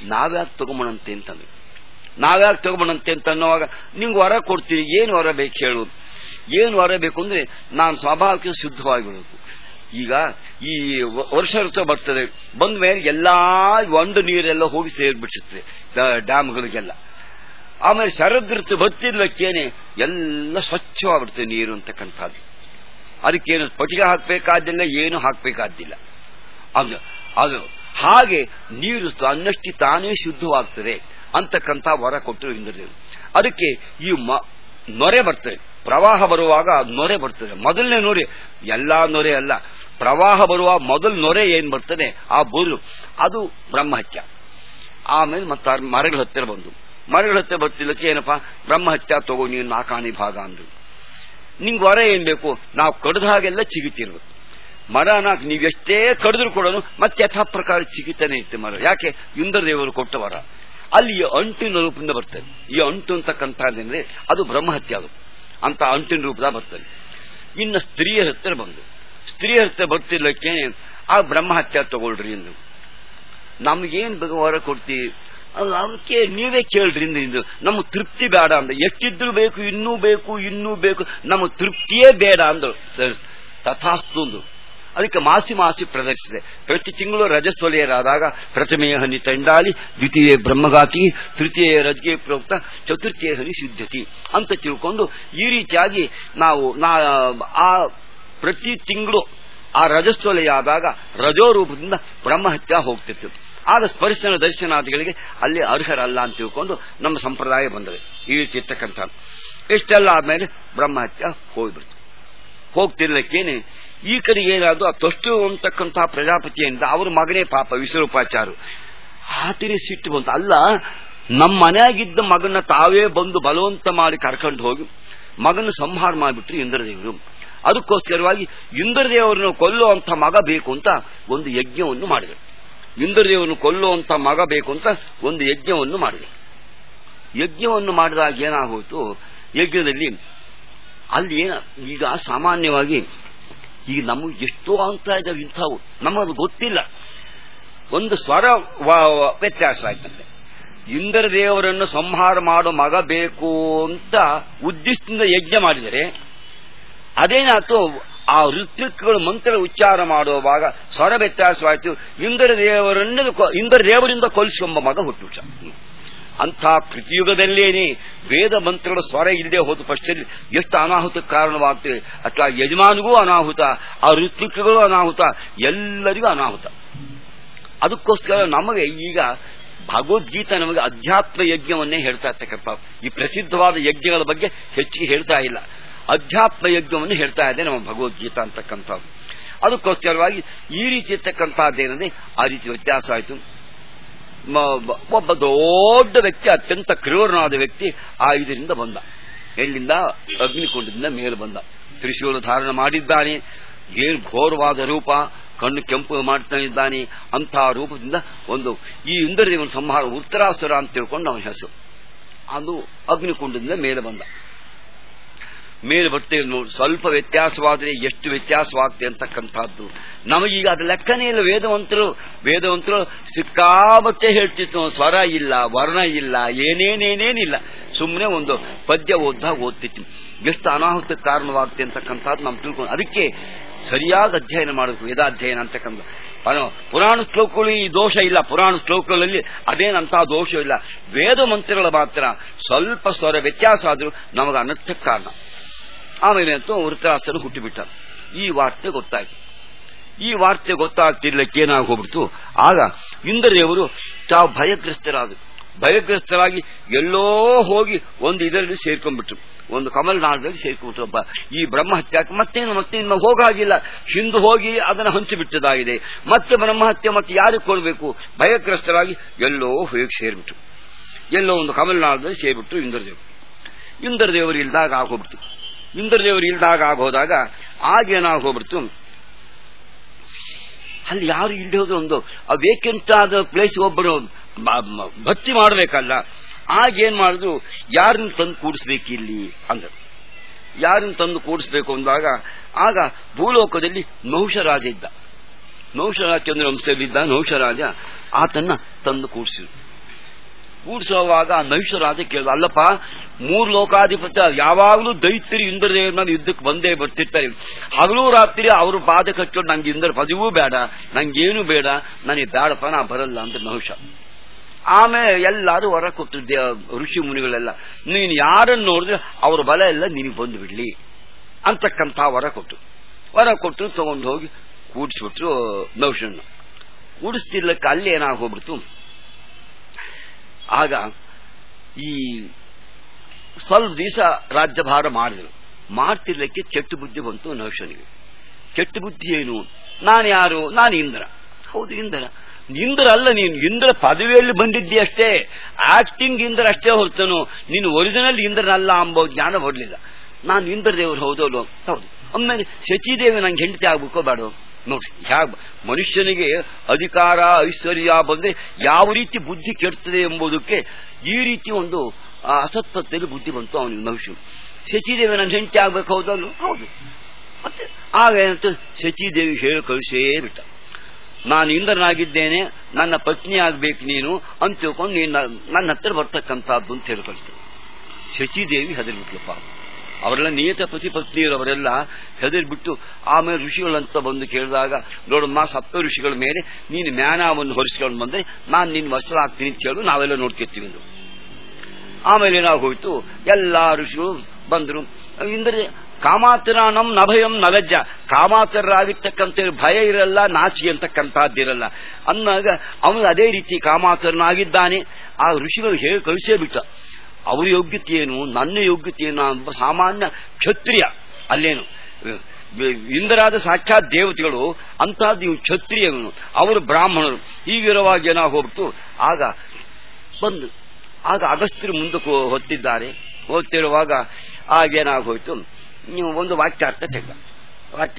ನಾವ್ಯಾಕೆ ತಗೊಂಬಣಂತೆ ಅಂತಂದ್ರೆ ನಾವ್ಯಾಕೆ ತಗೊಂಬಣಂತೆ ಅಂತ ಅನ್ನುವಾಗ ನಿಂಗೆ ವರ ಕೊಡ್ತೀವಿ ಏನು ವರ ಬೇಕು ಹೇಳು ಏನು ವರ ಬೇಕು ಅಂದ್ರೆ ನಾನು ಸ್ವಾಭಾವಿಕ ಶುದ್ಧವಾಗಿರಬೇಕು ಈಗ ಈ ವ- ವರ್ಷ ಋತು ಬರ್ತದೆ ಬಂದ ಮೇಲೆ ಎಲ್ಲಾ ಒಂದು ನೀರೆಲ್ಲ ಹೋಗಿ ಸೇರ್ಬಿಡುತ್ತೆ ಡ್ಯಾಮ್ಗಳಿಗೆಲ್ಲ ಆಮೇಲೆ ಶರದ್ ಋತು ಬತ್ತಿರ್ಲಕ್ಕೇನೆ ಎಲ್ಲ ಸ್ವಚ್ಛವಾಗಿಬಿಡುತ್ತೆ ನೀರು ಅಂತಕ್ಕಂಥದ್ದು ಅದಕ್ಕೇನು ಸ್ಫಟಿಕ ಹಾಕಬೇಕಾದಿಲ್ಲ ಏನು ಹಾಕಬೇಕಾದಿಲ್ಲ ಅದು ಅದು ಹಾಗೆ ನೀರು ತನ್ನಷ್ಟಿ ತಾನೇ ಶುದ್ಧವಾಗ್ತದೆ ಅಂತಕ್ಕಂಥ ವರ ಕೊಟ್ಟರು ಇಂದ್ರದೇವರು ಅದಕ್ಕೆ ಈ ಮ- ನೊರೆ ಬರ್ತದೆ ಪ್ರವಾಹ ಬರುವಾಗ ನೊರೆ ಬರ್ತದೆ ಮೊದಲನೇ ನೊರೆ ಎಲ್ಲಾ ನೊರೆ ಅಲ್ಲ ಪ್ರವಾಹ ಬರುವ ಮೊದಲು ನೊರೆ ಏನ್ ಬರ್ತದೆ ಆ ಬೋರು ಅದು ಬ್ರಹ್ಮಹತ್ಯ ಆಮೇಲೆ ಮತ್ತೆ ಮರಗಳ ಹತ್ತಿರ ಬಂದು ಮರಗಳ ಹತ್ತಿರ ಬರ್ತಿಲ್ಲಕ್ಕೆ ಏನಪ್ಪಾ ಬ್ರಹ್ಮಹತ್ಯ ತಗೋ ನೀನು ನಾಕಾಣಿ ಭಾಗ ಅಂದ್ರು ನಿಂಗೆ ವರ ಏನ್ ಬೇಕು ನಾವು ಕಡ್ದ ಹಾಗೆಲ್ಲ ಚಿಗಿತಿರ್ಬೇಕು ಮರನ ನೀವೆಷ್ಟೇ ಕಡಿದ್ರು ಕೂಡ ಮತ್ತೆ ಯಥಾ ಪ್ರಕಾರ ಚಿಗಿತಾನೆ ಇರುತ್ತೆ ಮರ ಯಾಕೆ ಇಂದ್ರದೇವರು ಕೊಟ್ಟ ವರ ಅಲ್ಲಿ ಈ ಅಂಟಿನ ರೂಪದಿಂದ ಬರ್ತದೆ ಈ ಅಂಟು ಅಂತಕ್ಕಂಥದ್ದಂದ್ರೆ ಅದು ಬ್ರಹ್ಮಹತ್ಯ ಅದು ಅಂತ ಅಂಟಿನ ರೂಪದ ಬರ್ತದೆ ಇನ್ನು ಸ್ತ್ರೀಯರ ಹತ್ತಿರ ಬಂದು ಸ್ತ್ರೀಯರ ಹತ್ತಿರ ಬರ್ತಿರ್ಲಿಕ್ಕೇನೆ ಆ ಬ್ರಹ್ಮಹತ್ಯ ತಗೊಳ್ರಿ ಎಂದು ನಮ್ಗೇನ್ ಬೇಕು ವರ ಕೊಡ್ತೀವಿ ಅದು ಅದಕ್ಕೆ ನೀವೇ ಕೇಳ್ರಿ ಇಂದು ನಮ್ಮ ತೃಪ್ತಿ ಬೇಡ ಅಂದ ಎಷ್ಟಿದ್ರು ಬೇಕು ಇನ್ನೂ ಬೇಕು ಇನ್ನೂ ಬೇಕು ನಮ್ಮ ತೃಪ್ತಿಯೇ ಬೇಡ ಅಂದ್ರು ಸರಿ, ತಥಾಸ್ತು ಅಂದ್ರು. ಅದಕ್ಕೆ ಮಾಸಿ ಮಾಸಿ ಪ್ರದರ್ಶಿಸಿದೆ ಪ್ರತಿ ತಿಂಗಳು ರಜಸ್ವಲಿಯರಾದಾಗ ಪ್ರಥಮೆಯ ಹನಿ ತಂಡಾಲಿ ದ್ವಿತೀಯ ಬ್ರಹ್ಮಗಾತಿ ತೃತೀಯ ರಜಗೆ ಪ್ರೋಕ್ತ ಚತುರ್ಥಿಯ ಹನಿ ಸಿದ್ಧತಿ ಅಂತ ತಿಳ್ಕೊಂಡು ಈ ರೀತಿಯಾಗಿ ನಾವು ನಾ ಆ ಪ್ರತಿ ತಿಂಗಳು ಆ ರಜಸ್ವಲಯ ಆದಾಗ ರಜೋ ರೂಪದಿಂದ ಬ್ರಹ್ಮಹತ್ಯ ಹೋಗ್ತಿತ್ತು ಆಗ ಸ್ಪರ್ಶನ ದರ್ಶನಾದಿಗಳಿಗೆ ಅಲ್ಲಿ ಅರ್ಹರಲ್ಲ ಅಂತ ತಿಳ್ಕೊಂಡು ನಮ್ಮ ಸಂಪ್ರದಾಯ ಬಂದದೆ ಈ ರೀತಿ ಇರ್ತಕ್ಕಂಥ ಇಷ್ಟೆಲ್ಲ ಆದ್ಮೇಲೆ ಬ್ರಹ್ಮಹತ್ಯ ಹೋಗ್ಬಿಡ್ತು ಹೋಗ್ತಿರ್ಲಿಕ್ಕೇನೆ ಈ ಕಡೆ ಏನಾದ್ರು ಆ ತೊಷ್ಟು ಅಂತಕ್ಕಂಥ ಪ್ರಜಾಪತಿಯಿಂದ ಅವ್ರ ಮಗನೇ ಪಾಪ ವಿಶ್ವರೂಪಾಚಾರು ಆತನೇ ಸಿಟ್ಟು ಬಂತು ಅಲ್ಲ ನಮ್ಮ ಮನೆಯಾಗಿದ್ದ ಮಗನ ತಾವೇ ಬಂದು ಬಲವಂತ ಮಾಡಿ ಕರ್ಕೊಂಡು ಹೋಗಿ ಮಗನ ಸಂಹಾರ ಮಾಡಿಬಿಟ್ರು ಇಂದ್ರದೇವರು ಅದಕ್ಕೋಸ್ಕರವಾಗಿ ಇಂದ್ರದೇವರನ್ನು ಕೊಲ್ಲುವಂತ ಮಗ ಬೇಕು ಅಂತ ಒಂದು ಯಜ್ಞವನ್ನು ಮಾಡಿದರು ಇಂದ್ರದೇವರನ್ನು ಕೊಲ್ಲುವಂತ ಮಗ ಬೇಕು ಅಂತ ಒಂದು ಯಜ್ಞವನ್ನು ಮಾಡಿದರು ಯಜ್ಞವನ್ನು ಮಾಡಿದಾಗ ಏನಾಗೋಯ್ತು ಯಜ್ಞದಲ್ಲಿ ಅಲ್ಲಿ ಏನ ಈಗ ಸಾಮಾನ್ಯವಾಗಿ ಈಗ ನಮಗೆ ಎಷ್ಟೋ ಅಂತ ಇದಾವೆ ಇಂಥವು ನಮಗದು ಗೊತ್ತಿಲ್ಲ ಒಂದು ಸ್ವರ ವ- ವ- ವ್ಯತ್ಯಾಸ ಆಯ್ತಂತೆ ಇಂದ್ರ ದೇವರನ್ನು ಸಂಹಾರ ಮಾಡೋ ಮಗ ಬೇಕು ಅಂತ ಉದ್ದೇಶದಿಂದ ಯಜ್ಞ ಮಾಡಿದರೆ ಅದೇನಾಯ್ತು ಆ ಋತ್ವಿಕ್ಗಳು ಮಂತ್ರ ಉಚ್ಚಾರ ಮಾಡುವಾಗ ಸ್ವರ ವ್ಯತ್ಯಾಸವಾಯಿತು ಇಂದ್ರ ದೇವರನ್ನು ಕೊ- ಇಂದ್ರ ದೇವರಿಂದ ಕೊಲಿಸುವ ಮಗ ಹುಟ್ಟುಟ ಅಂಥ ಕೃತಿಯುಗದಲ್ಲೇನೆ ವೇದ ಮಂತ್ರಗಳ ಸ್ವರ ಇಲ್ಲದೆ ಹೋದ ಪಕ್ಷದಲ್ಲಿ ಎಷ್ಟು ಅನಾಹುತಕ್ಕೆ ಕಾರಣವಾಗ್ತದೆ ಅಥವಾ ಯಜಮಾನಿಗೂ ಅನಾಹುತ ಆ ಋತ್ವಿಕ್ಗಳು ಅನಾಹುತ ಎಲ್ಲರಿಗೂ ಅನಾಹುತ ಅದಕ್ಕೋಸ್ಕರ ನಮಗೆ ಈಗ ಭಗವದ್ಗೀತಾ ನಮಗೆ ಅಧ್ಯಾತ್ಮ ಯಜ್ಞವನ್ನೇ ಹೇಳ್ತಾ ಇರ್ತಕ್ಕಂಥ ಈ ಪ್ರಸಿದ್ಧವಾದ ಯಜ್ಞಗಳ ಬಗ್ಗೆ ಹೆಚ್ಚಿಗೆ ಹೇಳ್ತಾ ಇಲ್ಲ ಅಧ್ಯಾತ್ಮ ಯಜ್ಞವನ್ನು ಹೇಳ್ತಾ ಇದೆ ನಮ್ಮ ಭಗವದ್ಗೀತಾ ಅಂತಕ್ಕಂಥದ್ದು ಅದಕ್ಕೋಸ್ಕರವಾಗಿ ಈ ರೀತಿ ಇರ್ತಕ್ಕಂಥದ್ದೇನಂದ್ರೆ ಆ ರೀತಿ ವ್ಯತ್ಯಾಸ ಆಯಿತು ಮ- ಬ- ಒಬ್ಬ ದೊಡ್ಡ ವ್ಯಕ್ತಿ ಅತ್ಯಂತ ಕ್ರೂರನಾದ ವ್ಯಕ್ತಿ ಆ ಇದರಿಂದ ಬಂದ ಎಲ್ಲಿಂದ ಅಗ್ನಿಕುಂಡದಿಂದ ಮೇಲೆ ಬಂದ ತ್ರಿಶೂಲ ಧಾರಣ ಮಾಡಿದ್ದಾನೆ ಏನು ಘೋರವಾದ ರೂಪ ಕಣ್ಣು ಕೆಂಪು ಮಾಡ್ತಾ ಇದ್ದಾನೆ ಅಂತಹ ರೂಪದಿಂದ ಒಂದು ಈ ಇಂದ್ರದೇವನ ಸಂಹಾರ ಉತ್ತರಾಸುರ ಅಂತ ತಿಳ್ಕೊಂಡು ಅವನ ಹೆಸರು ಅದು ಅಗ್ನಿಕುಂಡದಿಂದ ಮೇಲೆ ಬಂದ ಮೇಲೆ ಬಟ್ಟೆ ನೋಡಿ ಸ್ವಲ್ಪ ವ್ಯತ್ಯಾಸವಾದರೆ ಎಷ್ಟು ವ್ಯತ್ಯಾಸವಾಗ್ತದೆ ಅಂತಕ್ಕಂಥದ್ದು ನಮಗೀಗ ಅದು ಲೆಕ್ಕನೇ ಇಲ್ಲ ವೇದವಂತರು ವೇದವಂತರು ಸಿಕ್ಕಾಬಟ್ಟೆ ಹೇಳ್ತಿತ್ತು ಸ್ವರ ಇಲ್ಲ ವರ್ಣ ಇಲ್ಲ ಏನೇನೇನೇನಿಲ್ಲ ಸುಮ್ಮನೆ ಒಂದು ಪದ್ಯ ಓದ್ದಾಗ ಓದ್ತಿತ್ತು ಎಷ್ಟು ಅನಾಹುತಕ್ಕೆ ಕಾರಣವಾಗ್ತದೆ ಅಂತಕ್ಕಂಥದ್ದು ನಾವು ತಿಳ್ಕೊಂಡು ಅದಕ್ಕೆ ಸರಿಯಾಗಿ ಅಧ್ಯಯನ ಮಾಡಬೇಕು ವೇದಾಧ್ಯಯನ ಅಂತಕ್ಕಂಥ ಅನು- ಪುರಾಣ ಶ್ಲೋಕಗಳು ಈ ದೋಷ ಇಲ್ಲ ಪುರಾಣ ಶ್ಲೋಕಗಳಲ್ಲಿ ಅದೇನಂತಹ ದೋಷ ಇಲ್ಲ ವೇದ ಮಂತ್ರಗಳ ಮಾತ್ರ ಸ್ವಲ್ಪ ಸ್ವರ ವ್ಯತ್ಯಾಸ ಆದರೂ ನಮಗೆ ಅನರ್ಥಕ್ಕೆ ಕಾರಣ ಆಮೇಲೆ ಅಂತೂ ವೃತ್ತರಾಷ್ಟ್ರನು ಹುಟ್ಟಿಬಿಟ್ಟ ಈ ವಾರ್ತೆ ಗೊತ್ತಾಯ್ತು ಈ ವಾರ್ತೆ ಗೊತ್ತಾಗ್ತಿರ್ಲಿಕ್ಕೆ ಏನಾಗಿ ಹೋಗ್ಬಿಡ್ತು ಆಗ ಇಂದ್ರದೇವರು ತಾವು ಭಯಗ್ರಸ್ತರಾದರು ಭಯಗ್ರಸ್ತರಾಗಿ ಎಲ್ಲೋ ಹೋಗಿ ಒಂದು ಇದರಲ್ಲಿ ಸೇರ್ಕೊಂಡ್ಬಿಟ್ರು ಒಂದು ಕಮಲನಾಳದಲ್ಲಿ ಸೇರ್ಕೊಂಡ್ಬಿಟ್ರು ಒಬ್ಬ ಈ ಬ್ರಹ್ಮಹತ್ಯೆ ಮತ್ತೇನು ಮತ್ತೇನು ಹೋಗಾಗಿಲ್ಲ ಹಿಂದೆ ಹೋಗಿ ಅದನ್ನು ಹಂಚಿಬಿಟ್ಟದಾಗಿದೆ ಮತ್ತೆ ಬ್ರಹ್ಮಹತ್ಯೆ ಮತ್ತೆ ಯಾರಿಗೆ ಕೊಡಬೇಕು ಭಯಗ್ರಸ್ತರಾಗಿ ಎಲ್ಲೋ ಹೋಗಿ ಸೇರ್ಬಿಟ್ರು ಎಲ್ಲೋ ಒಂದು ಕಮಲನಾಳದಲ್ಲಿ ಸೇರ್ಬಿಟ್ರು ಇಂದ್ರದೇವರು ಇಂದ್ರದೇವರು ಇಲ್ದಾಗ ಆಗೋಗ್ಬಿಡ್ತು ಇಂದ್ರದೇವರು ಇಲ್ದಾಗ ಆಗೋದಾಗ ಆಗೇನಾಗಿ ಹೋಗ್ಬಿಡ್ತು ಅಲ್ಲಿ ಯಾರು ಇಲ್ಲದೆ ಹೋದ್ರೆ ಒಂದು ಆ ವೇಕೆಂಟ್ ಆದ ಪ್ಲೇಸ್ ಒಬ್ಬರು ಬ- ಮ- ಭಕ್ತಿ ಮಾಡಬೇಕಲ್ಲ ಆಗ ಏನ್ ಮಾಡಿದ್ರು ಯಾರನ್ನ ತಂದು ಕೂಡಿಸ್ಬೇಕು ಇಲ್ಲಿ ಅಂದರು ಯಾರನ್ನ ತಂದು ಕೂಡಿಸ್ಬೇಕು ಅಂದಾಗ ಆಗ ಭೂಲೋಕದಲ್ಲಿ ನೌಷರಾಜ ಇದ್ದ ನೌಷರಾಜ ಚಂದ್ರ ವಂಶದಲ್ಲಿದ್ದ ನೌಷರಾಜ ಆತನ್ನ ತಂದು ಕೂಡಿಸಿದ್ರು ಕೂಡಿಸುವಾಗ ನೈಷರಾಜ ಕೇಳಿದ ಅಲ್ಲಪ್ಪ ಮೂರು ಲೋಕಾಧಿಪತ್ಯ ಯಾವಾಗಲೂ ದೈತ್ಯರು ಇಂದ್ರದೇವ್ರ ಮೇಲೆ ಯುದ್ಧಕ್ಕೆ ಬಂದೇ ಬರ್ತಿರ್ತಾರೆ ಹಗಲು ರಾತ್ರಿ ಅವರು ಪಾದ ಕಚ್ಚೋದು ನಂಗೆ ಇಂದ್ರ ಪದವೂ ಬೇಡ ನಂಗೇನು ಬೇಡ ನನಗೆ ಬೇಡಪ್ಪ ನಾ ಬರಲ್ಲ ಅಂತ ನಹುಷ ಆಮೇಲೆ ಎಲ್ಲರೂ ಹೊರ ಕೊಟ್ಟು ಋಷಿ ಮುನಿಗಳೆಲ್ಲ ನೀನು ಯಾರನ್ನು ನೋಡಿದ್ರೆ ಅವ್ರ ಬಲ ಎಲ್ಲ ನಿನಗೆ ಬಂದು ಬಿಡ್ಲಿ ಅಂತಕ್ಕಂಥ ವರ ಕೊಟ್ಟು ವರ ಕೊಟ್ಟು ತಗೊಂಡು ಹೋಗಿ ಕೂಡಿಸ್ಬಿಟ್ರು ನೌಷನ್ನ ಕೂಡಿಸ್ತಿರ್ಲಕ್ಕೆ ಅಲ್ಲಿ ಏನಾಗೋಗ್ಬಿಡ್ತು ಆಗ ಈ ಸ್ವಲ್ಪ ದಿವಸ ರಾಜ್ಯಭಾರ ಮಾಡಿದ್ರು ಮಾಡ್ತಿರ್ಲಿಕ್ಕೆ ಕೆಟ್ಟ ಬುದ್ಧಿ ಬಂತು ನೌಷನಿಗೆ ಕೆಟ್ಟ ಬುದ್ಧಿ ಏನು ನಾನು ಯಾರು ನಾನು ಇಂದ್ರ ಹೌದು ಇಂದ್ರ ಇಂದ್ರ ಅಲ್ಲ ನೀನು ಇಂದ್ರ ಪದವಿಯಲ್ಲಿ ಬಂದಿದ್ದಿ ಅಷ್ಟೇ ಆಕ್ಟಿಂಗ್ ಇಂದ್ರ ಅಷ್ಟೇ ಹೊರತನು ನೀನು ಒರಿಜಿನಲ್ ಇಂದ್ರನಲ್ಲ ಎಂಬ ಜ್ಞಾನ ಬರಲಿಲ್ಲ ನಾನು ಇಂದ್ರ ದೇವರು ಹೌದಲ್ವ ಹೌದು ಒಮ್ಮೆ ಶಚಿದೇವಿ ನಂಗೆ ಹೆಂಡತಿ ಆಗ್ಬೇಕೋ ಬೇಡ ನೋಡ್ರಿ ಹ್ಯಾಗ ಮನುಷ್ಯನಿಗೆ ಅಧಿಕಾರ ಐಶ್ವರ್ಯ ಬಂದ್ರೆ ಯಾವ ರೀತಿ ಬುದ್ಧಿ ಕೆಡ್ತದೆ ಎಂಬುದಕ್ಕೆ ಈ ರೀತಿ ಒಂದು ಅಸತ್ಪತ್ತೆಯಲ್ಲಿ ಬುದ್ಧಿ ಬಂತು ಅವನಿಗೆ ನಹುಷು ಶಚಿದೇವಿ ನನ್ನ ಹೆಂಡತಿ ಆಗ್ಬೇಕು ಹೌದಲ್ವ ಹೌದು ಮತ್ತೆ ಆಗ ಏನಂತ ಶಚಿದೇವಿ ಹೇಳಿ ಕಳಿಸೇ ಬಿಟ್ಟ ನಾನು ಇಂದ್ರನಾಗಿದ್ದೇನೆ ನನ್ನ ಪತ್ನಿ ಆಗ್ಬೇಕು ನೀನು ಅಂತ ತಿಳ್ಕೊಂಡು ನೀನು ನನ್ನ ಹತ್ರ ಬರ್ತಕ್ಕಂಥದ್ದು ಅಂತ ಹೇಳಿ ಕಳಿಸ್ತೇನೆ ಶಚಿದೇವಿ ಹೆದರ್ಬಿಟ್ಲಪ್ಪ ಅವರೆಲ್ಲ ನಿಯತ ಪತಿ ಪತ್ನಿಯರವರೆಲ್ಲ ಹೆದರ್ಬಿಟ್ಟು ಆಮೇಲೆ ಋಷಿಗಳಂತ ಬಂದು ಕೇಳಿದಾಗ ನೋಡಮ್ಮ ಸಪ್ತ ಋಷಿಗಳ ಮೇಲೆ ನೀನು ಮ್ಯಾನವನ್ನು ಹೊರಿಸ್ಕೊಂಡು ಬಂದ್ರೆ ನಾನು ನಿನ್ನ ವಸ್ತ್ರಾಗ್ತೀನಿ ಅಂತ ಹೇಳು ನಾವೆಲ್ಲ ನೋಡ್ಕೊತೀವಿ ಅಂದ್ರು ಆಮೇಲೆ ಏನಾಗೋಯ್ತು ಎಲ್ಲಾ ಋಷಿಗಳು ಬಂದರು ಇಂದ್ರ ಕಾಮಾತರಾನಂ ನಭಯಂ ನಲಜ್ಜ ಕಾಮಾತರಾಗಿರ್ತಕ್ಕಂಥ ಭಯ ಇರಲ್ಲ ನಾಚಿ ಅಂತಕ್ಕಂಥದ್ದಿರಲ್ಲ ಅಂದಾಗ ಅವನು ಅದೇ ರೀತಿ ಕಾಮಾತರನಾಗಿದ್ದಾನೆ ಆ ಋಷಿಗಳು ಹೇಳಿ ಕಳಿಸೇ ಬಿಟ್ಟ ಅವ್ರ ಯೋಗ್ಯತೆ ಏನು ನನ್ನ ಯೋಗ್ಯತೆ ಏನು ಎಂಬ ಸಾಮಾನ್ಯ ಕ್ಷತ್ರಿಯ ಅಲ್ಲೇನು ಇಂದ್ರಾದ ಸಾಕ್ಷಾತ್ ದೇವತೆಗಳು ಅಂತಹದ್ದು ಇವು ಕ್ಷತ್ರಿಯನು ಅವರು ಬ್ರಾಹ್ಮಣರು ಹೀಗಿರುವಾಗ ಏನಾಗೋಗ್ಬಿಟ್ಟು ಆಗ ಬಂದು ಆಗ ಅಗಸ್ತ್ಯರು ಮುಂದಕ್ಕೆ ಹೊತ್ತಿದ್ದಾರೆ ಹೋಗ್ತಿರುವಾಗ ಆಗೇನಾಗೋಯ್ತು ನೀವು ಒಂದು ವಾಕ್ಯಾರ್ಥ ತೆಗೆದ ವಾಕ್ಯ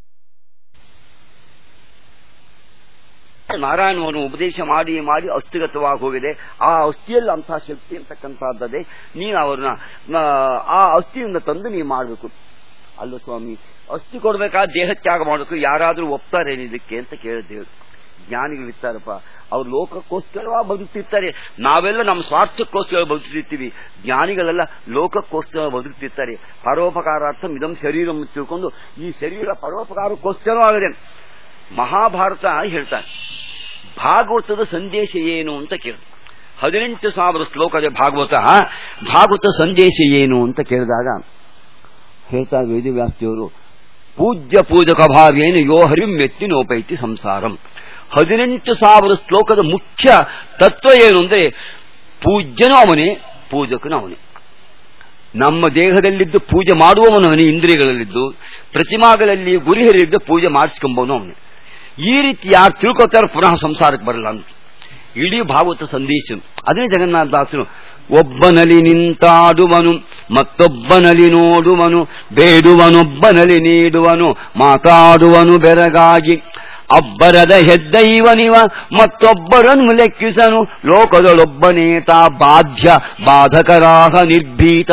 ನಾರಾಯಣವನ್ನು ಉಪದೇಶ ಮಾಡಿ ಮಾಡಿ ಅಸ್ಥಿಗತವಾಗಿ ಹೋಗಿದೆ ಆ ಅಸ್ಥಿಯಲ್ಲಿ ಅಂತಹ ಶಕ್ತಿ ಅಂತಕ್ಕಂಥದ್ದೇ ನೀನು ಅವ್ರನ್ನ ಆ ಅಸ್ಥಿಯಿಂದ ತಂದು ನೀವು ಮಾಡಬೇಕು ಅಲ್ಲ ಸ್ವಾಮಿ ಅಸ್ಥಿ ಕೊಡ್ಬೇಕಾದ ದೇಹ ತ್ಯಾಗ ಮಾಡಬೇಕು ಯಾರಾದ್ರೂ ಒಪ್ತಾರೇನು ಇದಕ್ಕೆ ಅಂತ ಕೇಳಿದ್ದೇವೆ ಜ್ಞಾನಿಗಳಿರ್ತಾರಪ್ಪ ಅವ್ರು ಲೋಕಕ್ಕೋಸ್ಕರ ಬದುಕ್ತಿರ್ತಾರೆ ನಾವೆಲ್ಲ ನಮ್ಮ ಸ್ವಾರ್ಥಕ್ಕೋಸ್ಕರ ಬದುಕ್ತಿರ್ತೀವಿ ಜ್ಞಾನಿಗಳೆಲ್ಲ ಲೋಕಕ್ಕೋಸ್ಕರ ಬದುಕ್ತಿರ್ತಾರೆ ಪರೋಪಕಾರಾರ್ಥ ಇದಂ ಶರೀರ ತಿಳ್ಕೊಂಡು ಈ ಶರೀರ ಪರೋಪಕಾರಕ್ಕೋಸ್ಕರವಾಗಿದೆ ಮಹಾಭಾರತ ಹೇಳ್ತಾರೆ ಭಾಗವತದ ಸಂದೇಶ ಏನು ಅಂತ ಕೇಳಿದ ಹದಿನೆಂಟು ಸಾವಿರ ಶ್ಲೋಕದ ಭಾಗವತ ಭಾಗವತ ಸಂದೇಶ ಏನು ಅಂತ ಕೇಳಿದಾಗ ಹೇಳ್ತಾ ವೇದವ್ಯಾಸ್ತಿಯವರು ಪೂಜ್ಯ ಪೂಜಕ ಭಾವೇನು ಯೋ ಹರಿಂ ಎತ್ತಿ ನೋಪೈತಿ ಸಂಸಾರಂ ಹದಿನೆಂಟು ಸಾವಿರ ಶ್ಲೋಕದ ಮುಖ್ಯ ತತ್ವ ಏನು ಅಂದ್ರೆ ಪೂಜ್ಯನೂ ಅವನೇ ಪೂಜಕನು ಅವನೇ ನಮ್ಮ ದೇಹದಲ್ಲಿದ್ದು ಪೂಜೆ ಮಾಡುವವನು ಅವನೇ ಇಂದ್ರಿಯಗಳಲ್ಲಿದ್ದು ಪ್ರತಿಮಾಗಳಲ್ಲಿ ಗುರಿಹರಿದ್ದು ಪೂಜೆ ಮಾಡಿಸ್ಕೊಂಬವನು ಅವನೇ ಈ ರೀತಿ ಯಾರು ತಿಳ್ಕೊತಾರೋ ಪುನಃ ಸಂಸಾರಕ್ಕೆ ಬರಲ್ಲ ಅಂತ ಇಡೀ ಭಾಗವತ ಸಂದೇಶ ಅದೇ ಜಗನ್ನಾಥದಾಸರು ಒಬ್ಬನಲ್ಲಿ ನಿಂತಾಡುವನು ಮತ್ತೊಬ್ಬನಲ್ಲಿ ನೋಡುವನು ಬೇಡುವನೊಬ್ಬನಲ್ಲಿ ನೀಡುವನು ಮಾತಾಡುವನು ಬೆರಗಾಗಿ ಅಬ್ಬರದ ಹೆದ್ದೈವನಿವ ಮತ್ತೊಬ್ಬರನ್ನು ಲೆಕ್ಕಿಸನು ಲೋಕದೊಳೊಬ್ಬನೇತ ಬಾಧ್ಯ ಬಾಧಕರಾಹ ನಿರ್ಭೀತ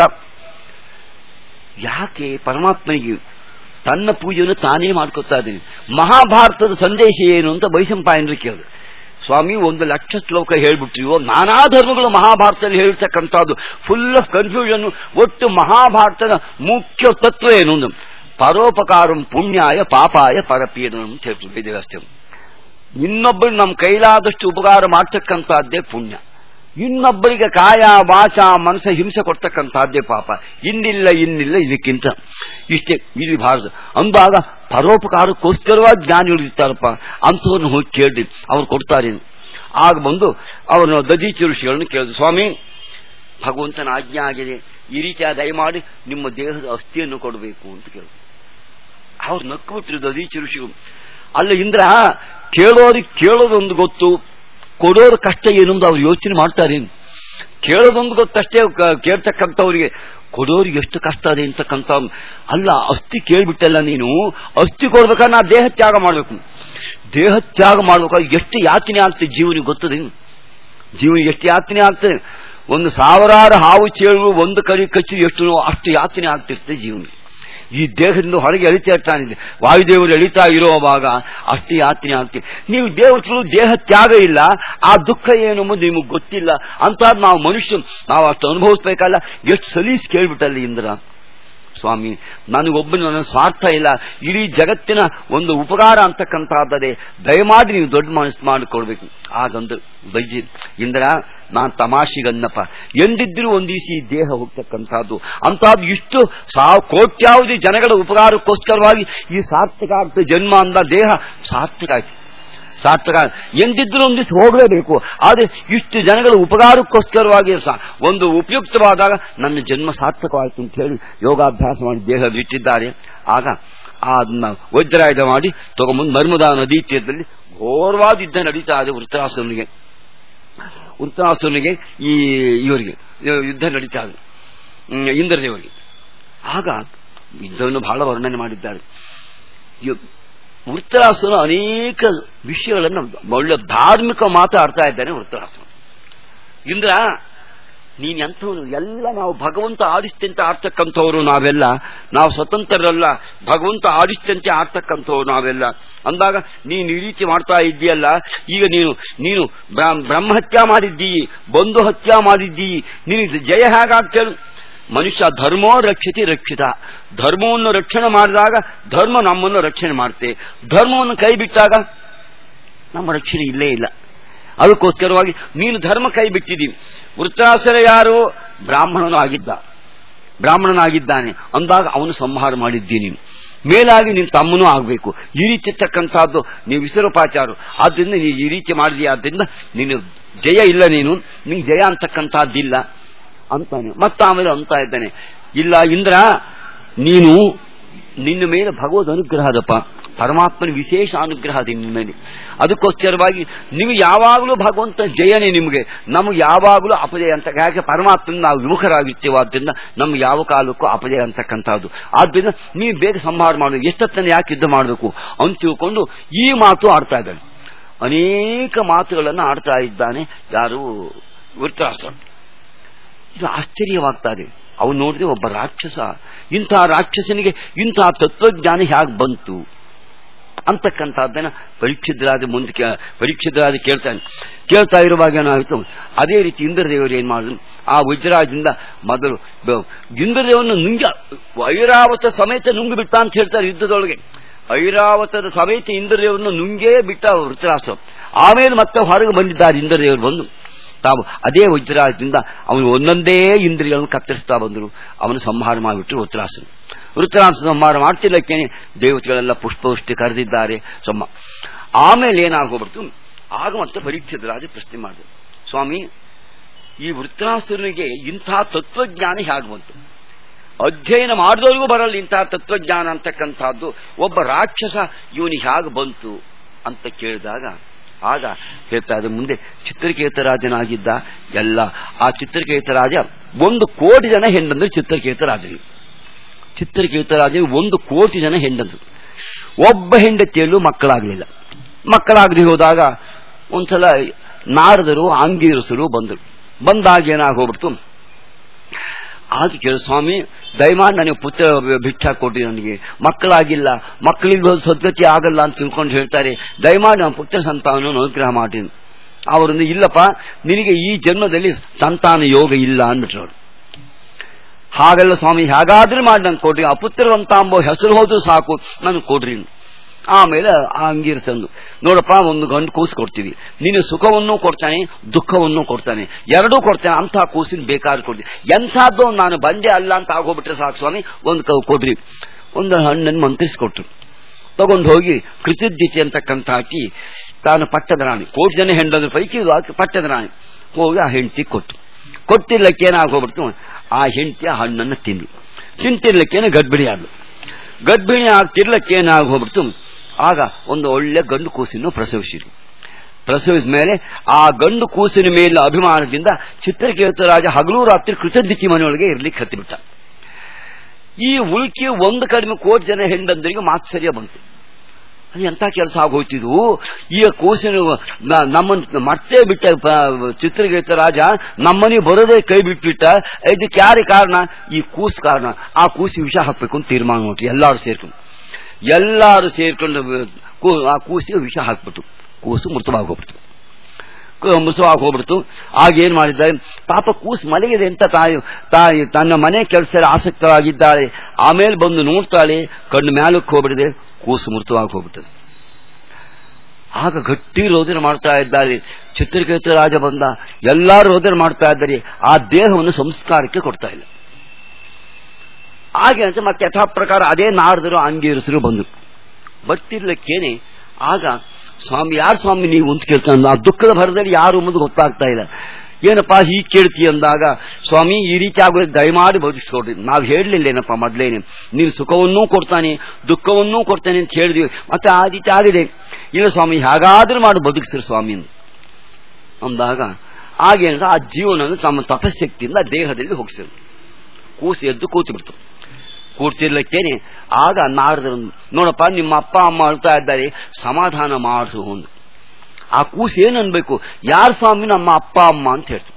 ಯಾಕೆ ಪರಮಾತ್ಮನಿಗೆ ತನ್ನ ಪೂಜೆಯನ್ನು ತಾನೇ ಮಾಡ್ಕೊತಾ ಇದ್ದೀನಿ ಮಹಾಭಾರತದ ಸಂದೇಶ ಏನು ಅಂತ ಬೈಸಂಪಾಯನರು ಕೇಳಿದ್ರು ಸ್ವಾಮಿ ಒಂದು ಲಕ್ಷ ಶ್ಲೋಕ ಹೇಳ್ಬಿಟ್ಟಿವೋ ನಾನಾ ಧರ್ಮಗಳು ಮಹಾಭಾರತದಲ್ಲಿ ಹೇಳ್ತಕ್ಕಂಥದ್ದು ಫುಲ್ ಆಫ್ ಕನ್ಫ್ಯೂಷನ್ ಒಟ್ಟು ಮಹಾಭಾರತದ ಮುಖ್ಯ ತತ್ವ ಏನು ಒಂದು ಪರೋಪಕಾರಂ ಪುಣ್ಯಾಯ ಪಾಪಾಯ ಪರಪೀಡನ ಅಂತ ಹೇಳ್ತಾರೆ ವೇದವ್ಯಾಸ್ತ ಇನ್ನೊಬ್ಬರು ನಮ್ಮ ಕೈಲಾದಷ್ಟು ಉಪಕಾರ ಮಾಡ್ತಕ್ಕಂಥದ್ದೇ ಪುಣ್ಯ ಇನ್ನೊಬ್ಬರಿಗೆ ಕಾಯ ವಾಚ ಮನಸ್ಸ ಹಿಂಸೆ ಕೊಡ್ತಕ್ಕಂಥದ್ದೇ ಪಾಪ ಇನ್ನಿಲ್ಲ ಇನ್ನಿಲ್ಲ ಇದಕ್ಕಿಂತ ಇಷ್ಟೇ ಇದು ಭಾರತ ಅಂದಾಗ ಪರೋಪಕಾರಕ್ಕೋಸ್ಕರವಾಗಿ ಜ್ಞಾನಿಗಳು ಇರ್ತಾರಪ್ಪ ಅಂಥವ್ರನ್ನ ಹೋಗಿ ಕೇಳಿ ಅವ್ರು ಕೊಡ್ತಾರೆ ಆಗ ಬಂದು ಅವನು ದದೀಚ ಋಷಿಗಳನ್ನು ಕೇಳಿದ್ರು ಸ್ವಾಮಿ ಭಗವಂತನ ಆಜ್ಞೆ ಆಗಿದೆ ಈ ರೀತಿಯ ದಯಮಾಡಿ ನಿಮ್ಮ ದೇಹದ ಅಸ್ಥಿಯನ್ನು ಕೊಡಬೇಕು ಅಂತ ಕೇಳಿದ್ರು ಅವ್ರು ನಕ್ಬಿಟ್ರು ದದೀಚ ಋಷಿಗಳು ಅಲ್ಲ ಇಂದ್ರ ಕೇಳೋರಿಗೆ ಕೇಳೋದೊಂದು ಗೊತ್ತು ಕೊಡೋರ ಕಷ್ಟ ಏನು ಅಂತ ಅವ್ರು ಯೋಚನೆ ಮಾಡ್ತಾರೆ ಕೇಳೋದೊಂದು ಗೊತ್ತಷ್ಟೇ ಕೇಳ್ತಕ್ಕಂಥವ್ರಿಗೆ ಕೊಡೋರಿಗೆ ಎಷ್ಟು ಕಷ್ಟ ಇದೆ ಅಂತಕ್ಕಂಥ ಅಲ್ಲ ಅಸ್ಥಿ ಕೇಳ್ಬಿಟ್ಟಲ್ಲ ನೀನು ಅಸ್ಥಿ ಕೊಡ್ಬೇಕಾದ್ರೆ ನಾ ದೇಹ ತ್ಯಾಗ ಮಾಡಬೇಕು ದೇಹ ತ್ಯಾಗ ಮಾಡ್ಬೇಕಾದ್ರೆ ಎಷ್ಟು ಯಾತನೆ ಆಗ್ತದೆ ಜೀವನಿಗೆ ಗೊತ್ತದೆ ಜೀವನಿಗೆ ಎಷ್ಟು ಯಾತನೆ ಆಗ್ತದೆ ಒಂದು ಸಾವಿರಾರು ಹಾವು ಚೇಳು ಒಂದು ಕಡೆ ಕಚ್ಚಿ ಎಷ್ಟು ಅಷ್ಟು ಯಾತನೆ ಆಗ್ತಿರ್ತದೆ ಜೀವನಿಗೆ ಈ ದೇಹದಿಂದ ಹೊರಗೆ ಎಳಿತಾ ಇರ್ತಾನೆ ವಾಯುದೇವರು ಎಳಿತಾ ಇರುವಾಗ ಅಷ್ಟು ಯಾತ್ರೆ ಆಗ್ತೀವಿ ನೀವು ದೇವತೆಗಳು ದೇಹ ತ್ಯಾಗ ಇಲ್ಲ ಆ ದುಃಖ ಏನು ಎಂಬುದು ನಿಮಗೆ ಗೊತ್ತಿಲ್ಲ ಅಂತ ನಾವು ಮನುಷ್ಯ ನಾವು ಅಷ್ಟು ಅನುಭವಿಸ್ಬೇಕಲ್ಲ ಎಷ್ಟು ಸಲೀಸ್ ಕೇಳ್ಬಿಟ್ಟಲ್ಲಿ ಇಂದ್ರ ಸ್ವಾಮಿ ನನಗೊಬ್ಬನು ನನ್ನ ಸ್ವಾರ್ಥ ಇಲ್ಲ ಇಡೀ ಜಗತ್ತಿನ ಒಂದು ಉಪಕಾರ ಅಂತಕ್ಕಂಥದ್ದೇ ದಯಮಾಡಿ ನೀವು ದೊಡ್ಡ ಮನಸ್ಸು ಮಾಡಿಕೊಡ್ಬೇಕು ಆಗಂದ್ರು ಬೈಜಿ ಇಂದ್ರ ನಾನ್ ತಮಾಷೆಗನ್ನಪ್ಪ ಎಂದಿದ್ರು ಒಂದಿಸಿ ಈ ದೇಹ ಹೋಗ್ತಕ್ಕಂಥದ್ದು ಅಂತಹದ್ದು ಇಷ್ಟು ಸಾವು ಕೋಟ್ಯಾವಧಿ ಜನಗಳ ಉಪಕಾರಕ್ಕೋಸ್ಕರವಾಗಿ ಈ ಸಾರ್ಥಕ ಆಗ್ತದೆ ಜನ್ಮ ಅಂದ ದೇಹ ಸಾರ್ಥಕ ಆಯ್ತು ಸಾರ್ಥಕ ಎಂದಿದ್ರು ಒಂದು ದಿವಸ ಹೋಗಲೇಬೇಕು ಆದರೆ ಇಷ್ಟು ಜನಗಳ ಉಪಕಾರಕ್ಕೋಸ್ಕರವಾಗಿ ಸಹ ಒಂದು ಉಪಯುಕ್ತವಾದಾಗ ನನ್ನ ಜನ್ಮ ಸಾರ್ಥಕವಾಯಿತು ಅಂತ ಹೇಳಿ ಯೋಗಾಭ್ಯಾಸ ಮಾಡಿ ದೇಹ ಬಿಟ್ಟಿದ್ದಾರೆ ಆಗ ಅದನ್ನ ವಜ್ರಾಯುಧ ಮಾಡಿ ತಗೊಂಬಂದು ನರ್ಮದಾ ನದಿ ತೀರದಲ್ಲಿ ಘೋರವಾದ ಯುದ್ಧ ನಡೀತಾ ಇದೆ ವೃತ್ತಾಸುರನಿಗೆ ವೃತ್ತಾಸುರನಿಗೆ ಈ ಇವರಿಗೆ ಯುದ್ಧ ನಡೀತಾ ಇದೆ ಹ್ಮ್, ಇಂದ್ರದೇವರಿಗೆ ಆಗ ಯುದ್ಧವನ್ನು ಬಹಳ ವರ್ಣನೆ ಮಾಡಿದ್ದಾರೆ ಯು- ವೃತ್ತರಾಸನು ಅನೇಕ ವಿಷಯಗಳನ್ನು ಒಳ್ಳೆ ಧಾರ್ಮಿಕ ಮಾತಾಡ್ತಾ ಇದ್ದಾನೆ ವೃತ್ತರಾಸನು ಇಂದ್ರ ನೀನ್ ಎಂಥವನು ಎಲ್ಲ ನಾವು ಭಗವಂತ ಆಡಿಸ್ತಂತೆ ಆಡ್ತಕ್ಕಂಥವ್ರು ನಾವೆಲ್ಲ ನಾವು ಸ್ವತಂತ್ರರಲ್ಲ ಭಗವಂತ ಆಡಿಸ್ತಂತೆ ಆಡ್ತಕ್ಕಂಥವ್ರು ನಾವೆಲ್ಲ ಅಂದಾಗ ನೀನು ಈ ರೀತಿ ಮಾಡ್ತಾ ಇದ್ದೀಯಲ್ಲ ಈಗ ನೀನು ನೀನು ಬ್ರಹ್ಮ- ಬ್ರಹ್ಮಹತ್ಯ ಮಾಡಿದ್ದೀಯಿ ಬಂಧು ಹತ್ಯ ಮಾಡಿದ್ದೀಯಿ ನೀನು ಜಯ ಹೇಗಾಗ್ತೇಳು ಮನುಷ್ಯ ಧರ್ಮೋ ರಕ್ಷತಿ ರಕ್ಷಿತ ಧರ್ಮವನ್ನು ರಕ್ಷಣೆ ಮಾಡಿದಾಗ ಧರ್ಮ ನಮ್ಮನ್ನು ರಕ್ಷಣೆ ಮಾಡುತ್ತೆ ಧರ್ಮವನ್ನು ಕೈ ಬಿಟ್ಟಾಗ ನಮ್ಮ ರಕ್ಷಣೆ ಇಲ್ಲೇ ಇಲ್ಲ ಅದಕ್ಕೋಸ್ಕರವಾಗಿ ನೀನು ಧರ್ಮ ಕೈ ಬಿಟ್ಟಿದ್ದೀವಿ ವೃತ್ತಾಸರ ಯಾರು ಬ್ರಾಹ್ಮಣನು ಆಗಿದ್ದ ಬ್ರಾಹ್ಮಣನಾಗಿದ್ದಾನೆ ಅಂದಾಗ ಅವನು ಸಂಹಾರ ಮಾಡಿದ್ದೀನಿ ಮೇಲಾಗಿ ನಿನ್ನ ತಮ್ಮನೂ ಆಗಬೇಕು ಈ ರೀತಿ ಇರ್ತಕ್ಕಂಥದ್ದು ನೀವು ವಿಸರೂಪಾಚಾರು ಆದ್ದರಿಂದ ನೀನು ಈ ರೀತಿ ಮಾಡಿದೀಯ ಆದ್ದರಿಂದ ನೀನು ಜಯ ಇಲ್ಲ ನೀನು ನಿಂಗೆ ಜಯ ಅಂತಕ್ಕಂಥದ್ದಿಲ್ಲ ಅಂತಾನೆ ಮತ್ತ ಆಮೇಲೆ ಅಂತ ಇದ್ದಾನೆ ಇಲ್ಲ ಇಂದ್ರ ನೀನು ನಿನ್ನ ಮೇಲೆ ಭಗವದ್ ಅನುಗ್ರಹ ಅದಪ್ಪ ಪರಮಾತ್ಮನ ವಿಶೇಷ ಅನುಗ್ರಹ ಅದೇ ನಿನ್ನ ಮೇಲೆ ಅದಕ್ಕೋಸ್ಕರವಾಗಿ ನೀವು ಯಾವಾಗಲೂ ಭಗವಂತ ಜಯನೇ ನಿಮಗೆ ನಮಗೆ ಯಾವಾಗಲೂ ಅಪಜಯ ಅಂತ ಯಾಕೆ ಪರಮಾತ್ಮನ ನಾವು ವಿಮುಖರಾಗಿರ್ತೇವೆ ಆದ್ದರಿಂದ ನಮ್ಗೆ ಯಾವ ಕಾಲಕ್ಕೂ ಅಪಜಯ ಅಂತಕ್ಕಂಥದ್ದು ಆದ್ದರಿಂದ ನೀವು ಬೇಗ ಸಂಹಾರ ಮಾಡಬೇಕು ಎಷ್ಟೊತ್ತನ್ನು ಯಾಕೆ ಯುದ್ಧ ಮಾಡಬೇಕು ಅಂತ ತಿಳ್ಕೊಂಡು ಈ ಮಾತು ಆಡ್ತಾ ಇದ್ದಾನೆ ಅನೇಕ ಮಾತುಗಳನ್ನು ಆಡ್ತಾ ಇದ್ದಾನೆ ಯಾರು ವೃತ್ತಾಸ್ತ್ರ ಇದು ಆಶ್ಚರ್ಯವಾಗ್ತಾ ಇದೆ ಅವನು ನೋಡಿದ್ರೆ ಒಬ್ಬ ರಾಕ್ಷಸ ಇಂತಹ ರಾಕ್ಷಸನಿಗೆ ಇಂತಹ ತತ್ವಜ್ಞಾನ ಹೇಗೆ ಬಂತು ಅಂತಕ್ಕಂಥದ್ದನ್ನ ಪರೀಕ್ಷಿತರಾದ ಮುಂದೆ ಕೇ- ಪರೀಕ್ಷಿತರಾದ ಕೇಳ್ತಾನೆ ಕೇಳ್ತಾ ಇರುವಾಗ ಏನಾಯಿತು ಅದೇ ರೀತಿ ಇಂದ್ರದೇವರು ಏನ್ ಮಾಡಿದ್ರು ಆ ವಜ್ರಾಜದಿಂದ ಮೊದಲು ಬ- ಇಂದ್ರದೇವರನ್ನು ನುಂಗ ಐರಾವತ ಸಮೇತ ನುಂಗು ಬಿಟ್ಟ ಅಂತ ಹೇಳ್ತಾರೆ ಯುದ್ಧದೊಳಗೆ ಐರಾವತದ ಸಮೇತ ಇಂದ್ರದೇವರನ್ನು ನುಂಗೇ ಬಿಟ್ಟ ವೃತ್ತರಾಷ್ಟ್ರ ಆಮೇಲೆ ಮತ್ತೆ ಹೊರಗೆ ಬಂದಿದ್ದಾರೆ ಇಂದ್ರದೇವರು ಬಂದು ತಾವು ಅದೇ ವಜ್ರಾಜದಿಂದ ಅವನು ಒಂದೊಂದೇ ಇಂದ್ರಿಯಗಳನ್ನು ಕತ್ತರಿಸ್ತಾ ಬಂದರು ಅವನು ಸಂಹಾರ ಮಾಡಿಬಿಟ್ರು ವೃತ್ತರಾಸನ ವೃತ್ತರಾಸ ಸಂಹಾರ ಮಾಡ್ತಿಲ್ಲಕ್ಕೇನೆ ದೇವತೆಗಳೆಲ್ಲ ಪುಷ್ಪವೃಷ್ಟಿ ಕರೆದಿದ್ದಾರೆ ಸಮ್ಮ ಆಮೇಲೆ ಏನಾಗೋಗ್ಬಿಡ್ತು ಆಗ ಮತ್ತೆ ಪರೀಕ್ಷಿತ ರಾಜ ಪ್ರಶ್ನೆ ಮಾಡಿದ್ರು ಸ್ವಾಮಿ ಈ ವೃತ್ತರಾಸುರನಿಗೆ ಇಂಥ ತತ್ವಜ್ಞಾನ ಹೇಗೆ ಬಂತು ಅಧ್ಯಯನ ಮಾಡಿದವರಿಗೂ ಬರಲ್ಲ ಇಂತಹ ತತ್ವಜ್ಞಾನ ಅಂತಕ್ಕಂಥದ್ದು ಒಬ್ಬ ರಾಕ್ಷಸ ಇವನಿಗೆ ಹೇಗೆ ಬಂತು ಅಂತ ಕೇಳಿದಾಗ ಆಗ ಹೇಳ್ತಾ ಇದ್ದ ಮುಂದೆ ಚಿತ್ರಕೇತ ರಾಜನಾಗಿದ್ದ ಎಲ್ಲ ಆ ಚಿತ್ರಕೇತ ರಾಜ ಒಂದು ಕೋಟಿ ಜನ ಹೆಂಡಂದ್ರು ಚಿತ್ರಕೇತ ರಾಜನಿಗೆ ಚಿತ್ರಕೇತ ರಾಜನಿಗೆ ಒಂದು ಕೋಟಿ ಜನ ಹೆಂಡಂದ್ರು ಒಬ್ಬ ಹೆಂಡತಿಯಲ್ಲೂ ಮಕ್ಕಳಾಗಲಿಲ್ಲ ಮಕ್ಕಳಾಗದೆ ಹೋದಾಗ ಒಂದ್ಸಲ ನಾರದರು ಅಂಗೀರಸರು ಬಂದರು ಬಂದಾಗ ಏನಾಗೋಗ್ಬಿಡ್ತು ಆಗ ಕೇಳು ಸ್ವಾಮಿ ದಯಮಾಡಿ ನನಗೆ ಪುತ್ರ ಭಿಕ್ಷಾ ಕೊಡಿ ನನಗೆ ಮಕ್ಕಳಾಗಿಲ್ಲ ಮಕ್ಕಳಿಗೆ ಸದ್ಗತಿ ಆಗಲ್ಲ ಅಂತ ತಿಳ್ಕೊಂಡು ಹೇಳ್ತಾರೆ ದಯಮಾಡಿ ನಮ್ಮ ಪುತ್ರ ಸಂತಾನವನ್ನು ಅನುಗ್ರಹ ಮಾಡಿ ಅವರನ್ನು ಇಲ್ಲಪ್ಪ ನಿನಗೆ ಈ ಜನ್ಮದಲ್ಲಿ ಸಂತಾನ ಯೋಗ ಇಲ್ಲ ಅಂದ್ಬಿಟ್ರು ಅವರು ಹಾಗಲ್ಲ ಸ್ವಾಮಿ ಹೇಗಾದ್ರೂ ಮಾಡಿ ನಂಗೆ ಕೊಡ್ರಿ ಅಪುತ್ರವಂತ ಅಂಬೋ ಹೆಸರು ಹೋದ್ರೂ ಸಾಕು ನನಗೆ ಕೊಡ್ರಿ ಆಮೇಲೆ ಆ ಅಂಗೀರಸಂದು ನೋಡಪ್ಪ ಒಂದು ಗಂಡು ಕೂಸು ಕೊಡ್ತೀವಿ ನೀನು ಸುಖವನ್ನೂ ಕೊಡ್ತಾನೆ ದುಃಖವನ್ನೂ ಕೊಡ್ತಾನೆ ಎರಡೂ ಕೊಡ್ತಾನೆ ಅಂತ ಕೂಸಿನ ಬೇಕಾದ್ರೆ ಕೊಡ್ತೀನಿ ಎಂಥದ್ದು ನಾನು ಬಂದೆ ಅಲ್ಲ ಅಂತ ಆಗೋಗ್ಬಿಟ್ರೆ ಸಾಕು ಸ್ವಾಮಿ ಒಂದು ಕ- ಕೊಡ್ರಿ ಒಂದು ಹಣ್ಣನ್ನು ಮಂತ್ರಿಸ್ಕೊಟ್ರು ತಗೊಂಡು ಹೋಗಿ ಕೃತಜ್ಞತೆ ಅಂತಕ್ಕಂಥ ಹಾಕಿ ತಾನು ಪಟ್ಟದ ರಾಣಿ ಕೋಟಿ ಜನ ಹೆಂಡದ್ರ ಪೈಕಿ ಇದು ಆಕೆ ಪಟ್ಟದ ರಾಣಿ ಹೋಗಿ ಆ ಹೆಂಡತಿ ಕೊಟ್ಟು ಕೊಟ್ಟಿರ್ಲಕ್ಕೆ ಏನಾಗೋಗ್ಬಿಡ್ತು ಆ ಹೆಂಡತಿ ಆ ಹಣ್ಣನ್ನು ತಿಂದು ತಿಂತಿರ್ಲಿಕ್ಕೇನೆ ಗಡ್ಬಿಡಿ ಆದ್ಲು ಗರ್ಭಿಣಿ ಆಗ್ತಿರ್ಲಕ್ಕೆ ಏನಾಗೋಗ್ಬಿಡ್ತು ಆಗ ಒಂದು ಒಳ್ಳೆ ಗಂಡು ಕೂಸನ್ನು ಪ್ರಸವಿಸಿದ್ರು ಪ್ರಸವಿಸಿದ ಮೇಲೆ ಆ ಗಂಡು ಕೂಸಿನ ಮೇಲೆ ಅಭಿಮಾನದಿಂದ ಚಿತ್ರಕೇತು ರಾಜ ಹಗಲು ರಾತ್ರಿ ಕೃತಜ್ಞತಿ ಮನೆಯೊಳಗೆ ಇರ್ಲಿಕ್ಕೆ ಹತ್ತಿಬಿಟ್ಟ ಈ ಉಳುಕಿ ಒಂದು ಕಡಿಮೆ ಕೋಟಿ ಜನ ಹೆಂಡಂದರಿಗೆ ಮಾತ್ಸರ್ಯ ಬಂತು ಅದು ಎಂತ ಕೆಲಸ ಆಗೋಯ್ತಿದ್ವು ಈಗ ಕೂಸಿನ ನ- ನಮ್ಮನ್ನ ಮರ್ತೇ ಬಿಟ್ಟ ಪ- ಚಿತ್ರಗೀತ ರಾಜ ನಮ್ಮನೆ ಬರೋದೇ ಕೈ ಬಿಟ್ಬಿಟ್ಟ ಇದಕ್ಕೆ ಯಾರೇ ಕಾರಣ ಈ ಕೂಸು ಕಾರಣ ಆ ಕೂಸಿ ವಿಷ ಹಾಕ್ಬೇಕು ಅಂತ ತೀರ್ಮಾನ ಮಾಡ್ತು ಎಲ್ಲಾರು ಸೇರ್ಕೊಂಡು ಎಲ್ಲಾರು ಸೇರ್ಕೊಂಡು ಕೂ- ಆ ಕೂಸಿಗೆ ವಿಷ ಹಾಕ್ಬಿಟ್ಟು ಕೂಸು ಮೃತವಾಗೋಗ್ಬಿಡ್ತು ಮುಸುವಾಗಿ ಹೋಗ್ಬಿಡ್ತು ಆಗ ಏನ್ ಮಾಡಿದ್ದಾರೆ ಪಾಪ ಕೂಸು ಮಲಗಿದೆ ಅಂತ ತಾಯಿ ತಾಯಿ ತನ್ನ ಮನೆ ಕೆಲಸ ಆಸಕ್ತವಾಗಿದ್ದಾಳೆ ಆಮೇಲೆ ಬಂದು ನೋಡ್ತಾಳೆ ಕಣ್ಣು ಮ್ಯಾಲಕ್ಕೆ ಹೋಗ್ಬಿಡಿದೆ ಕೂಸು ಮೃತವಾಗಿ ಹೋಗ್ಬಿಟ್ಟದೆ ಆಗ ಗಟ್ಟಿ ರೋದನೆ ಮಾಡ್ತಾ ಇದ್ದಾರೆ ಚಿತ್ರಕೇತು ರಾಜ ಬಂದ ಎಲ್ಲರೂ ರೋದನೆ ಮಾಡ್ತಾ ಇದ್ದಾರೆ ಆ ದೇಹವನ್ನು ಸಂಸ್ಕಾರಕ್ಕೆ ಕೊಡ್ತಾ ಇಲ್ಲ ಹಾಗೆ ಅಂತ ಮತ್ತೆ ಯಥಾ ಪ್ರಕಾರ ಅದೇ ನಾರದರು ಅಂಗೀರಿಸರು ಬಂದರು ಬರ್ತಿರ್ಲಿಕ್ಕೇನೆ ಆಗ ಸ್ವಾಮಿ ಯಾರು ಸ್ವಾಮಿ ನೀವು ಅಂತ ಕೇಳ್ತಾನೆ ಆ ದುಃಖದ ಭರದಲ್ಲಿ ಯಾರು ಎಂಬುದು ಗೊತ್ತಾಗ್ತಾ ಇಲ್ಲ ಏನಪ್ಪಾ ಹೀಗೆ ಕೇಳ್ತಿ ಅಂದಾಗ ಸ್ವಾಮಿ ಈ ರೀತಿ ಆಗೋದು ದಯಮಾಡಿ ಬದುಕಿಸ್ಕೊಡ್ರಿ ನಾವು ಹೇಳಲಿಲ್ಲ ಏನಪ್ಪ ಮೊದ್ಲೇನೆ ನೀನು ಸುಖವನ್ನೂ ಕೊಡ್ತಾನೆ ದುಃಖವನ್ನೂ ಕೊಡ್ತಾನೆ ಅಂತ ಹೇಳಿದ್ವಿ ಮತ್ತೆ ಆ ರೀತಿ ಆಗಿದೆ ಇಲ್ಲ ಸ್ವಾಮಿ ಹೇಗಾದ್ರೂ ಮಾಡಿ ಬದುಕಿಸ್ರಿ ಸ್ವಾಮಿ ಅಂತ ಅಂದಾಗ ಆಗೇನಂದ್ರೆ ಆ ಜೀವನ ತಮ್ಮ ತಪಶಕ್ತಿಯಿಂದ ದೇಹದಲ್ಲಿ ಹೋಗಿಸಿದ್ರು ಕೂಸಿ ಎದ್ದು ಕೂತು ಬಿಡ್ತು ಕೂಡ್ತಿರ್ಲಿಕ್ಕೇನೆ ಆಗ ನಾರದರು ನೋಡಪ್ಪ ನಿಮ್ಮ ಅಪ್ಪ ಅಮ್ಮ ಅಳ್ತಾ ಇದ್ದಾರೆ ಸಮಾಧಾನ ಮಾಡಿಸು ಒಂದು ಆ ಕೂಸು ಏನ್ ಅನ್ಬೇಕು ಯಾರ ಸ್ವಾಮಿ ನಮ್ಮ ಅಪ್ಪ ಅಮ್ಮ ಅಂತ ಹೇಳ್ತು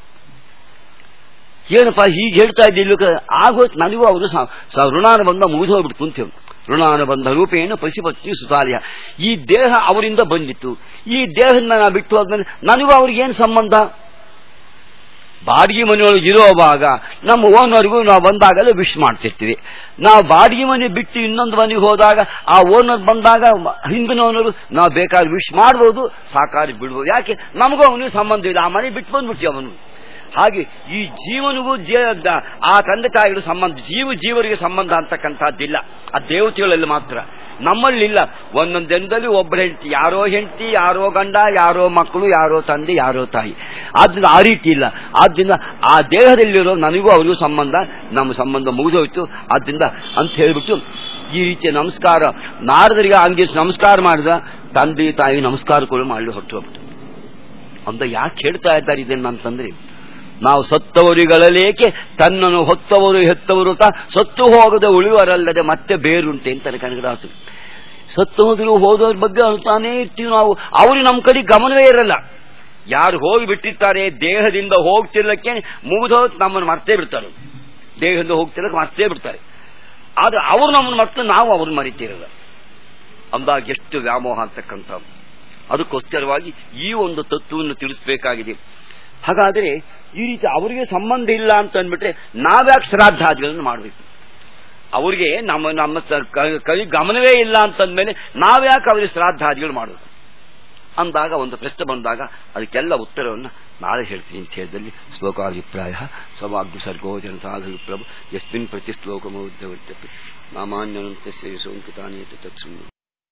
ಏನಪ್ಪ ಹೀಗೆ ಹೇಳ್ತಾ ಇದ್ದಿಲ್ಲ ಆಗೋಯ್ತು ನನಗೂ ಅವರು ಸ- ಸ- ಋಣಾನುಬಂಧ ಮುಗಿದು ಹೋಗ್ಬಿಡ್ತು ಅಂತ ಹೇಳಿ ಋಣಾನುಬಂಧ ರೂಪೇಣ ಪಶುಪತ್ನಿ ಸುತಾಲಿಯ ಈ ದೇಹ ಅವರಿಂದ ಬಂದಿತ್ತು ಈ ದೇಹದಿಂದ ನಾ ಬಿಟ್ಟು ಹೋದ್ಮೇಲೆ ನನಗೂ ಅವ್ರಿಗೇನು ಸಂಬಂಧ ಬಾಡಿಗೆ ಮನೆಯೊಳಗೆ ಇರೋವಾಗ ನಮ್ಮ ಓನರ್ಗೂ ನಾವು ಬಂದಾಗಲೇ ವಿಶ್ ಮಾಡ್ತಿರ್ತೀವಿ ನಾವು ಬಾಡಿಗೆ ಮನೆ ಬಿಟ್ಟು ಇನ್ನೊಂದು ಮನೆಗೆ ಹೋದಾಗ ಆ ಓನರ್ ಬಂದಾಗ ಹಿಂದಿನ ಓನರು ನಾವು ಬೇಕಾದ್ರೆ ವಿಶ್ ಮಾಡ್ಬೋದು ಸಾಕಾರಿ ಬಿಡ್ಬೋದು ಯಾಕೆ ನಮಗೂ ಅವನಿಗೆ ಸಂಬಂಧ ಇಲ್ಲ ಆ ಮನೆ ಬಿಟ್ಟು ಬಂದ್ಬಿಡ್ತೀವಿ ಅವನು ಹಾಗೆ ಈ ಜೀವನಿಗೂ ಜೀ- ದ- ಆ ತಂದೆ ತಾಯಿಗಳ ಸಂಬಂಧ ಜೀವ ಜೀವರಿಗೆ ಸಂಬಂಧ ಅಂತಕ್ಕಂಥದ್ದಿಲ್ಲ ಆ ದೇವತೆಗಳಲ್ಲಿ ಮಾತ್ರ ನಮ್ಮಲ್ಲಿಲ್ಲ ಒಂದೊಂದು ದಿನದಲ್ಲಿ ಒಬ್ಬರ ಹೆಂಡತಿ ಯಾರೋ ಹೆಂಡತಿ ಯಾರೋ ಗಂಡ ಯಾರೋ ಮಕ್ಕಳು ಯಾರೋ ತಂದೆ ಯಾರೋ ತಾಯಿ ಆದ್ರಿಂದ ಆ ರೀತಿ ಇಲ್ಲ ಆದ್ರಿಂದ ಆ ದೇಹದಲ್ಲಿರೋ ನನಗೂ ಅವರಿಗೂ ಸಂಬಂಧ ನಮ್ಮ ಸಂಬಂಧ ಮುಗಿದೋಯ್ತು ಆದ್ರಿಂದ ಅಂತ ಹೇಳ್ಬಿಟ್ಟು ಈ ರೀತಿಯ ನಮಸ್ಕಾರ ನಾರದರಿಗೆ ಹಂಗೆ ನಮಸ್ಕಾರ ಮಾಡಿದ ತಂದೆ ತಾಯಿ ನಮಸ್ಕಾರಗಳು ಮಾಡಿ ಹೊರಟು ಹೋಗ್ಬಿಟ್ಟು ಅಂತ ಯಾಕೆ ಹೇಳ್ತಾ ಇದ್ದಾರೆ ಇದನ್ನ ಅಂತಂದ್ರೆ ನಾವು ಸತ್ತವರಿಗಳಲೇಕೆ ತನ್ನನ್ನು ಹೊತ್ತವರು ಹೆತ್ತವರು ತಾ ಸತ್ತು ಹೋಗದೆ ಉಳಿವರಲ್ಲದೆ ಮತ್ತೆ ಬೇರುಂಟೆ ಅಂತಾನೆ ಕನಕದಾಸರು ಸತ್ತು ಹೋದ್ರು ಹೋದವ್ರ ಬಗ್ಗೆ ಅನ್ತಾನೇ ಇರ್ತೀವಿ ನಾವು ಅವ್ರಿಗೆ ನಮ್ಮ ಕಡೆ ಗಮನವೇ ಇರಲ್ಲ ಯಾರು ಹೋಗಿ ಬಿಟ್ಟಿರ್ತಾರೆ ದೇಹದಿಂದ ಹೋಗ್ತಿರ್ಲಕ್ಕೆ ಮುಗಿದೋತ್ ನಮ್ಮನ್ನು ಮರ್ತೇ ಬಿಡ್ತಾರೆ ದೇಹದಿಂದ ಹೋಗ್ತಿರ್ಲಕ್ಕೆ ಮರ್ತೇ ಬಿಡ್ತಾರೆ ಆದ್ರೆ ಅವ್ರು ನಮ್ಮನ್ನು ಮರ್ತು ನಾವು ಅವ್ರನ್ನ ಮರಿತಿರಲ್ಲ ಅಂದಾಗ ಎಷ್ಟು ವ್ಯಾಮೋಹ ಅಂತಕ್ಕಂಥ ಅದಕ್ಕೋಸ್ಕರವಾಗಿ ಈ ಒಂದು ತತ್ವವನ್ನು ತಿಳಿಸಬೇಕಾಗಿದೆ ಹಾಗಾದ್ರೆ ಈ ರೀತಿ ಅವರಿಗೆ ಸಂಬಂಧ ಇಲ್ಲ ಅಂತ ಅಂದ್ಬಿಟ್ರೆ ನಾವ್ಯಾಕೆ ಶ್ರಾದ್ದಾದಿಗಳನ್ನು ಮಾಡಬೇಕು ಅವ್ರಿಗೆ ನಮ್ಮ ನಮ್ಮ ಸ- ಕ- ಕೈ ಗಮನವೇ ಇಲ್ಲ ಅಂತಂದ್ಮೇಲೆ ನಾವ್ಯಾಕೆ ಅವರಿಗೆ ಶ್ರಾದ್ದಾದಿಗಳು ಮಾಡಬೇಕು ಅಂದಾಗ ಒಂದು ಪ್ರಶ್ನೆ ಬಂದಾಗ ಅದಕ್ಕೆಲ್ಲ ಉತ್ತರವನ್ನು ನಾಳೆ ಹೇಳ್ತೀನಿ ಅಂತ ಹೇಳಿದಲ್ಲಿ ಶ್ಲೋಕಾಭಿಪ್ರಾಯ ಸವಾಗ್ಯ ಸರ್ಗೋ ಜನ ಸಾಧು ಪ್ರಭು ಯಸ್ಮಿನ್ ಪ್ರತಿ ಶ್ಲೋಕಮೌದ್ಯವತ್ಯಪಿ ಸಾಮಾನ್ಯವಂತೆ ಸೋಂಕಿತಾನೇತ ತತ್ಸುಣ್ಣು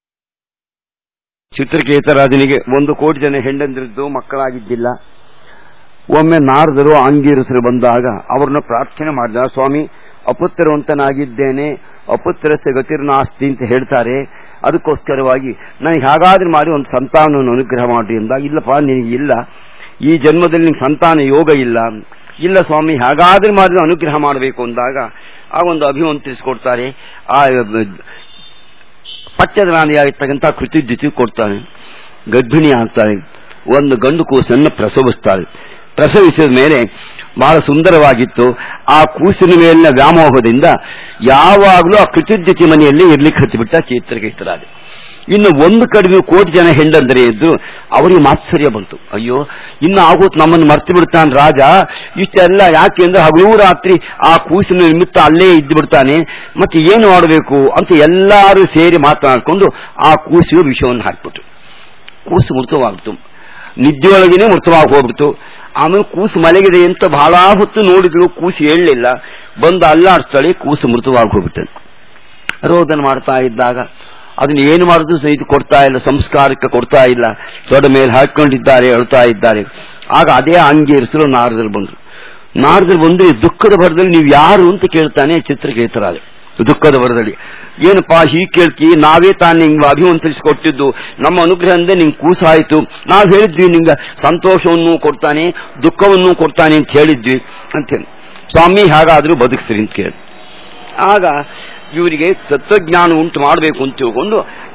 ಚಿತ್ರಕೇತರಾಜನಿಗೆ ಒಂದು ಕೋಟಿ ಜನ ಹೆಂಡಂದಿರಿದ್ದು ಮಕ್ಕಳಾಗಿದ್ದಿಲ್ಲ ಒಮ್ಮೆ ನಾರದರು ಅಂಗೀರಸರು ಬಂದಾಗ ಅವ್ರನ್ನ ಪ್ರಾರ್ಥನೆ ಮಾಡಿದ ಸ್ವಾಮಿ ಅಪುತ್ರವಂತನಾಗಿದ್ದೇನೆ ಅಪುತ್ರಸ್ಯ ಗತಿರ್ನಾಸ್ತಿ ಅಂತ ಹೇಳ್ತಾರೆ ಅದಕ್ಕೋಸ್ಕರವಾಗಿ ನನಗೆ ಹಾಗಾದ್ರೆ ಮಾಡಿ ಒಂದು ಸಂತಾನವನ್ನು ಅನುಗ್ರಹ ಮಾಡಿ ಎಂದಾಗ ಇಲ್ಲಪ್ಪ ನಿನಗೆ ಇಲ್ಲ ಈ ಜನ್ಮದಲ್ಲಿ ನಿಂಗೆ ಸಂತಾನ ಯೋಗ ಇಲ್ಲ ಇಲ್ಲ ಸ್ವಾಮಿ ಹಾಗಾದ್ರೆ ಮಾಡಿ ಅನುಗ್ರಹ ಮಾಡಬೇಕು ಅಂದಾಗ ಆ ಒಂದು ಅಭಿವಂತಿಸಿಕೊಡ್ತಾರೆ ಆ ಪಠ್ಯದ ರಾಣಿಯಾಗಿರ್ತಕ್ಕಂಥ ಕೃತಿದ್ಯುತಿ ಕೊಡ್ತಾನೆ ಗರ್ಭಿಣಿ ಆಗ್ತಾಳೆ ಒಂದು ಗಂಡು ಕೂಸನ್ನು ಪ್ರಸವಿಸ್ತಾಳೆ ಪ್ರಸವಿಸಿದ ಮೇಲೆ ಬಹಳ ಸುಂದರವಾಗಿತ್ತು ಆ ಕೂಸಿನ ಮೇಲಿನ ವ್ಯಾಮೋಹದಿಂದ ಯಾವಾಗಲೂ ಆ ಕೃತಿದ್ಯುತಿ ಮನೆಯಲ್ಲಿ ಇರ್ಲಿಕ್ಕೆ ಹತ್ತಿಬಿಟ್ಟ ಚಿತ್ರಕೇತರಾದ ಇನ್ನು ಒಂದು ಕಡಿಮೆ ಕೋಟಿ ಜನ ಹೆಂಡಂದರೆ ಇದ್ದು ಅವರಿಗೆ ಮಾತ್ಸರ್ಯ ಬಂತು ಅಯ್ಯೋ ಇನ್ನು ಆಗೋತ್ ನಮ್ಮನ್ನು ಮರ್ತು ಬಿಡ್ತಾನೆ ರಾಜ ಇಷ್ಟೆಲ್ಲ ಯಾಕೆ ಅಂದ್ರೆ ಹಗಲು ರಾತ್ರಿ ಆ ಕೂಸಿನ ನಿಮಿತ್ತ ಅಲ್ಲೇ ಇದ್ದು ಬಿಡ್ತಾನೆ ಮತ್ತೆ ಏನು ಮಾಡಬೇಕು ಅಂತ ಎಲ್ಲರೂ ಸೇರಿ ಮಾತನಾಡಿಕೊಂಡು ಆ ಕೂಸಿಗೆ ವಿಷಯವನ್ನು ಹಾಕ್ಬಿಟ್ರು ಕೂಸು ಮೃತವಾಗ್ಬಿಡ್ತು ನಿದ್ದೆಯೊಳಗೇನೆ ಮೃತವಾಗಿ ಹೋಗ್ಬಿಡ್ತು ಆಮೇಲೆ ಕೂಸು ಮಲಗಿದೆ ಅಂತ ಬಹಳ ಹೊತ್ತು ನೋಡಿದ್ರು ಕೂಸು ಹೇಳಲಿಲ್ಲ ಬಂದು ಅಲ್ಲಾಡ್ತಾಳೆ ಕೂಸು ಮೃತವಾಗಿ ಹೋಗ್ಬಿಟ್ಟೆ ರೋದನ ಮಾಡ್ತಾ ಇದ್ದಾಗ ಅದನ್ನ ಏನು ಮಾಡಿದ್ರು ಸಹ ಇದು ಕೊಡ್ತಾ ಇಲ್ಲ ಸಂಸ್ಕಾರಕ್ಕೆ ಕೊಡ್ತಾ ಇಲ್ಲ ದೊಡ್ಡ ಮೇಲೆ ಹಾಕೊಂಡಿದ್ದಾರೆ ಅಳ್ತಾ ಇದ್ದಾರೆ ಆಗ ಅದೇ ಅಂಗೀರಿಸಲು ನಾರದರು ಬಂದ್ರು ನಾರದರು ಬಂದು ಈ ದುಃಖದ ಭರದಲ್ಲಿ ನೀವು ಯಾರು ಅಂತ ಕೇಳ್ತಾನೆ ಚಿತ್ರಕೇತರಾದ ದುಃಖದ ಭರದಲ್ಲಿ ಏನಪ್ಪಾ ಹೀಗೆ ಕೇಳ್ತಿ ನಾವೇ ತಾನು ನಿಂಗೆ ಅಭಿವಂತಿಸಿಕೊಟ್ಟಿದ್ದು ನಮ್ಮ ಅನುಗ್ರಹದಿಂದ ನಿಂಗೆ ಕೂಸಾಯಿತು ನಾವು ಹೇಳಿದ್ವಿ ನಿಂಗೆ ಸಂತೋಷವನ್ನು ಕೊಡ್ತಾನೆ ದುಃಖವನ್ನು ಕೊಡ್ತಾನೆ ಅಂತ ಹೇಳಿದ್ವಿ ಅಂತೇಳಿ ಸ್ವಾಮಿ ಹಾಗಾದ್ರೂ ಬದುಕಿಸ್ರಿ ಅಂತ ಕೇಳಿ ಆಗ ಇವರಿಗೆ ತತ್ವಜ್ಞಾನ ಉಂಟು ಮಾಡಬೇಕು ಅಂತ ತಿಳ್ಕೊಂಡು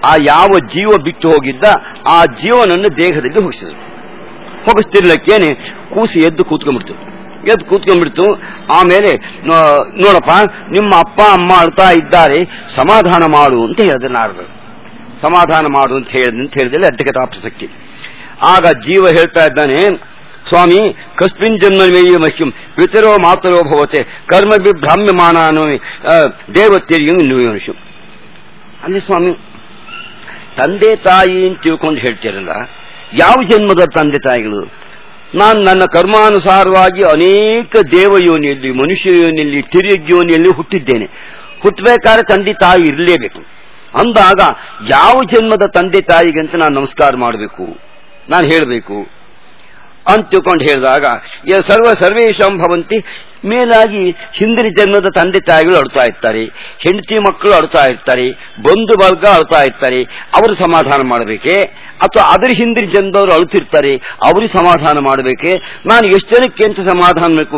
ಆ ಯಾವ ಜೀವ ಬಿಟ್ಟು ಹೋಗಿದ್ದ ಆ ಜೀವನನ್ನು ದೇಹದಲ್ಲಿ ಹೋಗಿಸಿದ್ರು ಹೋಗಿಸ್ತಿರ್ಲಿಕ್ಕೇನೆ ಕೂಸಿ ಎದ್ದು ಕೂತ್ಕೊಂಡ್ಬಿಡ್ತು ಎದ್ದು ಕೂತ್ಕೊಂಡ್ಬಿಡ್ತು ಆಮೇಲೆ ನೋ- ನೋಡಪ್ಪ ನಿಮ್ಮ ಅಪ್ಪ ಅಮ್ಮ ಅಳ್ತಾ ಇದ್ದಾರೆ ಸಮಾಧಾನ ಮಾಡು ಅಂತ ಹೇಳಿದ್ರೆ ನಾರದರು ಸಮಾಧಾನ ಮಾಡು ಅಂತ ಹೇಳಿದ ಅಂತ ಹೇಳಿದಲ್ಲಿ ಅಡ್ಡಕಟ ಪ್ರಸಕ್ತಿ ಆಗ ಜೀವ ಹೇಳ್ತಾ ಇದ್ದಾನೆ ಸ್ವಾಮಿ ಕಸ್ಮಿನ್ ಜನ್ಮವೇಯ ಮಹ್ಯಂ ಪಿತರೋ ಮಾತರೋ ಭವತೆ ಕರ್ಮ ಬಿಭ್ರಾಮ್ಯಮಾನ ದೇವತೆರಿಯು ನ್ಯೂಯಂಶು ಅಲ್ಲಿ ಸ್ವಾಮಿ ತಂದೆ ತಾಯಿ ಅಂತ ತಿಳ್ಕೊಂಡು ಹೇಳ್ತಿರಲ್ಲ ಯಾವ ಜನ್ಮದ ತಂದೆ ತಾಯಿಗಳು ನಾನು ನನ್ನ ಕರ್ಮಾನುಸಾರವಾಗಿ ಅನೇಕ ದೇವ ಯೋನಿಯಲ್ಲಿ ಮನುಷ್ಯ ಯೋನಿಯಲ್ಲಿ ತಿರಿಯ ಯೋನಿಯಲ್ಲಿ ಹುಟ್ಟಿದ್ದೇನೆ ಹುಟ್ಟಬೇಕಾದ್ರೆ ತಂದೆ ತಾಯಿ ಇರಲೇಬೇಕು ಅಂದಾಗ ಯಾವ ಜನ್ಮದ ತಂದೆ ತಾಯಿಗೆ ಅಂತ ನಾನು ನಮಸ್ಕಾರ ಮಾಡಬೇಕು ನಾನು ಹೇಳಬೇಕು ಅಂತ ತಿಳ್ಕೊಂಡು ಹೇಳಿದಾಗ ಯ ಸರ್ವ ಸರ್ವೇಶಂ ಭವಂತಿ ಮೇಲಾಗಿ ಹಿಂದಿನ ಜನ್ಮದ ತಂದೆ ತಾಯಿಗಳು ಅಳ್ತಾ ಇರ್ತಾರೆ ಹೆಂಡತಿ ಮಕ್ಕಳು ಅಳ್ತಾ ಇರ್ತಾರೆ ಬಂಧು ವರ್ಗ ಅಳ್ತಾ ಇರ್ತಾರೆ ಅವರು ಸಮಾಧಾನ ಮಾಡಬೇಕೆ ಅಥವಾ ಅದರ ಹಿಂದಿನ ಜನ್ಮದವರು ಅಳುತ್ತಿರ್ತಾರೆ ಅವ್ರಿಗೆ ಸಮಾಧಾನ ಮಾಡಬೇಕೆ ನಾನು ಎಷ್ಟು ಜನಕ್ಕೆ ಅಂತ ಸಮಾಧಾನ ಬೇಕು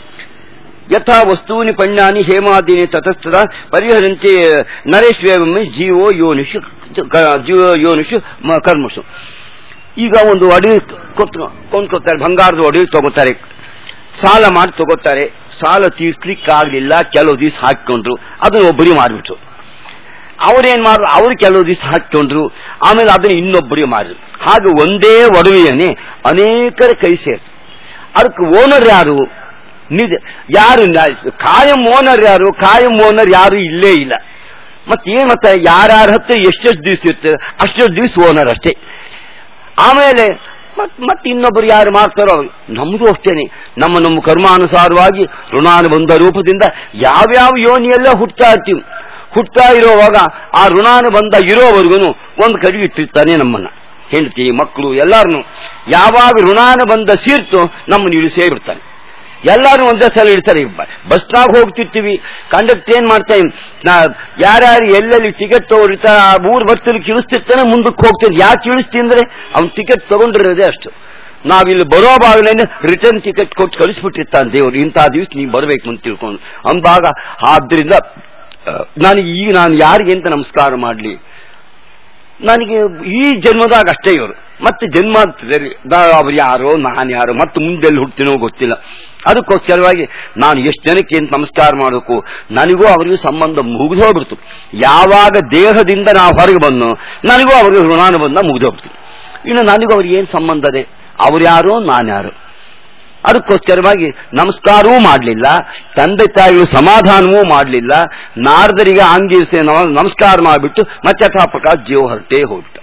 ಯಥಾ ವಸ್ತೂನಿ ಪಣ್ಯಾನಿ ಹೇಮಾದೀನಿ ತತಸ್ಥದ ಪರಿಹರಂತೆ ನರೇಶ್ವೇವಮ್ಮೆ ಜೀವೋ ಯೋನಿಷು ಕ- ಜೀವ ಯೋನಿಷು ಮ- ಕರ್ಮಸು ಈಗ ಒಂದು ಅಡವಿ ಕೊಂಡ್ಕೊತಾರೆ ಬಂಗಾರದ ಅಡವಿ ತಗೋತಾರೆ ಸಾಲ ಮಾಡಿ ತಗೋತಾರೆ ಸಾಲ ತೀರ್ಸ್ಲಿಕ್ಕಾಗ್ಲಿಲ್ಲ ಕೆಲವು ದಿವಸ ಹಾಕೊಂಡ್ರು ಅದನ್ನ ಒಬ್ಬರಿಗೆ ಮಾಡಿಬಿಟ್ರು ಅವ್ರೇನ್ ಮಾಡಿದ್ರು ಅವ್ರು ಕೆಲವು ದಿವಸ ಹಾಕೊಂಡ್ರು ಆಮೇಲೆ ಅದನ್ನ ಇನ್ನೊಬ್ಬರಿಗೆ ಮಾಡಿದ್ರು ಹಾಗೆ ಒಂದೇ ಒಡವೆಯನ್ನೇ ಅನೇಕರ ಕೈ ಸೇರ್ತು ಅದಕ್ಕೆ ಓನರ್ ಯಾರು ನಿಜ ಯಾರು ನ- ಕಾಯಂ ಓನರ್ ಯಾರು ಕಾಯಂ ಓನರ್ ಯಾರು ಇಲ್ಲೇ ಇಲ್ಲ ಮತ್ತೇನ್ ಮತ್ತೆ ಯಾರ್ಯಾರ ಹತ್ರ ಎಷ್ಟೆಷ್ಟು ದಿವಸ ಇರ್ತದೆ ಅಷ್ಟೆಷ್ಟು ದಿವಸ ಓನರ್ ಅಷ್ಟೇ ಆಮೇಲೆ ಮತ್ ಮತ್ತೆ ಇನ್ನೊಬ್ಬರು ಯಾರು ಮಾಡ್ತಾರೋ ಅವ್ರು. ನಮ್ದು ಅಷ್ಟೇನೆ ನಮ್ಮ ನಮ್ಮ ಕರ್ಮಾನುಸಾರವಾಗಿ ಋಣಾನುಬಂಧ ರೂಪದಿಂದ ಯಾವ್ಯಾವ ಯೋನಿಯೆಲ್ಲ ಹುಟ್ಟತಾ ಇರ್ತೀವಿ ಹುಟ್ಟತಾ ಇರೋವಾಗ ಆ ಋಣಾನುಬಂಧ ಇರೋವರೆಗೂ ಒಂದು ಕಡೆ ಇಟ್ಟಿರ್ತಾನೆ ನಮ್ಮನ್ನ ಹೆಂಡತಿ ಮಕ್ಕಳು ಎಲ್ಲಾರನು ಯಾವಾಗ ಋಣಾನುಬಂಧ ಸೀರ್ತು ನಮ್ಮನ್ನು ಇಳಿಸೇ ಬಿಡ್ತಾನೆ ಎಲ್ಲರೂ ಒಂದೇ ಸಲ ಇಡ್ತಾರೆ ಬಸ್ನಾಗ ಹೋಗ್ತಿರ್ತೀವಿ ಕಂಡಕ್ಟರ್ ಏನ್ ಮಾಡ್ತಾ ನಾ ಯಾರ್ಯಾರು ಎಲ್ಲೆಲ್ಲಿ ಟಿಕೆಟ್ ತಗೊಂಡಿರ್ತಾರೆ ಆ ಊರ್ ಬರ್ತಿರ್ಲಿಕ್ಕೆ ಇಳಿಸ್ತಿರ್ತಾನೆ ಮುಂದಕ್ಕೆ ಹೋಗ್ತೀನಿ ಯಾಕೆ ಇಳಿಸ್ತಿ ಅಂದ್ರೆ ಅವ್ನು ಟಿಕೆಟ್ ತಗೊಂಡಿರೋದೇ ಅಷ್ಟು ನಾವಿಲ್ಲಿ ಬರೋ ಬಾಗಿಲೇನೆ ರಿಟರ್ನ್ ಟಿಕೆಟ್ ಕೊಟ್ಟು ಕಳಿಸ್ಬಿಟ್ಟಿರ್ತಾನೆ ದೇವರು ಇಂತಹ ದಿವಸ ನೀವು ಬರಬೇಕು ಅಂತ ತಿಳ್ಕೊಂಡು ಅಂದಾಗ ಆದ್ರಿಂದ ಆ, ನನಗೆ ಈಗ ನಾನು ಯಾರಿಗೆ ಅಂತ ನಮಸ್ಕಾರ ಮಾಡಲಿ ನನಗೆ ಈ ಜನ್ಮದಾಗ ಅಷ್ಟೇ ಇವರು ಮತ್ತೆ ಜನ್ಮ ಅವ್ರು ಯಾರೋ ನಾನು ಯಾರೋ ಮತ್ತೆ ಮುಂದೆಲ್ಲಿ ಹುಡ್ತೀನೋ ಗೊತ್ತಿಲ್ಲ ಅದಕ್ಕೋಸ್ಕರವಾಗಿ ನಾನು ಎಷ್ಟು ಜನಕ್ಕೆ ಅಂತ ನಮಸ್ಕಾರ ಮಾಡಬೇಕು ನನಗೂ ಅವರಿಗೂ ಸಂಬಂಧ ಮುಗಿದೋಗ್ಬಿಡ್ತು ಯಾವಾಗ ದೇಹದಿಂದ ನಾವು ಹೊರಗೆ ಬಂದು ನನಗೂ ಅವರಿಗೆ ಋಣಾನುಬಂಧ ಮುಗಿದೋಗ್ಬಿಡ್ತು ಇನ್ನು ನನಗೂ ಅವ್ರಿಗೆ ಏನು ಸಂಬಂಧ ಇದೆ ಅವ್ರು ಯಾರೋ ನಾನು ಯಾರು ಅದಕ್ಕೋಸ್ಕರವಾಗಿ ನಮಸ್ಕಾರವೂ ಮಾಡಲಿಲ್ಲ ತಂದೆ ತಾಯಿಗಳು ಸಮಾಧಾನವೂ ಮಾಡಲಿಲ್ಲ ನಾರದರಿಗೆ ಆಂಗಿರಿಸಿ ನಮ- ನಮಸ್ಕಾರ ಮಾಡಿಬಿಟ್ಟು ಮತ್ತೆ ಯಥಾಪ್ರಕಾರ ಜೀವ ಹೊರಟೇ ಹೋಗ್ಬಿಟ್ಟ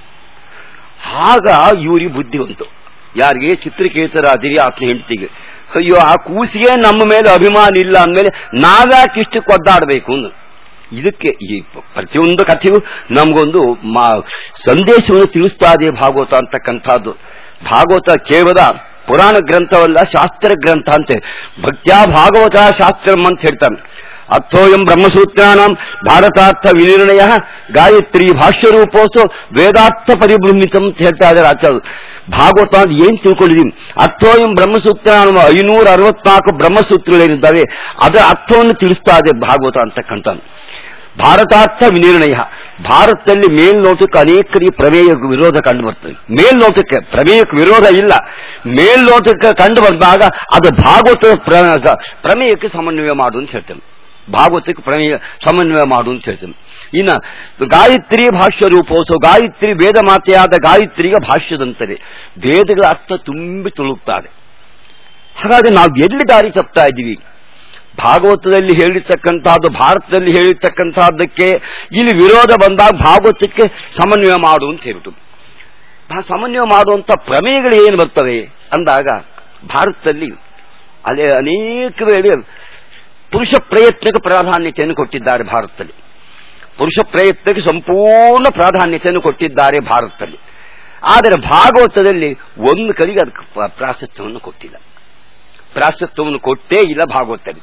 ಆಗ ಇವರಿಗೆ ಬುದ್ಧಿ ಬಂತು ಯಾರಿಗೆ ಚಿತ್ರಕೇತರಾದಿರಿ ಆತನ ಹೆಂಡತಿಗೆ ಅಯ್ಯೋ ಆ ಕೂಸಿಗೆ ನಮ್ಮ ಮೇಲೆ ಅಭಿಮಾನ ಇಲ್ಲ ಅಂದಮೇಲೆ ನಾವ್ಯಾಕೆ ಇಷ್ಟಕ್ಕೆ ಒದ್ದಾಡಬೇಕು ಅಂದ್ರು ಇದಕ್ಕೆ ಈ ಪ್ರತಿಯೊಂದು ಕಥೆಯು ನಮಗೊಂದು ಮಾ- ಸಂದೇಶವನ್ನು ತಿಳಿಸ್ತಾ ಇದೆ ಭಾಗವತ ಅಂತಕ್ಕಂಥದ್ದು ಭಾಗವತ ಕೇವಲ ಪುರಾಣ ಗ್ರಂಥವಲ್ಲ ಶಾಸ್ತ್ರ ಗ್ರಂಥ ಅಂತೆ ಭಕ್ತ್ಯಾ ಭಾಗವತ ಶಾಸ್ತ್ರಂ ಅಂತ ಹೇಳ್ತಾನೆ ಅರ್ಥೋಯಂ ಬ್ರಹ್ಮಸೂತ್ರಾಣಂ ಭಾರತಾರ್ಥ ವಿನಿರ್ಣಯ ಗಾಯತ್ರಿ ಭಾಷ್ಯರೂಪೋಸು ವೇದಾರ್ಥ ಪರಿಭ್ರಮಿತಂ ಅಂತ ಹೇಳ್ತಾ ಇದ್ದಾರೆ ಆಚಾರ್ಯರು ಭಾಗವತ ಅಂತ ಏನ್ ತಿಳ್ಕೊಂಡಿದೀವಿ ಅರ್ಥೋಯಂ ಬ್ರಹ್ಮಸೂತ್ರಾಣ ಐನೂರ ಅರವತ್ನಾಲ್ಕು ಬ್ರಹ್ಮಸೂತ್ರಗಳೇನಿದ್ದಾವೆ ಅದರ ಅರ್ಥವನ್ನು ತಿಳಿಸ್ತಾ ಇದೆ ಭಾಗವತ ಅಂತಕ್ಕಂಥ ಭಾರತಾರ್ಥ ವಿನಿರ್ಣಯ ಭಾರತದಲ್ಲಿ ಮೇಲ್ನೋಟಕ್ಕೆ ಅನೇಕರಿಗೆ ಪ್ರಮೇಯ ವಿರೋಧ ಕಂಡು ಬರ್ತದೆ ಮೇಲ್ನೋಟಕ್ಕೆ ಪ್ರಮೇಯಕ್ಕೆ ವಿರೋಧ ಇಲ್ಲ ಮೇಲ್ನೋಟಕ್ಕೆ ಕಂಡು ಬಂದಾಗ ಅದು ಭಾಗವತ ಪ್ರ- ಪ್ರಮೇಯಕ್ಕೆ ಸಮನ್ವಯ ಮಾಡು ಅಂತ ಹೇಳ್ತೇನೆ ಭಾಗವತಕ್ಕೆ ಪ್ರಮೇಯ ಸಮನ್ವಯ ಮಾಡು ಅಂತ ಹೇಳ್ತೇನೆ ಇನ್ನ ಗಾಯತ್ರಿ ಭಾಷ್ಯ ರೂಪೋತ್ಸವ ಗಾಯತ್ರಿ ವೇದ ಮಾತೆಯಾದ ಗಾಯತ್ರಿಗೆ ಭಾಷ್ಯದಂತದೆ ವೇದಗಳ ಅರ್ಥ ತುಂಬಿ ತುಳುಕ್ತಾರೆ ಹಾಗಾದ್ರೆ ನಾವು ಎಲ್ಲಿ ದಾರಿ ತಪ್ತಾ ಇದ್ದೀವಿ ಭಾಗವತದಲ್ಲಿ ಹೇಳಿರ್ತಕ್ಕಂತಹದ್ದು ಭಾರತದಲ್ಲಿ ಹೇಳಿರ್ತಕ್ಕಂತಹದ್ದಕ್ಕೆ ಇಲ್ಲಿ ವಿರೋಧ ಬಂದಾಗ ಭಾಗವತಕ್ಕೆ ಸಮನ್ವಯ ಮಾಡು ಅಂತ ಹೇಳ್ಬಿಟ್ಟು ಆ ಸಮನ್ವಯ ಮಾಡುವಂತ ಪ್ರಮೇಯಗಳು ಏನು ಬರ್ತವೆ ಅಂದಾಗ ಭಾರತದಲ್ಲಿ ಅಲ್ಲೇ ಅನೇಕ ವೇಳೆ ಪುರುಷ ಪ್ರಯತ್ನಕ್ಕೆ ಪ್ರಾಧಾನ್ಯತೆಯನ್ನು ಕೊಟ್ಟಿದ್ದಾರೆ ಭಾರತದಲ್ಲಿ ಪುರುಷ ಪ್ರಯತ್ನಕ್ಕೆ ಸಂಪೂರ್ಣ ಪ್ರಾಧಾನ್ಯತೆಯನ್ನು ಕೊಟ್ಟಿದ್ದಾರೆ ಭಾರತದಲ್ಲಿ ಆದರೆ ಭಾಗವತದಲ್ಲಿ ಒಂದು ಕಡೆಗೆ ಅದಕ್ಕೆ ಪ್ರ- ಪ್ರಾಶಸ್ತ್ಯವನ್ನು ಕೊಟ್ಟಿಲ್ಲ ಪ್ರಾಶಸ್ತ್ಯವನ್ನು ಕೊಟ್ಟೇ ಇಲ್ಲ ಭಾಗವತದಲ್ಲಿ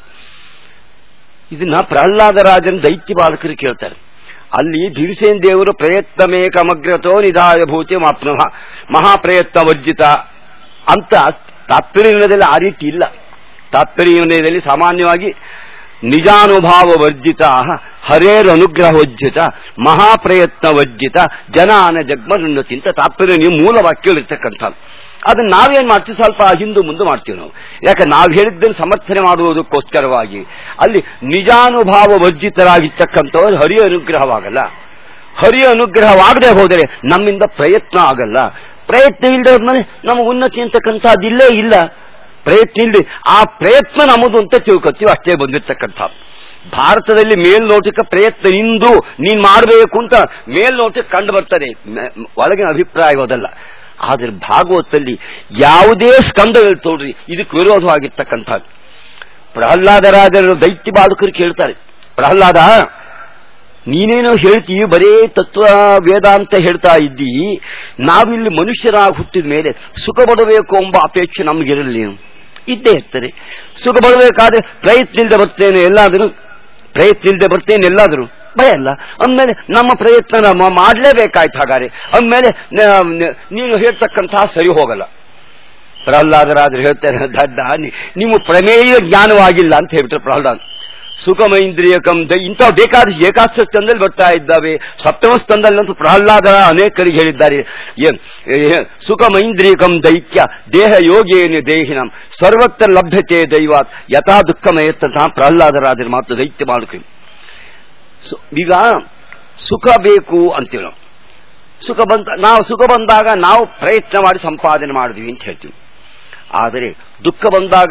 ಇದನ್ನ ಪ್ರಹ್ಲಾದರಾಜನ ದೈತ್ಯ ಬಾಲಕರು ಕೇಳ್ತಾರೆ ಅಲ್ಲಿ ಭೀಮಸೇನ್ ದೇವರು ಪ್ರಯತ್ನಮೇ ಕಮಗ್ರತೋ ನಿಧಾಯ ಭೂತಿ ಮಾಪ್ನವ ಮಹಾಪ್ರಯತ್ನ ವರ್ಜಿತ ಅಂತ ತಾತ್ಪರ್ಯ ನಿರ್ಣಯದಲ್ಲಿ ಆ ರೀತಿ ಇಲ್ಲ ತಾತ್ಪರ್ಯ ನಿರ್ಣಯದಲ್ಲಿ ಸಾಮಾನ್ಯವಾಗಿ ನಿಜಾನುಭಾವ ವರ್ಜಿತ ಹರೇರನುಗ್ರಹೋಜ್ಜಿತ ಮಹಾಪ್ರಯತ್ನ ವರ್ಜಿತ ಜನಾನ ಜಗ್ಮನುನ್ನತಿ ಅಂತ ತಾತ್ಪರ್ಯ ನೀವು ಮೂಲ ವಾಕ್ಯಗಳಿರ್ತಕ್ಕಂಥದ್ದು ಅದನ್ನ ನಾವೇನ್ ಮಾಡ್ತೀವಿ ಸ್ವಲ್ಪ ಹಿಂದು ಮುಂದೆ ಮಾಡ್ತೀವಿ ನಾವು ಯಾಕೆ ನಾವು ಹೇಳಿದ್ದನ್ನು ಸಮರ್ಥನೆ ಮಾಡುವುದಕ್ಕೋಸ್ಕರವಾಗಿ ಅಲ್ಲಿ ನಿಜಾನುಭಾವ ವರ್ಜಿತರಾಗಿರ್ತಕ್ಕಂಥವ್ರು ಹರಿಯ ಅನುಗ್ರಹವಾಗಲ್ಲ ಹರಿಯ ಅನುಗ್ರಹವಾಗದೆ ಹೋದರೆ ನಮ್ಮಿಂದ ಪ್ರಯತ್ನ ಆಗಲ್ಲ ಪ್ರಯತ್ನ ಇಲ್ಲದೆ ಹೋದ್ಮೇಲೆ ನಮಗೆ ಉನ್ನತಿ ಅಂತಕ್ಕಂಥದ್ದು ಇಲ್ಲೇ ಇಲ್ಲ ಪ್ರಯತ್ನ ಇಲ್ಲದೆ ಆ ಪ್ರಯತ್ನ ನಮ್ಮದು ಅಂತ ತಿಳ್ಕೊತೀವಿ ಅಷ್ಟೇ ಬಂದಿರ್ತಕ್ಕಂಥ ಭಾರತದಲ್ಲಿ ಮೇಲ್ನೋಟಕ್ಕೆ ಪ್ರಯತ್ನ ಇಂದು ನೀನ್ ಮಾಡಬೇಕು ಅಂತ ಮೇಲ್ನೋಟಕ್ಕೆ ಕಂಡು ಬರ್ತದೆ ಮ- ಒಳಗಿನ ಅಭಿಪ್ರಾಯವದಲ್ಲ ಆದ್ರೆ ಭಾಗವತದಲ್ಲಿ ಯಾವುದೇ ಸ್ಕಂದಗಳು ತೋಡ್ರಿ ಇದಕ್ಕೆ ವಿರೋಧವಾಗಿರ್ತಕ್ಕಂಥದ್ದು ಪ್ರಹ್ಲಾದರಾಜರು ದೈತ್ಯ ಬಾಲಕರು ಕೇಳ್ತಾರೆ ಪ್ರಹ್ಲಾದ ನೀನೇನೋ ಹೇಳ್ತೀವಿ ಬರೇ ತತ್ವ ವೇದಾಂತ ಹೇಳ್ತಾ ಇದ್ದಿ ನಾವಿಲ್ಲಿ ಮನುಷ್ಯರಾಗಿ ಹುಟ್ಟಿದ ಮೇಲೆ ಸುಖ ಪಡಬೇಕು ಎಂಬ ಅಪೇಕ್ಷೆ ನಮಗಿರಲಿ ಇದ್ದೇ ಇರ್ತದೆ ಸುಖ ಪಡಬೇಕಾದ್ರೆ ಪ್ರಯತ್ನ ಇಲ್ಲದೆ ಬರ್ತೇನೆ ಎಲ್ಲಾದರೂ ಪ್ರಯತ್ನ ಇಲ್ಲದೆ ಬರ್ತೇನೆ ಎಲ್ಲಾದರೂ ಭಯ ಅಲ್ಲ ಅಂದಮೇಲೆ ನಮ್ಮ ಪ್ರಯತ್ನ ನಮ್ಮ ಮಾಡಲೇಬೇಕಾಯ್ತು ಹಾಗಾದ್ರೆ ಅಂದಮೇಲೆ ನ- ನ- ನೀನು ಹೇಳ್ತಕ್ಕಂತಹ ಸರಿ ಹೋಗಲ್ಲ ಪ್ರಹ್ಲಾದರಾದ್ರೆ ಹೇಳ್ತಾರೆ ದಡ್ಡ ನಿ- ನಿಮ್ಮ ಪ್ರಮೇಯ ಜ್ಞಾನವಾಗಿಲ್ಲ ಅಂತ ಹೇಳ್ಬಿಟ್ರೆ ಪ್ರಹ್ಲಾದ್ ಸುಖಮೈಂದ್ರಿಯಕಂ ದ ಇಂಥ ಬೇಕಾದ ಏಕಾದಶ ಸ್ಥಾನದಲ್ಲಿ ಬರ್ತಾ ಇದ್ದಾವೆ ಸಪ್ತಮ ಸ್ಥಾನದಲ್ಲಂತೂ ಪ್ರಹ್ಲಾದ ಅನೇಕರಿಗೆ ಹೇಳಿದ್ದಾರೆ ಏನ್- ಏ- ಸುಖಮೈಂದ್ರಿಯಕಂ ದೈತ್ಯ ದೇಹ ಯೋಗೇನ ದೇಹಿನಂ ಸರ್ವತ್ರ ಲಭ್ಯತೆ ದೈವಾತ್ ಯಥಾ ದುಃಖಮಯತ್ತಂತಹ ಪ್ರಹ್ಲಾದರಾಜರ ಮಾತು ದೈತ್ಯ ಬಾಲಕ ಸು- ಈಗ ಸುಖ ಬೇಕು ಅಂತೀವಿ ನಾವು ಸುಖ ಬಂದ ನಾವು ಸುಖ ಬಂದಾಗ ನಾವು ಪ್ರಯತ್ನ ಮಾಡಿ ಸಂಪಾದನೆ ಮಾಡಿದ್ವಿ ಅಂತ ಹೇಳ್ತೀವಿ ಆದರೆ ದುಃಖ ಬಂದಾಗ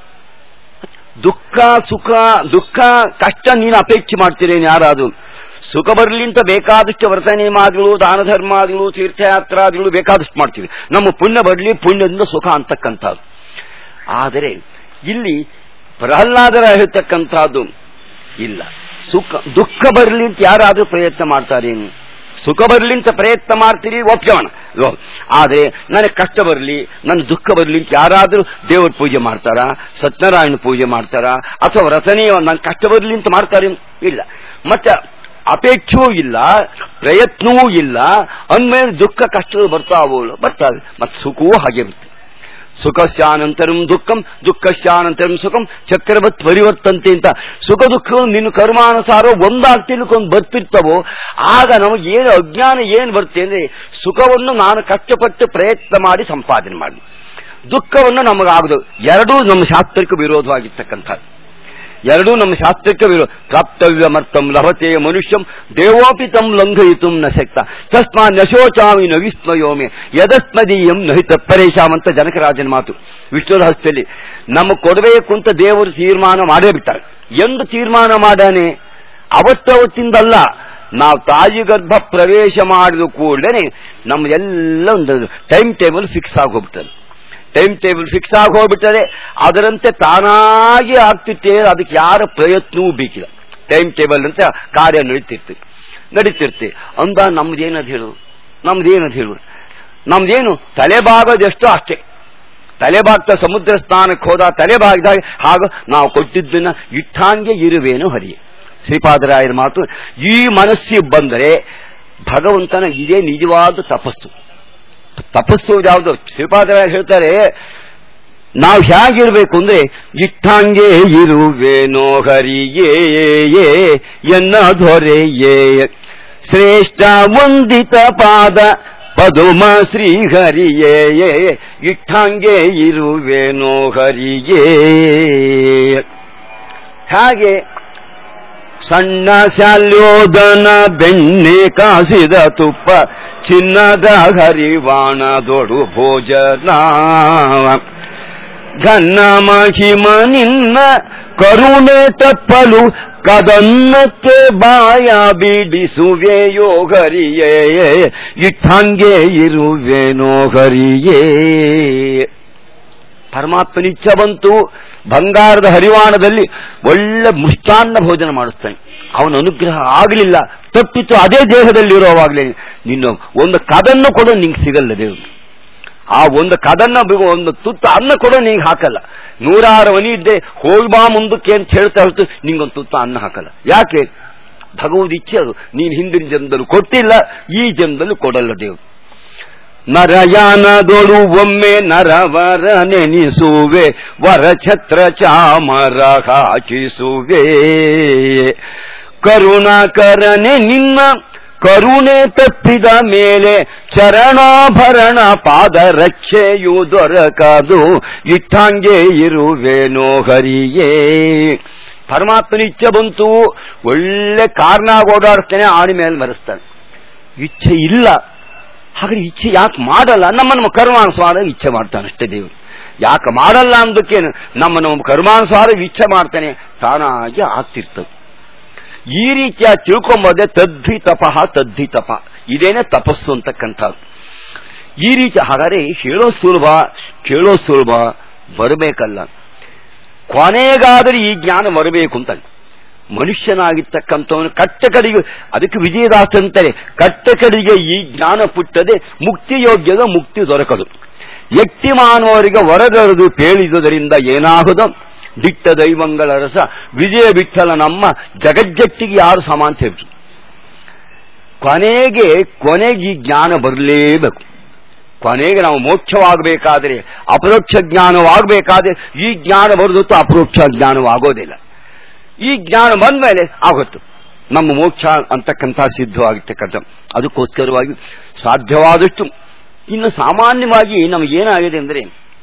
ದುಃಖ ಸುಖ ದುಃಖ ಕಷ್ಟ ನೀನು ಅಪೇಕ್ಷೆ ಮಾಡ್ತೀರೇನು ಯಾರಾದ್ರು ಸುಖ ಬರಲಿ ಅಂತ ಬೇಕಾದಷ್ಟು ವ್ರತ ನಿಯಮಾದಿಗಳು ದಾನ ಧರ್ಮಾದಿಗಳು ತೀರ್ಥಯಾತ್ರಾದಿಗಳು ಬೇಕಾದಷ್ಟು ಮಾಡ್ತೀವಿ ನಮ್ಮ ಪುಣ್ಯ ಬರಲಿ ಪುಣ್ಯದಿಂದ ಸುಖ ಅಂತಕ್ಕಂಥದ್ದು ಆದರೆ ಇಲ್ಲಿ ಪ್ರಹ್ಲಾದರ ಹೇಳ್ತಕ್ಕಂಥದ್ದು ಇಲ್ಲ ಸುಖ ದುಃಖ ಬರಲಿ ಅಂತ ಯಾರಾದ್ರೂ ಪ್ರಯತ್ನ ಮಾಡ್ತಾರೇನು ಸುಖ ಬರಲಿ ಅಂತ ಪ್ರಯತ್ನ ಮಾಡ್ತೀರಿ ಒಪ್ಕೋಣ ಲೋ. ಆದ್ರೆ ನನಗೆ ಕಷ್ಟ ಬರಲಿ ನನ್ನ ದುಃಖ ಬರಲಿ ಅಂತ ಯಾರಾದ್ರೂ ದೇವರ ಪೂಜೆ ಮಾಡ್ತಾರಾ ಸತ್ಯನಾರಾಯಣ ಪೂಜೆ ಮಾಡ್ತಾರಾ ಅಥವಾ ವ್ರತನೇ ನನ್ನ ಕಷ್ಟ ಬರಲಿ ಅಂತ ಮಾಡ್ತಾರೆ ಇಲ್ಲ ಮತ್ತೆ ಅಪೇಕ್ಷೆಯೂ ಇಲ್ಲ ಪ್ರಯತ್ನವೂ ಇಲ್ಲ ಅಂದ್ಮೇಲೆ ದುಃಖ ಕಷ್ಟಗಳು ಬರ್ತಾವೋ ಬರ್ತಾವೆ ಮತ್ತೆ ಸುಖವೂ ಹಾಗೆ ಬರ್ತದೆ ಸುಖಸ್ಯಾನಂತರಂ ದುಃಖಂ ದುಃಖಸ್ಯಾನಂತರಂ ಸುಖಂ ಚಕ್ರವತ್ ಪರಿವರ್ತಂತೆ ಅಂತ ಸುಖ ದುಃಖಗಳು ನಿನ್ನ ಕರ್ಮಾನುಸಾರ ಒಂದಾಗಿ ತಿಳ್ಕೊಂಡು ಬರ್ತಿರ್ತವೋ ಆಗ ನಮಗೆ ಏನು ಅಜ್ಞಾನ ಏನು ಬರುತ್ತೆ ಅಂದ್ರೆ ಸುಖವನ್ನು ನಾನು ಕಷ್ಟಪಟ್ಟು ಪ್ರಯತ್ನ ಮಾಡಿ ಸಂಪಾದನೆ ಮಾಡಿ ದುಃಖವನ್ನು ನಮಗಾಗದು ಎರಡೂ ನಮ್ಮ ಶಾಸ್ತ್ರಕ್ಕೆ ವಿರೋಧವಾಗಿರ್ತಕ್ಕಂಥದ್ದು ಎರಡೂ ನಮ್ಮ ಶಾಸ್ತ್ರಕ್ಕೆ ವಿರೋಧ ಪ್ರಾಪ್ತವ್ಯಮರ್ಥಂ ಲಭತೆ ಮನುಷ್ಯಂ ದೇವೋಪಿ ತಂ ಲಂಘಯಿತು ನ ಶಕ್ತ ತಸ್ಮಾ ನಶೋಚಾಮಿ ನ ವಿಸ್ಮಯೋಮಿ ಯದಸ್ಮದೀಯಂ ನಹಿತ ಪರೇಶಾಮ್ ಅಂತ ಜನಕರಾಜನ ಮಾತು ವಿಷ್ಣು ರಹಸ್ಯದಲ್ಲಿ ನಮಗೆ ಕೊಡಬೇಕು ಅಂತ ದೇವರು ತೀರ್ಮಾನ ಮಾಡೇ ಬಿಟ್ಟಾರೆ ಎಂದು ತೀರ್ಮಾನ ಮಾಡಾನೆ ಅವತ್ತವತ್ತಿಂದಲ್ಲ ನಾವು ತಾಯಿ ಗರ್ಭ ಪ್ರವೇಶ ಮಾಡಿದ ಕೂಡಲೇ ನಮ್ದೆಲ್ಲ ಒಂದು ಟೈಮ್ ಟೇಬಲ್ ಫಿಕ್ಸ್ ಆಗೋಗ್ಬಿಟ್ಟದೆ ಟೈಮ್ ಟೇಬಲ್ ಫಿಕ್ಸ್ ಆಗಿ ಹೋಗ್ಬಿಟ್ಟರೆ ಅದರಂತೆ ತಾನಾಗಿ ಆಗ್ತಿತ್ತೆ ಅದಕ್ಕೆ ಯಾರ ಪ್ರಯತ್ನವೂ ಬೇಕಿಲ್ಲ ಟೈಮ್ ಟೇಬಲ್ ಅಂತ ಕಾರ್ಯ ನಡೀತಿರ್ತೀವಿ ನಡೀತಿರ್ತಿ ಅಂದ ನಮ್ದೇನದು ಹೇಳು ನಮ್ದೇನದು ಹೇಳು ನಮ್ದೇನು ತಲೆಬಾಗೋದೆಷ್ಟೋ ಅಷ್ಟೇ ತಲೆಬಾಗ್ತಾ ಸಮುದ್ರ ಸ್ನಾನಕ್ಕೆ ಹೋದ ತಲೆಬಾಗಿದಾಗ ಹಾಗೂ ನಾವು ಕೊಟ್ಟಿದ್ದನ್ನ ಇಟ್ಟಾಂಗೆ ಇರುವೇನು ಹರಿಯೇ ಶ್ರೀಪಾದರಾಯರ ಮಾತು ಈ ಮನಸ್ಸಿಗೆ ಬಂದರೆ ಭಗವಂತನ ಇದೇ ನಿಜವಾದ ತಪಸ್ಸು ತಪಸ್ಸು ಯಾವುದು ಶ್ರೀಪಾದರಾಯ ಹೇಳ್ತಾರೆ ನಾವು ಹೇಗಿರ್ಬೇಕು ಅಂದ್ರೆ ಇಟ್ಟಂಗೆ ಇರುವೇನೋ ಹರಿಯೇ ಎನ್ನ ದೊರೆಯೇ ಶ್ರೇಷ್ಠ ವಂದಿತ ಪಾದ ಪದುಮ ಶ್ರೀ ಹರಿಯೇ ಇಟ್ಟಂಗೆ ಇರುವೇನೋ ಹರಿಯೇ ಹಾಗೆ ಸಣ್ಣ ಶಾಲ್ಯೋದನ ಬೆಣ್ಣೆ ಕಾಸಿದ ತುಪ್ಪ ಚಿನ್ನದ ಹರಿವಾಣದೊಡು ಭೋಜನ ಘನ್ನ ಮಹಿಮ ನಿನ್ನ ಕರುಣೆ ತಪ್ಪಲು ಕದನ್ನಕ್ಕೆ ಬಾಯ ಬಿಡಿಸುವೆಯೋ ಹರಿಯೇ ಇಟ್ಟಂಗೆ ಇರುವೆನೋ ಹರಿಯೇ ಪರಮಾತ್ಮನ ಇಚ್ಛೆ ಬಂತು ಬಂಗಾರದ ಹರಿವಾಣದಲ್ಲಿ ಒಳ್ಳೆ ಮುಷ್ಟಾನ್ನ ಭೋಜನ ಮಾಡಿಸ್ತಾನೆ ಅವನ ಅನುಗ್ರಹ ಆಗಲಿಲ್ಲ ತಪ್ಪಿತು ಅದೇ ದೇಹದಲ್ಲಿರುವಾಗಲೇ ನಿನ್ನ ಒಂದು ಕದನ್ನು ಕೊಡೋ ನಿಂಗೆ ಸಿಗಲ್ಲ ದೇವರು ಆ ಒಂದು ಕದನ್ನ ಬಿಗು- ಒಂದು ತುತ್ತು ಅನ್ನ ಕೊಡೋ ನಿಂಗೆ ಹಾಕಲ್ಲ ನೂರಾರು ಮನಿ ಇದ್ದೆ ಹೋಗಿ ಬಾ ಮುಂದಕ್ಕೆ ಅಂತ ಹೇಳ್ತಾ ಹೊರತು ನಿಂಗೊಂದು ತುತ್ತು ಅನ್ನ ಹಾಕಲ್ಲ ಯಾಕೆ ಭಗವದ್ ಇಚ್ಛೆ ಅದು ನೀನು ಹಿಂದಿನ ಜನ್ಮದಲ್ಲಿ ಕೊಟ್ಟಿಲ್ಲ ಈ ಜನ್ಮದಲ್ಲಿ ಕೊಡಲ್ಲ ದೇವರು ನರಯಾನದೊಳು ಒಮ್ಮೆ ನರವರ ನೆನಿಸುವೆ ವರಛತ್ರ ಚಾಮರ ಹಾಕಿಸುವೆ ಕರುಣಾಕರನೆ ನಿನ್ನ ಕರುಣೆ ತಪ್ಪಿದ ಮೇಲೆ ಚರಣಾಭರಣ ಪಾದ ರಕ್ಷೆಯು ದೊರಕದು ಇಟ್ಟಂಗೆ ಇರುವೇನೋ ಹರಿಯೇ ಪರಮಾತ್ಮನ ಇಚ್ಛೆ ಬಂತು ಒಳ್ಳೆ ಕಾರ್ನಾಗ ಓಡಾಡ್ತಾನೆ ಆಡಿ ಮೇಲೆ ಮರೆಸ್ತಾನೆ ಇಚ್ಛೆ ಇಲ್ಲ ಹಾಗಾದ್ರೆ ಇಚ್ಛೆ ಯಾಕೆ ಮಾಡಲ್ಲ ನಮ್ಮ ನಮ್ಮ ಕರ್ಮಾನುಸಾರ ಇಚ್ಛೆ ಮಾಡ್ತಾನೆ ಅಷ್ಟೇ ದೇವರು ಯಾಕೆ ಮಾಡಲ್ಲ ಅಂದಕ್ಕೇನು ನಮ್ಮ ನಮ್ಮ ಕರ್ಮಾನುಸಾರ ಇಚ್ಛೆ ಮಾಡ್ತಾನೆ ತಾನಾಗಿ ಆಗ್ತಿರ್ತದೆ ಈ ರೀತಿಯ ತಿಳ್ಕೊಂಬೋದೆ ತದ್ಧಿ ತಪಃ ತದ್ಧಿ ತಪ ಇದೇನೆ ತಪಸ್ಸು ಅಂತಕ್ಕಂಥದ್ದು ಈ ರೀತಿ ಹಾಗಾದ್ರೆ ಹೇಳೋ ಸುಲಭ ಕೇಳೋ ಸುಲಭ ಬರಬೇಕಲ್ಲ ಕೊನೆಗಾದರೆ ಈ ಜ್ಞಾನ ಬರಬೇಕು ಅಂತ ಮನುಷ್ಯನಾಗಿರ್ತಕ್ಕಂಥವನು ಕಟ್ಟ ಕಡೆಗೆ ಅದಕ್ಕೆ ವಿಜಯದಾಸ ಅಂತಾರೆ ಕಟ್ಟ ಕಡೆಗೆ ಈ ಜ್ಞಾನ ಪುಟ್ಟದೆ ಮುಕ್ತಿ ಯೋಗ್ಯದ ಮುಕ್ತಿ ದೊರಕದು ವ್ಯಕ್ತಿ ಮಾನವರಿಗೆ ವರದರದು ಪೇಳಿದುದರಿಂದ ಏನಾಗುದ ದಿಟ್ಟ ದೈವಂಗಳ ರಸ ವಿಜಯ ಬಿಟ್ಟಲ ನಮ್ಮ ಜಗಜ್ಜಟ್ಟಿಗೆ ಯಾರು ಸಮ ಅಂತ ಹೇಳ್ತು ಕೊನೆಗೆ ಕೊನೆಗೆ ಈ ಜ್ಞಾನ ಬರಲೇಬೇಕು ಕೊನೆಗೆ ನಾವು ಮೋಕ್ಷವಾಗಬೇಕಾದ್ರೆ ಅಪರೋಕ್ಷ ಜ್ಞಾನವಾಗಬೇಕಾದ್ರೆ ಈ ಜ್ಞಾನ ಬರೆದತ್ತು ಅಪರೋಕ್ಷ ಜ್ಞಾನವಾಗೋದಿಲ್ಲ ಈ ಜ್ಞಾನ ಬಂದ ಮೇಲೆ ಆಗುತ್ತೆ ನಮ್ಮ ಮೋಕ್ಷ ಅಂತಕ್ಕಂಥ ಸಿದ್ಧವಾಗಿರ್ತಕ್ಕಂಥ ಅದಕ್ಕೋಸ್ಕರವಾಗಿ ಸಾಧ್ಯವಾದಷ್ಟು ಇನ್ನು ಸಾಮಾನ್ಯವಾಗಿ ನಮಗೇನಾಗಿದೆ ಅಂದ್ರೆ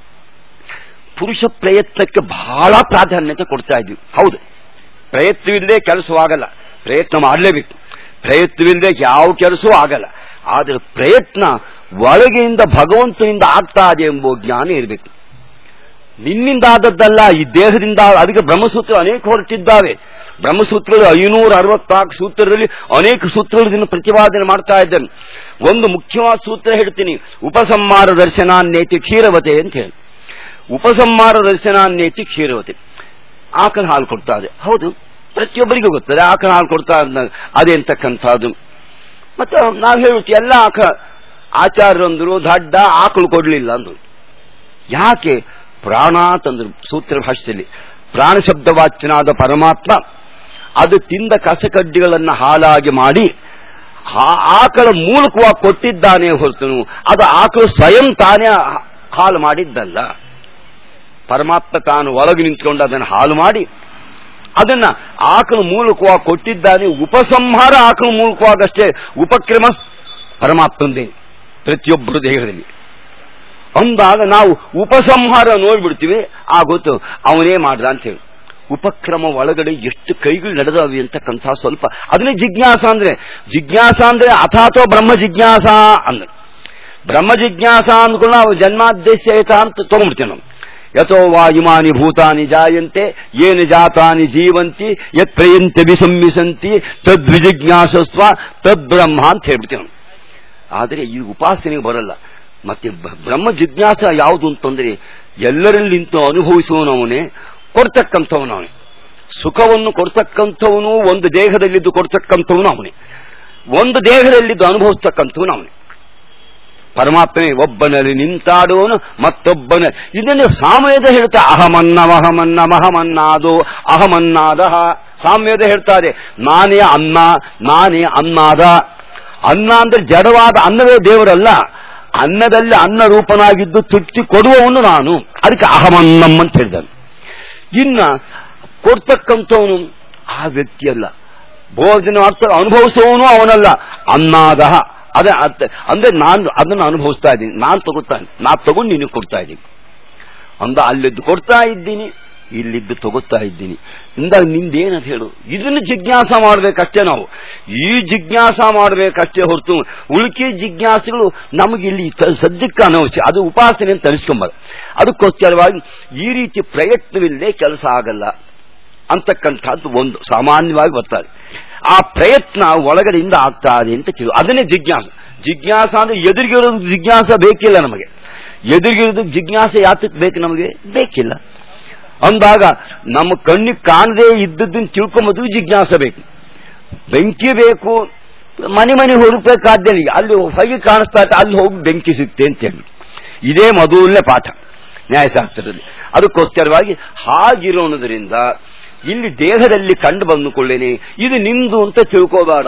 ಪುರುಷ ಪ್ರಯತ್ನಕ್ಕೆ ಬಹಳ ಪ್ರಾಧಾನ್ಯತೆ ಕೊಡ್ತಾ ಇದ್ವಿ ಹೌದು ಪ್ರಯತ್ನವಿಲ್ಲದೆ ಕೆಲಸವಾಗಲ್ಲ ಪ್ರಯತ್ನ ಮಾಡಲೇಬೇಕು ಪ್ರಯತ್ನವಿಲ್ಲದೆ ಯಾವ ಕೆಲಸವೂ ಆಗಲ್ಲ ಆದರೆ ಪ್ರಯತ್ನ ಒಳಗೆಯಿಂದ ಭಗವಂತನಿಂದ ಆಗ್ತಾ ಇದೆ ಎಂಬ ಜ್ಞಾನ ಇರಬೇಕು ನಿನ್ನಿಂದ ಆದದ್ದಲ್ಲ ಈ ದೇಹದಿಂದ ಅದಕ್ಕೆ ಬ್ರಹ್ಮಸೂತ್ರ ಅನೇಕ ಹೊರಟಿದ್ದಾವೆ ಬ್ರಹ್ಮಸೂತ್ರಗಳು ಐನೂರ ಅರವತ್ನಾಲ್ಕು ಸೂತ್ರದಲ್ಲಿ ಅನೇಕ ಸೂತ್ರಗಳನ್ನು ಪ್ರತಿಪಾದನೆ ಮಾಡ್ತಾ ಇದ್ದೇನೆ ಒಂದು ಮುಖ್ಯವಾದ ಸೂತ್ರ ಹೇಳ್ತೀನಿ ಉಪಸಂಹಾರ ದರ್ಶನಾನ್ನೇತಿ ಕ್ಷೀರವತೆ ಅಂತ ಹೇಳಿ ಉಪಸಂಹಾರ ದರ್ಶನಾನ್ನೇತಿ ಕ್ಷೀರವತೆ ಆಕಳ ಹಾಲು ಕೊಡ್ತಾ ಇದೆ ಹೌದು ಪ್ರತಿಯೊಬ್ಬರಿಗೂ ಗೊತ್ತದೆ ಆಕಳ ಹಾಲು ಕೊಡ್ತಾ ಅದೇ ಅಂತಕ್ಕಂಥದ್ದು ಮತ್ತೆ ನಾವು ಹೇಳ್ಬಿಟ್ಟು ಎಲ್ಲ ಆಕ ಆಚಾರ್ಯರಂದ್ರು ದಡ್ಡ ಆಕಳು ಕೊಡ್ಲಿಲ್ಲ ಅಂದ್ರು ಯಾಕೆ ಪ್ರಾಣ ತಂದ್ರು ಸೂತ್ರ ಭಾಷೆಯಲ್ಲಿ ಪ್ರಾಣ ಶಬ್ದವಾಚ್ಯನಾದ ಪರಮಾತ್ಮ ಅದು ತಿಂದ ಕಸಕಡ್ಡಿಗಳನ್ನ ಹಾಲಾಗಿ ಮಾಡಿ ಆಕಳ ಮೂಲಕವಾಗಿ ಕೊಟ್ಟಿದ್ದಾನೆ ಹೊರತು ಅದು ಆಕಳು ಸ್ವಯಂ ತಾನೇ ಹಾಲು ಮಾಡಿದ್ದಲ್ಲ ಪರಮಾತ್ಮ ತಾನು ಒಳಗೆ ನಿಂತ್ಕೊಂಡು ಅದನ್ನು ಹಾಲು ಮಾಡಿ ಅದನ್ನ ಆಕಳ ಮೂಲಕವಾಗಿ ಕೊಟ್ಟಿದ್ದಾನೆ ಉಪಸಂಹಾರ ಆಕಳ ಮೂಲಕವಾಗಷ್ಟೇ ಉಪಕ್ರಮ ಪರಮಾತ್ಮಂದೇ ಪ್ರತಿಯೊಬ್ಬರು ದೇಹದಲ್ಲಿ ಅಂದಾಗ ನಾವು ಉಪಸಂಹಾರ ನೋಡ್ಬಿಡ್ತೀವಿ ಆ ಗೊತ್ತು ಅವನೇ ಮಾಡ್ದ ಅಂತ ಹೇಳಿ ಉಪಕ್ರಮ ಒಳಗಡೆ ಎಷ್ಟು ಕೈಗಳು ನಡೆದವೆ ಅಂತಕ್ಕಂಥ ಸ್ವಲ್ಪ ಅದನ್ನೇ ಜಿಜ್ಞಾಸ ಅಂದ್ರೆ ಜಿಜ್ಞಾಸ ಅಂದ್ರೆ ಅಥಾತೋ ಬ್ರಹ್ಮ ಜಿಜ್ಞಾಸ ಅಂದ್ರೆ ಬ್ರಹ್ಮ ಜಿಜ್ಞಾಸ ಅಂದ್ಕೊಂಡು ನಾವು ಜನ್ಮಾದ್ದೇಶ ಅಂತ ತಗೊಂಡ್ಬಿಡ್ತೇವೆ ನಾವು ಯಥೋ ವಾ ಇಮಾನಿ ಭೂತಾನಿ ಜಾಯಂತೆ ಏನು ಜಾತಾನಿ ಜೀವಂತಿ ಯತ್ ಪ್ರಯಂತೆ ವಿಸಂಮಿಸಂತಿ ತದ್ವಿಜಿಜ್ಞಾಸಸ್ವ ತದ್ಬ್ರಹ್ಮ ಅಂತ ಹೇಳ್ಬಿಡ್ತೀವಿ ನಾವು ಆದರೆ ಈ ಉಪಾಸನೆಗೆ ಬರಲ್ಲ ಮತ್ತೆ ಬ್ರಹ್ಮ ಜಿಜ್ಞಾಸ ಯಾವುದು ಅಂತಂದ್ರೆ ಎಲ್ಲರಲ್ಲಿ ನಿಂತು ಅನುಭವಿಸುವವನವನೇ ಕೊಡ್ತಕ್ಕಂಥವನವನೇ ಸುಖವನ್ನು ಕೊಡ್ತಕ್ಕಂಥವನು ಒಂದು ದೇಹದಲ್ಲಿದ್ದು ಕೊಡ್ತಕ್ಕಂಥವನು ಅವನೇ ಒಂದು ದೇಹದಲ್ಲಿದ್ದು ಅನುಭವಿಸ್ತಕ್ಕಂಥವನು ಅವನೇ ಪರಮಾತ್ಮನೇ ಒಬ್ಬನಲ್ಲಿ ನಿಂತಾಡುವನು ಮತ್ತೊಬ್ಬನ ಇದನ್ನೇ ಸಾಮವೇದ ಹೇಳ್ತಾ ಅಹಮನ್ನಮಹಮನ್ನಮಹಮನ್ನಾದೋ ಅಹಮನ್ನಾದ ಸಾಮ್ಯದ ಹೇಳ್ತಾರೆ ನಾನೇ ಅನ್ನ ನಾನೇ ಅನ್ನಾದ ಅನ್ನ ಅಂದ್ರೆ ಜಡವಾದ ಅನ್ನವೇ ದೇವರಲ್ಲ ಅನ್ನದಲ್ಲಿ ಅನ್ನ ರೂಪನಾಗಿದ್ದು ತುಟ್ಟಿ ಕೊಡುವವನು ನಾನು ಅದಕ್ಕೆ ಅಹಮನ್ನಂ ಅಂತ ಹೇಳಿದನು ಇನ್ನ ಕೊಡ್ತಕ್ಕಂಥವನು ಆ ವ್ಯಕ್ತಿಯಲ್ಲ ಭೋಜನ ಅರ್ಥ ಅನುಭವಿಸುವವನು ಅವನಲ್ಲ ಅನ್ನಾದ ಅದೇ ಅಂದ್ರೆ ನಾನು ಅದನ್ನು ಅನುಭವಿಸ್ತಾ ಇದ್ದೀನಿ ನಾನು ತಗೋತಾ ನಾನು ತಗೊಂಡು ನಿನಗೆ ಕೊಡ್ತಾ ಇದ್ದೀನಿ ಅಂದ ಅಲ್ಲಿದ್ದು ಕೊಡ್ತಾ ಇದ್ದೀನಿ ಇಲ್ಲಿದ್ದು ತಗೋತಾ ಇದ್ದೀನಿ ಇಂದಾಗ ನಿಂದೇನಂತ ಹೇಳು ಇದನ್ನು ಜಿಜ್ಞಾಸ ಮಾಡ್ಬೇಕಷ್ಟೇ ನಾವು ಈ ಜಿಜ್ಞಾಸ ಮಾಡ್ಬೇಕಷ್ಟೇ ಹೊರತು ಉಳುಕಿ ಜಿಜ್ಞಾಸೆಗಳು ನಮಗೆ ಇಲ್ಲಿ ಸದ್ಯಕ್ಕೆ ಅನವಶ್ಯ ಅದು ಉಪಾಸನೆ ಅಂತ ಅನಿಸ್ಕೊಂಬಾರ ಅದಕ್ಕೋಸ್ಕರವಾಗಿ ಈ ರೀತಿ ಪ್ರಯತ್ನವಿಲ್ಲದೆ ಕೆಲಸ ಆಗಲ್ಲ ಅಂತಕ್ಕಂಥದ್ದು ಒಂದು ಸಾಮಾನ್ಯವಾಗಿ ಬರ್ತಾರೆ ಆ ಪ್ರಯತ್ನ ಒಳಗಡೆಯಿಂದ ಆಗ್ತಾ ಇದೆ ಅಂತ ತಿಳಿ ಅದನ್ನೇ ಜಿಜ್ಞಾಸ ಜಿಜ್ಞಾಸ ಅಂದ್ರೆ ಎದುರಿಗಿರೋದು ಜಿಜ್ಞಾಸ ಬೇಕಿಲ್ಲ ನಮಗೆ ಎದುರಿಗಿರೋದು ಜಿಜ್ಞಾಸ ಯಾತಕ್ಕೆ ಬೇಕು ನಮಗೆ ಬೇಕಿಲ್ಲ ಅಂದಾಗ ನಮ್ಮ ಕಣ್ಣಿಗೆ ಕಾಣದೇ ಇದ್ದದ್ದನ್ನು ತಿಳ್ಕೊಂಬುದು ಜಿಜ್ಞಾಸ ಬೇಕು ಬೆಂಕಿ ಬೇಕು ಮನೆ ಮನೆ ಹುಡುಕ್ಬೇಕಾದ್ದೇನೆ ಅಲ್ಲಿ ಹೊಗೆ ಕಾಣಿಸ್ತಾ ಇತ್ತು ಅಲ್ಲಿ ಹೋಗಿ ಬೆಂಕಿ ಸಿಗ್ತೆ ಅಂತ ಹೇಳಿ ಇದೇ ಮೊದಲನೇ ಪಾಠ ನ್ಯಾಯಶಾಸ್ತ್ರದಲ್ಲಿ ಅದಕ್ಕೋಸ್ಕರವಾಗಿ ಹಾಗಿರೋಣದ್ರಿಂದ ಇಲ್ಲಿ ದೇಹದಲ್ಲಿ ಕಂಡು ಬಂದುಕೊಳ್ಳೇನೆ ಇದು ನಿಮ್ದು ಅಂತ ತಿಳ್ಕೋಬೇಡ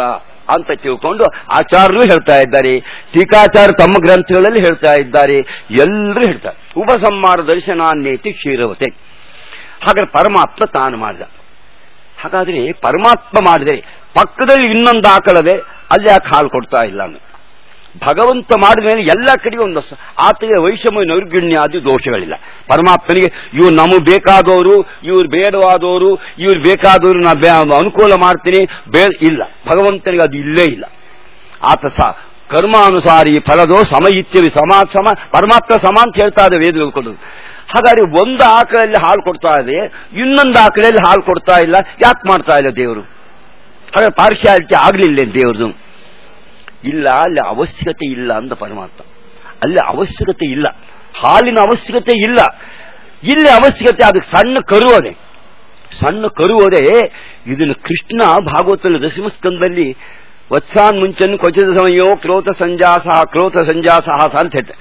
ಅಂತ ತಿಳ್ಕೊಂಡು ಆಚಾರ್ಯರು ಹೇಳ್ತಾ ಇದ್ದಾರೆ ಟೀಕಾಚಾರ್ಯ ತಮ್ಮ ಗ್ರಂಥಗಳಲ್ಲಿ ಹೇಳ್ತಾ ಇದ್ದಾರೆ ಎಲ್ಲರೂ ಹೇಳ್ತಾರೆ ಉಪಸಂಹಾರ ದರ್ಶನಾನ್ಯತಿ ಕ್ಷೀರವತೆ ಹಾಗಾದ್ರೆ ಪರಮಾತ್ಮ ತಾನು ಮಾಡಿದ ಹಾಗಾದ್ರೆ ಪರಮಾತ್ಮ ಮಾಡಿದರೆ ಪಕ್ಕದಲ್ಲಿ ಇನ್ನೊಂದು ಆಕಳದೆ ಅಲ್ಲಿ ಯಾಕೆ ಹಾಲು ಕೊಡ್ತಾ ಇಲ್ಲ ಅಂತ ಭಗವಂತ ಮಾಡಿದ ಮೇಲೆ ಎಲ್ಲ ಕಡೆಗೆ ಒಂದು ಸ- ಆತಗೆ ವೈಷಮ್ಯ ನೈರ್ಗುಣ್ಯಾದಿ ದೋಷಗಳಿಲ್ಲ ಪರಮಾತ್ಮನಿಗೆ ಇವ್ರು ನಮಗೆ ಬೇಕಾದವರು ಇವ್ರು ಬೇಡವಾದವರು ಇವ್ರು ಬೇಕಾದವರು ನಾ ಬೇ- ಅನುಕೂಲ ಮಾಡ್ತೀನಿ ಬೇ ಇಲ್ಲ ಭಗವಂತನಿಗೆ ಅದು ಇಲ್ಲೇ ಇಲ್ಲ ಆತ ಸ ಕರ್ಮಾನುಸಾರಿ ಫಲದೋ ಸಮ ಇತ್ಯವಿ ಸಮ ಸಮ ಪರಮಾತ್ಮ ಸಮ ಅಂತ ಹೇಳ್ತಾ ಇದೆ ವೇದ ಕೊಡೋದು ಹಾಗಾದ್ರೆ ಒಂದು ಆಕಳಲ್ಲಿ ಹಾಲು ಕೊಡ್ತಾ ಇದೆ ಇನ್ನೊಂದು ಆಕಳಲ್ಲಿ ಹಾಲು ಕೊಡ್ತಾ ಇಲ್ಲ ಯಾಕೆ ಮಾಡ್ತಾ ಇಲ್ಲ ದೇವರು ಹಾಗಾದ್ರೆ ಪಾರ್ಶಿಯಾಲಿಟಿ ಆಗ್ಲಿಲ್ಲ ದೇವ್ರದು ಇಲ್ಲ ಅಲ್ಲಿ ಅವಶ್ಯಕತೆ ಇಲ್ಲ ಅಂತ ಪರಮಾತ್ಮ ಅಲ್ಲಿ ಅವಶ್ಯಕತೆ ಇಲ್ಲ ಹಾಲಿನ ಅವಶ್ಯಕತೆ ಇಲ್ಲ ಇಲ್ಲಿ ಅವಶ್ಯಕತೆ ಅದಕ್ಕೆ ಸಣ್ಣ ಕರುವದೆ ಸಣ್ಣ ಕರುವದೆ ಇದನ್ನು ಕೃಷ್ಣ ಭಾಗವತದಲ್ಲಿ ದಶಮಸ್ಕಂದಲ್ಲಿ ವತ್ಸಾನ್ ಮುಂಚನ್ ಕ್ವಚಿತ ಸಮಯೋ ಕ್ರೋತ ಸಂಜಾಸಹ ಕ್ರೋತ ಸಂಜಾಸಹ ಅಂತ ಹೇಳ್ತಾರೆ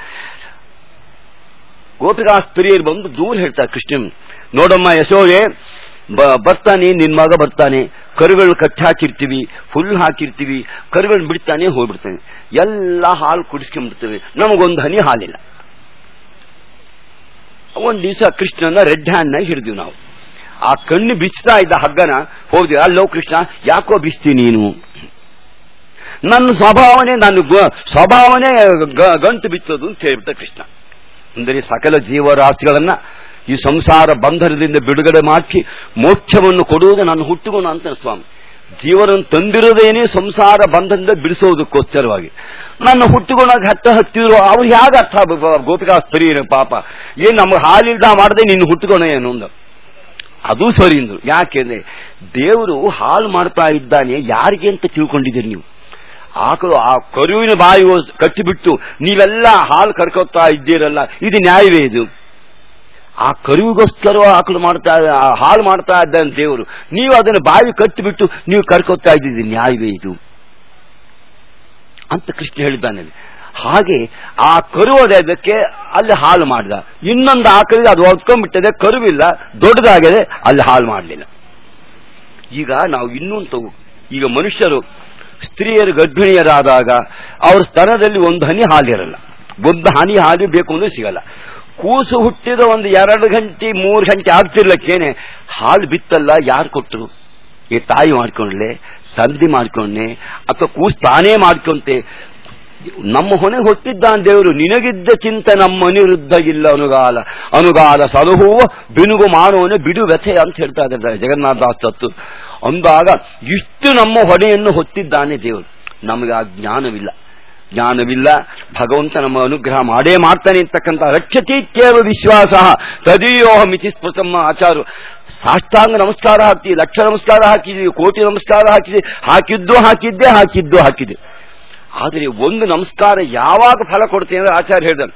ಗೋಪಿಕಾ ಸ್ತ್ರೀಯರು ಬಂದು ದೂರ ಹೇಳ್ತಾರೆ ಕೃಷ್ಣನ್ ನೋಡಮ್ಮ ಯಶೋದೆ ಬ- ಬರ್ತಾನೆ ನಿನ್ ಮಗ ಬರ್ತಾನೆ ಕರುಗಳು ಕಟ್ಟಿ ಹಾಕಿರ್ತೀವಿ ಫುಲ್ ಹಾಕಿರ್ತೀವಿ ಕರುಗಳು ಬಿಡ್ತಾನೆ ಹೋಗ್ಬಿಡ್ತಾನೆ ಎಲ್ಲ ಹಾಲು ಕುಡಿಸ್ಕೊಂಡ್ಬಿಡ್ತೇವೆ ನಮಗೊಂದು ಹನಿ ಹಾಲಿಲ್ಲ ಒಂದ್ ದಿವಸ ಕೃಷ್ಣನ ರೆಡ್ ಹ್ಯಾಂಡ್ ಹಿಡಿದ್ವಿ ನಾವು ಆ ಕಣ್ಣು ಬಿಚ್ತಾ ಇದ್ದ ಹಗ್ಗನ ಹೋದ್ವಿ ಅಲ್ಲೋ ಕೃಷ್ಣ ಯಾಕೋ ಬಿಸ್ತಿ ನೀನು ನನ್ನ ಸ್ವಭಾವನೆ ನನ್ನ ಗು- ಸ್ವಭಾವನೆ ಗ- ಗಂಟು ಬಿಚ್ಚೋದು ಅಂತ ಹೇಳ್ಬಿಟ್ಟ ಕೃಷ್ಣ ಅಂದರೆ ಸಕಲ ಜೀವರಾಶಿಗಳನ್ನ ಈ ಸಂಸಾರ ಬಂಧನದಿಂದ ಬಿಡುಗಡೆ ಮಾಡಿ ಮೋಕ್ಷವನ್ನು ಕೊಡುವುದು ನನ್ನ ಹುಟ್ಟುಗುಣ ಅಂತ ಸ್ವಾಮಿ ಜೀವನನ್ನು ತಂದಿರೋದೇನೆ ಸಂಸಾರ ಬಂಧನದಿಂದ ಬಿಡಿಸೋದಕ್ಕೋಸ್ಕರವಾಗಿ ನನ್ನ ಹುಟ್ಟುಗುಣ ಹತ್ತ ಹತ್ತಿರೋ ಅವ್ರು ಹೇಗೆ ಅರ್ಥ ಆಗ್ಬೇಕು? ಗೋಪಿಕಾ ಸ್ತ್ರೀ ಪಾಪ ಏನ್ ನಮಗೆ ಹಾಲಿಲ್ದ ಮಾಡದೆ ನಿನ್ನ ಹುಟ್ಟುಗುಣ ಏನು ಅಂದ ಅದು ಸರಿ ಅಂದ್ರು ಯಾಕೆಂದ್ರೆ ದೇವರು ಹಾಲು ಮಾಡ್ತಾ ಇದ್ದಾನೆ ಯಾರಿಗೆ ಅಂತ ತಿಳ್ಕೊಂಡಿದ್ದೀರಿ ನೀವು ಆಕಳು ಆ ಕರುವಿನ ಬಾಯಿ ಕಟ್ಟಿಬಿಟ್ಟು ನೀವೆಲ್ಲ ಹಾಲು ಕರ್ಕೋತಾ ಇದ್ದೀರಲ್ಲ ಇದು ನ್ಯಾಯವೇ ಇದು ಆ ಕರುವಿಗೋಸ್ಕರ ಆಕಳು ಮಾಡ್ತಾ ಆ ಹಾಲು ಮಾಡ್ತಾ ಇದ್ದಾನೆ ದೇವರು ನೀವು ಅದನ್ನು ಬಾವಿ ಕಟ್ಟಿಬಿಟ್ಟು ನೀವು ಕರ್ಕೋತಾ ಇದ್ದೀರಿ ನ್ಯಾಯವೇ ಇದು ಅಂತ ಕೃಷ್ಣ ಹೇಳಿದ್ದಾನೆ ಹಾಗೆ ಆ ಕರುವುದಕ್ಕೆ ಅಲ್ಲಿ ಹಾಲು ಮಾಡಿದ ಇನ್ನೊಂದು ಆಕಳಿಗೆ ಅದು ಒದ್ಕೊಂಡ್ಬಿಟ್ಟಿದೆ ಕರುವಿಲ್ಲ ದೊಡ್ಡದಾಗಿದೆ ಅಲ್ಲಿ ಹಾಲು ಮಾಡಲಿಲ್ಲ ಈಗ ನಾವು ಇನ್ನೊಂದು ತಗೋ ಈಗ ಮನುಷ್ಯರು ಸ್ತ್ರೀಯರು ಗರ್ಭಿಣಿಯರಾದಾಗ ಅವ್ರ ಸ್ತನದಲ್ಲಿ ಒಂದು ಹನಿ ಹಾಲಿರಲ್ಲ ಒಂದು ಹನಿ ಹಾಲು ಬೇಕು ಅಂದ್ರೆ ಸಿಗಲ್ಲ ಕೂಸು ಹುಟ್ಟಿದ ಒಂದು ಎರಡು ಗಂಟೆ ಮೂರು ಗಂಟೆ ಆಗ್ತಿರ್ಲಕ್ಕೇನೆ ಹಾಲು ಬಿತ್ತಲ್ಲ ಯಾರು ಕೊಟ್ಟರು ಈ ತಾಯಿ ಮಾಡ್ಕೊಂಡ್ಲೆ ತಂದೆ ಮಾಡ್ಕೊಂಡೆ ಅಥವಾ ಕೂಸು ತಾನೇ ಮಾಡ್ಕೊಂತೆ ನಮ್ಮ ಹೊಣೆ ಹೊತ್ತಿದ್ದಾನ ದೇವರು ನಿನಗಿದ್ದ ಚಿಂತೆ ನಮ್ಮ ಅನಿರುದ್ಧ ಇಲ್ಲ ಅನುಗಾಲ ಅನುಗಾಲ ಸಲಹುವ ಬಿನುಗು ಮಾಡುವನೆ ಬಿಡು ವ್ಯಥೆ ಅಂತ ಹೇಳ್ತಾ ಇದ್ದಾರೆ ಜಗನ್ನಾಥದಾಸ್ ತತ್ತು ಅಂದಾಗ ಇಷ್ಟು ನಮ್ಮ ಹೊಣೆಯನ್ನು ಹೊತ್ತಿದ್ದಾನೆ ದೇವರು ನಮಗೆ ಆ ಜ್ಞಾನವಿಲ್ಲ ಜ್ಞಾನವಿಲ್ಲ ಭಗವಂತ ನಮ್ಮ ಅನುಗ್ರಹ ಮಾಡೇ ಮಾಡ್ತಾನೆ ಅಂತಕ್ಕಂಥ ರಕ್ಷತೀತ್ಯೇವ ವಿಶ್ವಾಸ ತದೀಯೋಹ ಮಿತಿ ಸ್ಮೃತಮ್ಮ ಆಚಾರು ಸಾಷ್ಟಾಂಗ ನಮಸ್ಕಾರ ಹಾಕ್ತೀವಿ ಲಕ್ಷ ನಮಸ್ಕಾರ ಹಾಕಿದ್ವಿ ಕೋಟಿ ನಮಸ್ಕಾರ ಹಾಕಿದ್ವಿ ಹಾಕಿದ್ದು ಹಾಕಿದ್ದೆ ಹಾಕಿದ್ದು ಹಾಕಿದೆ ಆದರೆ ಒಂದು ನಮಸ್ಕಾರ ಯಾವಾಗ ಫಲ ಕೊಡ್ತೇನೆ ಅಂದ್ರೆ ಆಚಾರ್ಯ ಹೇಳಿದ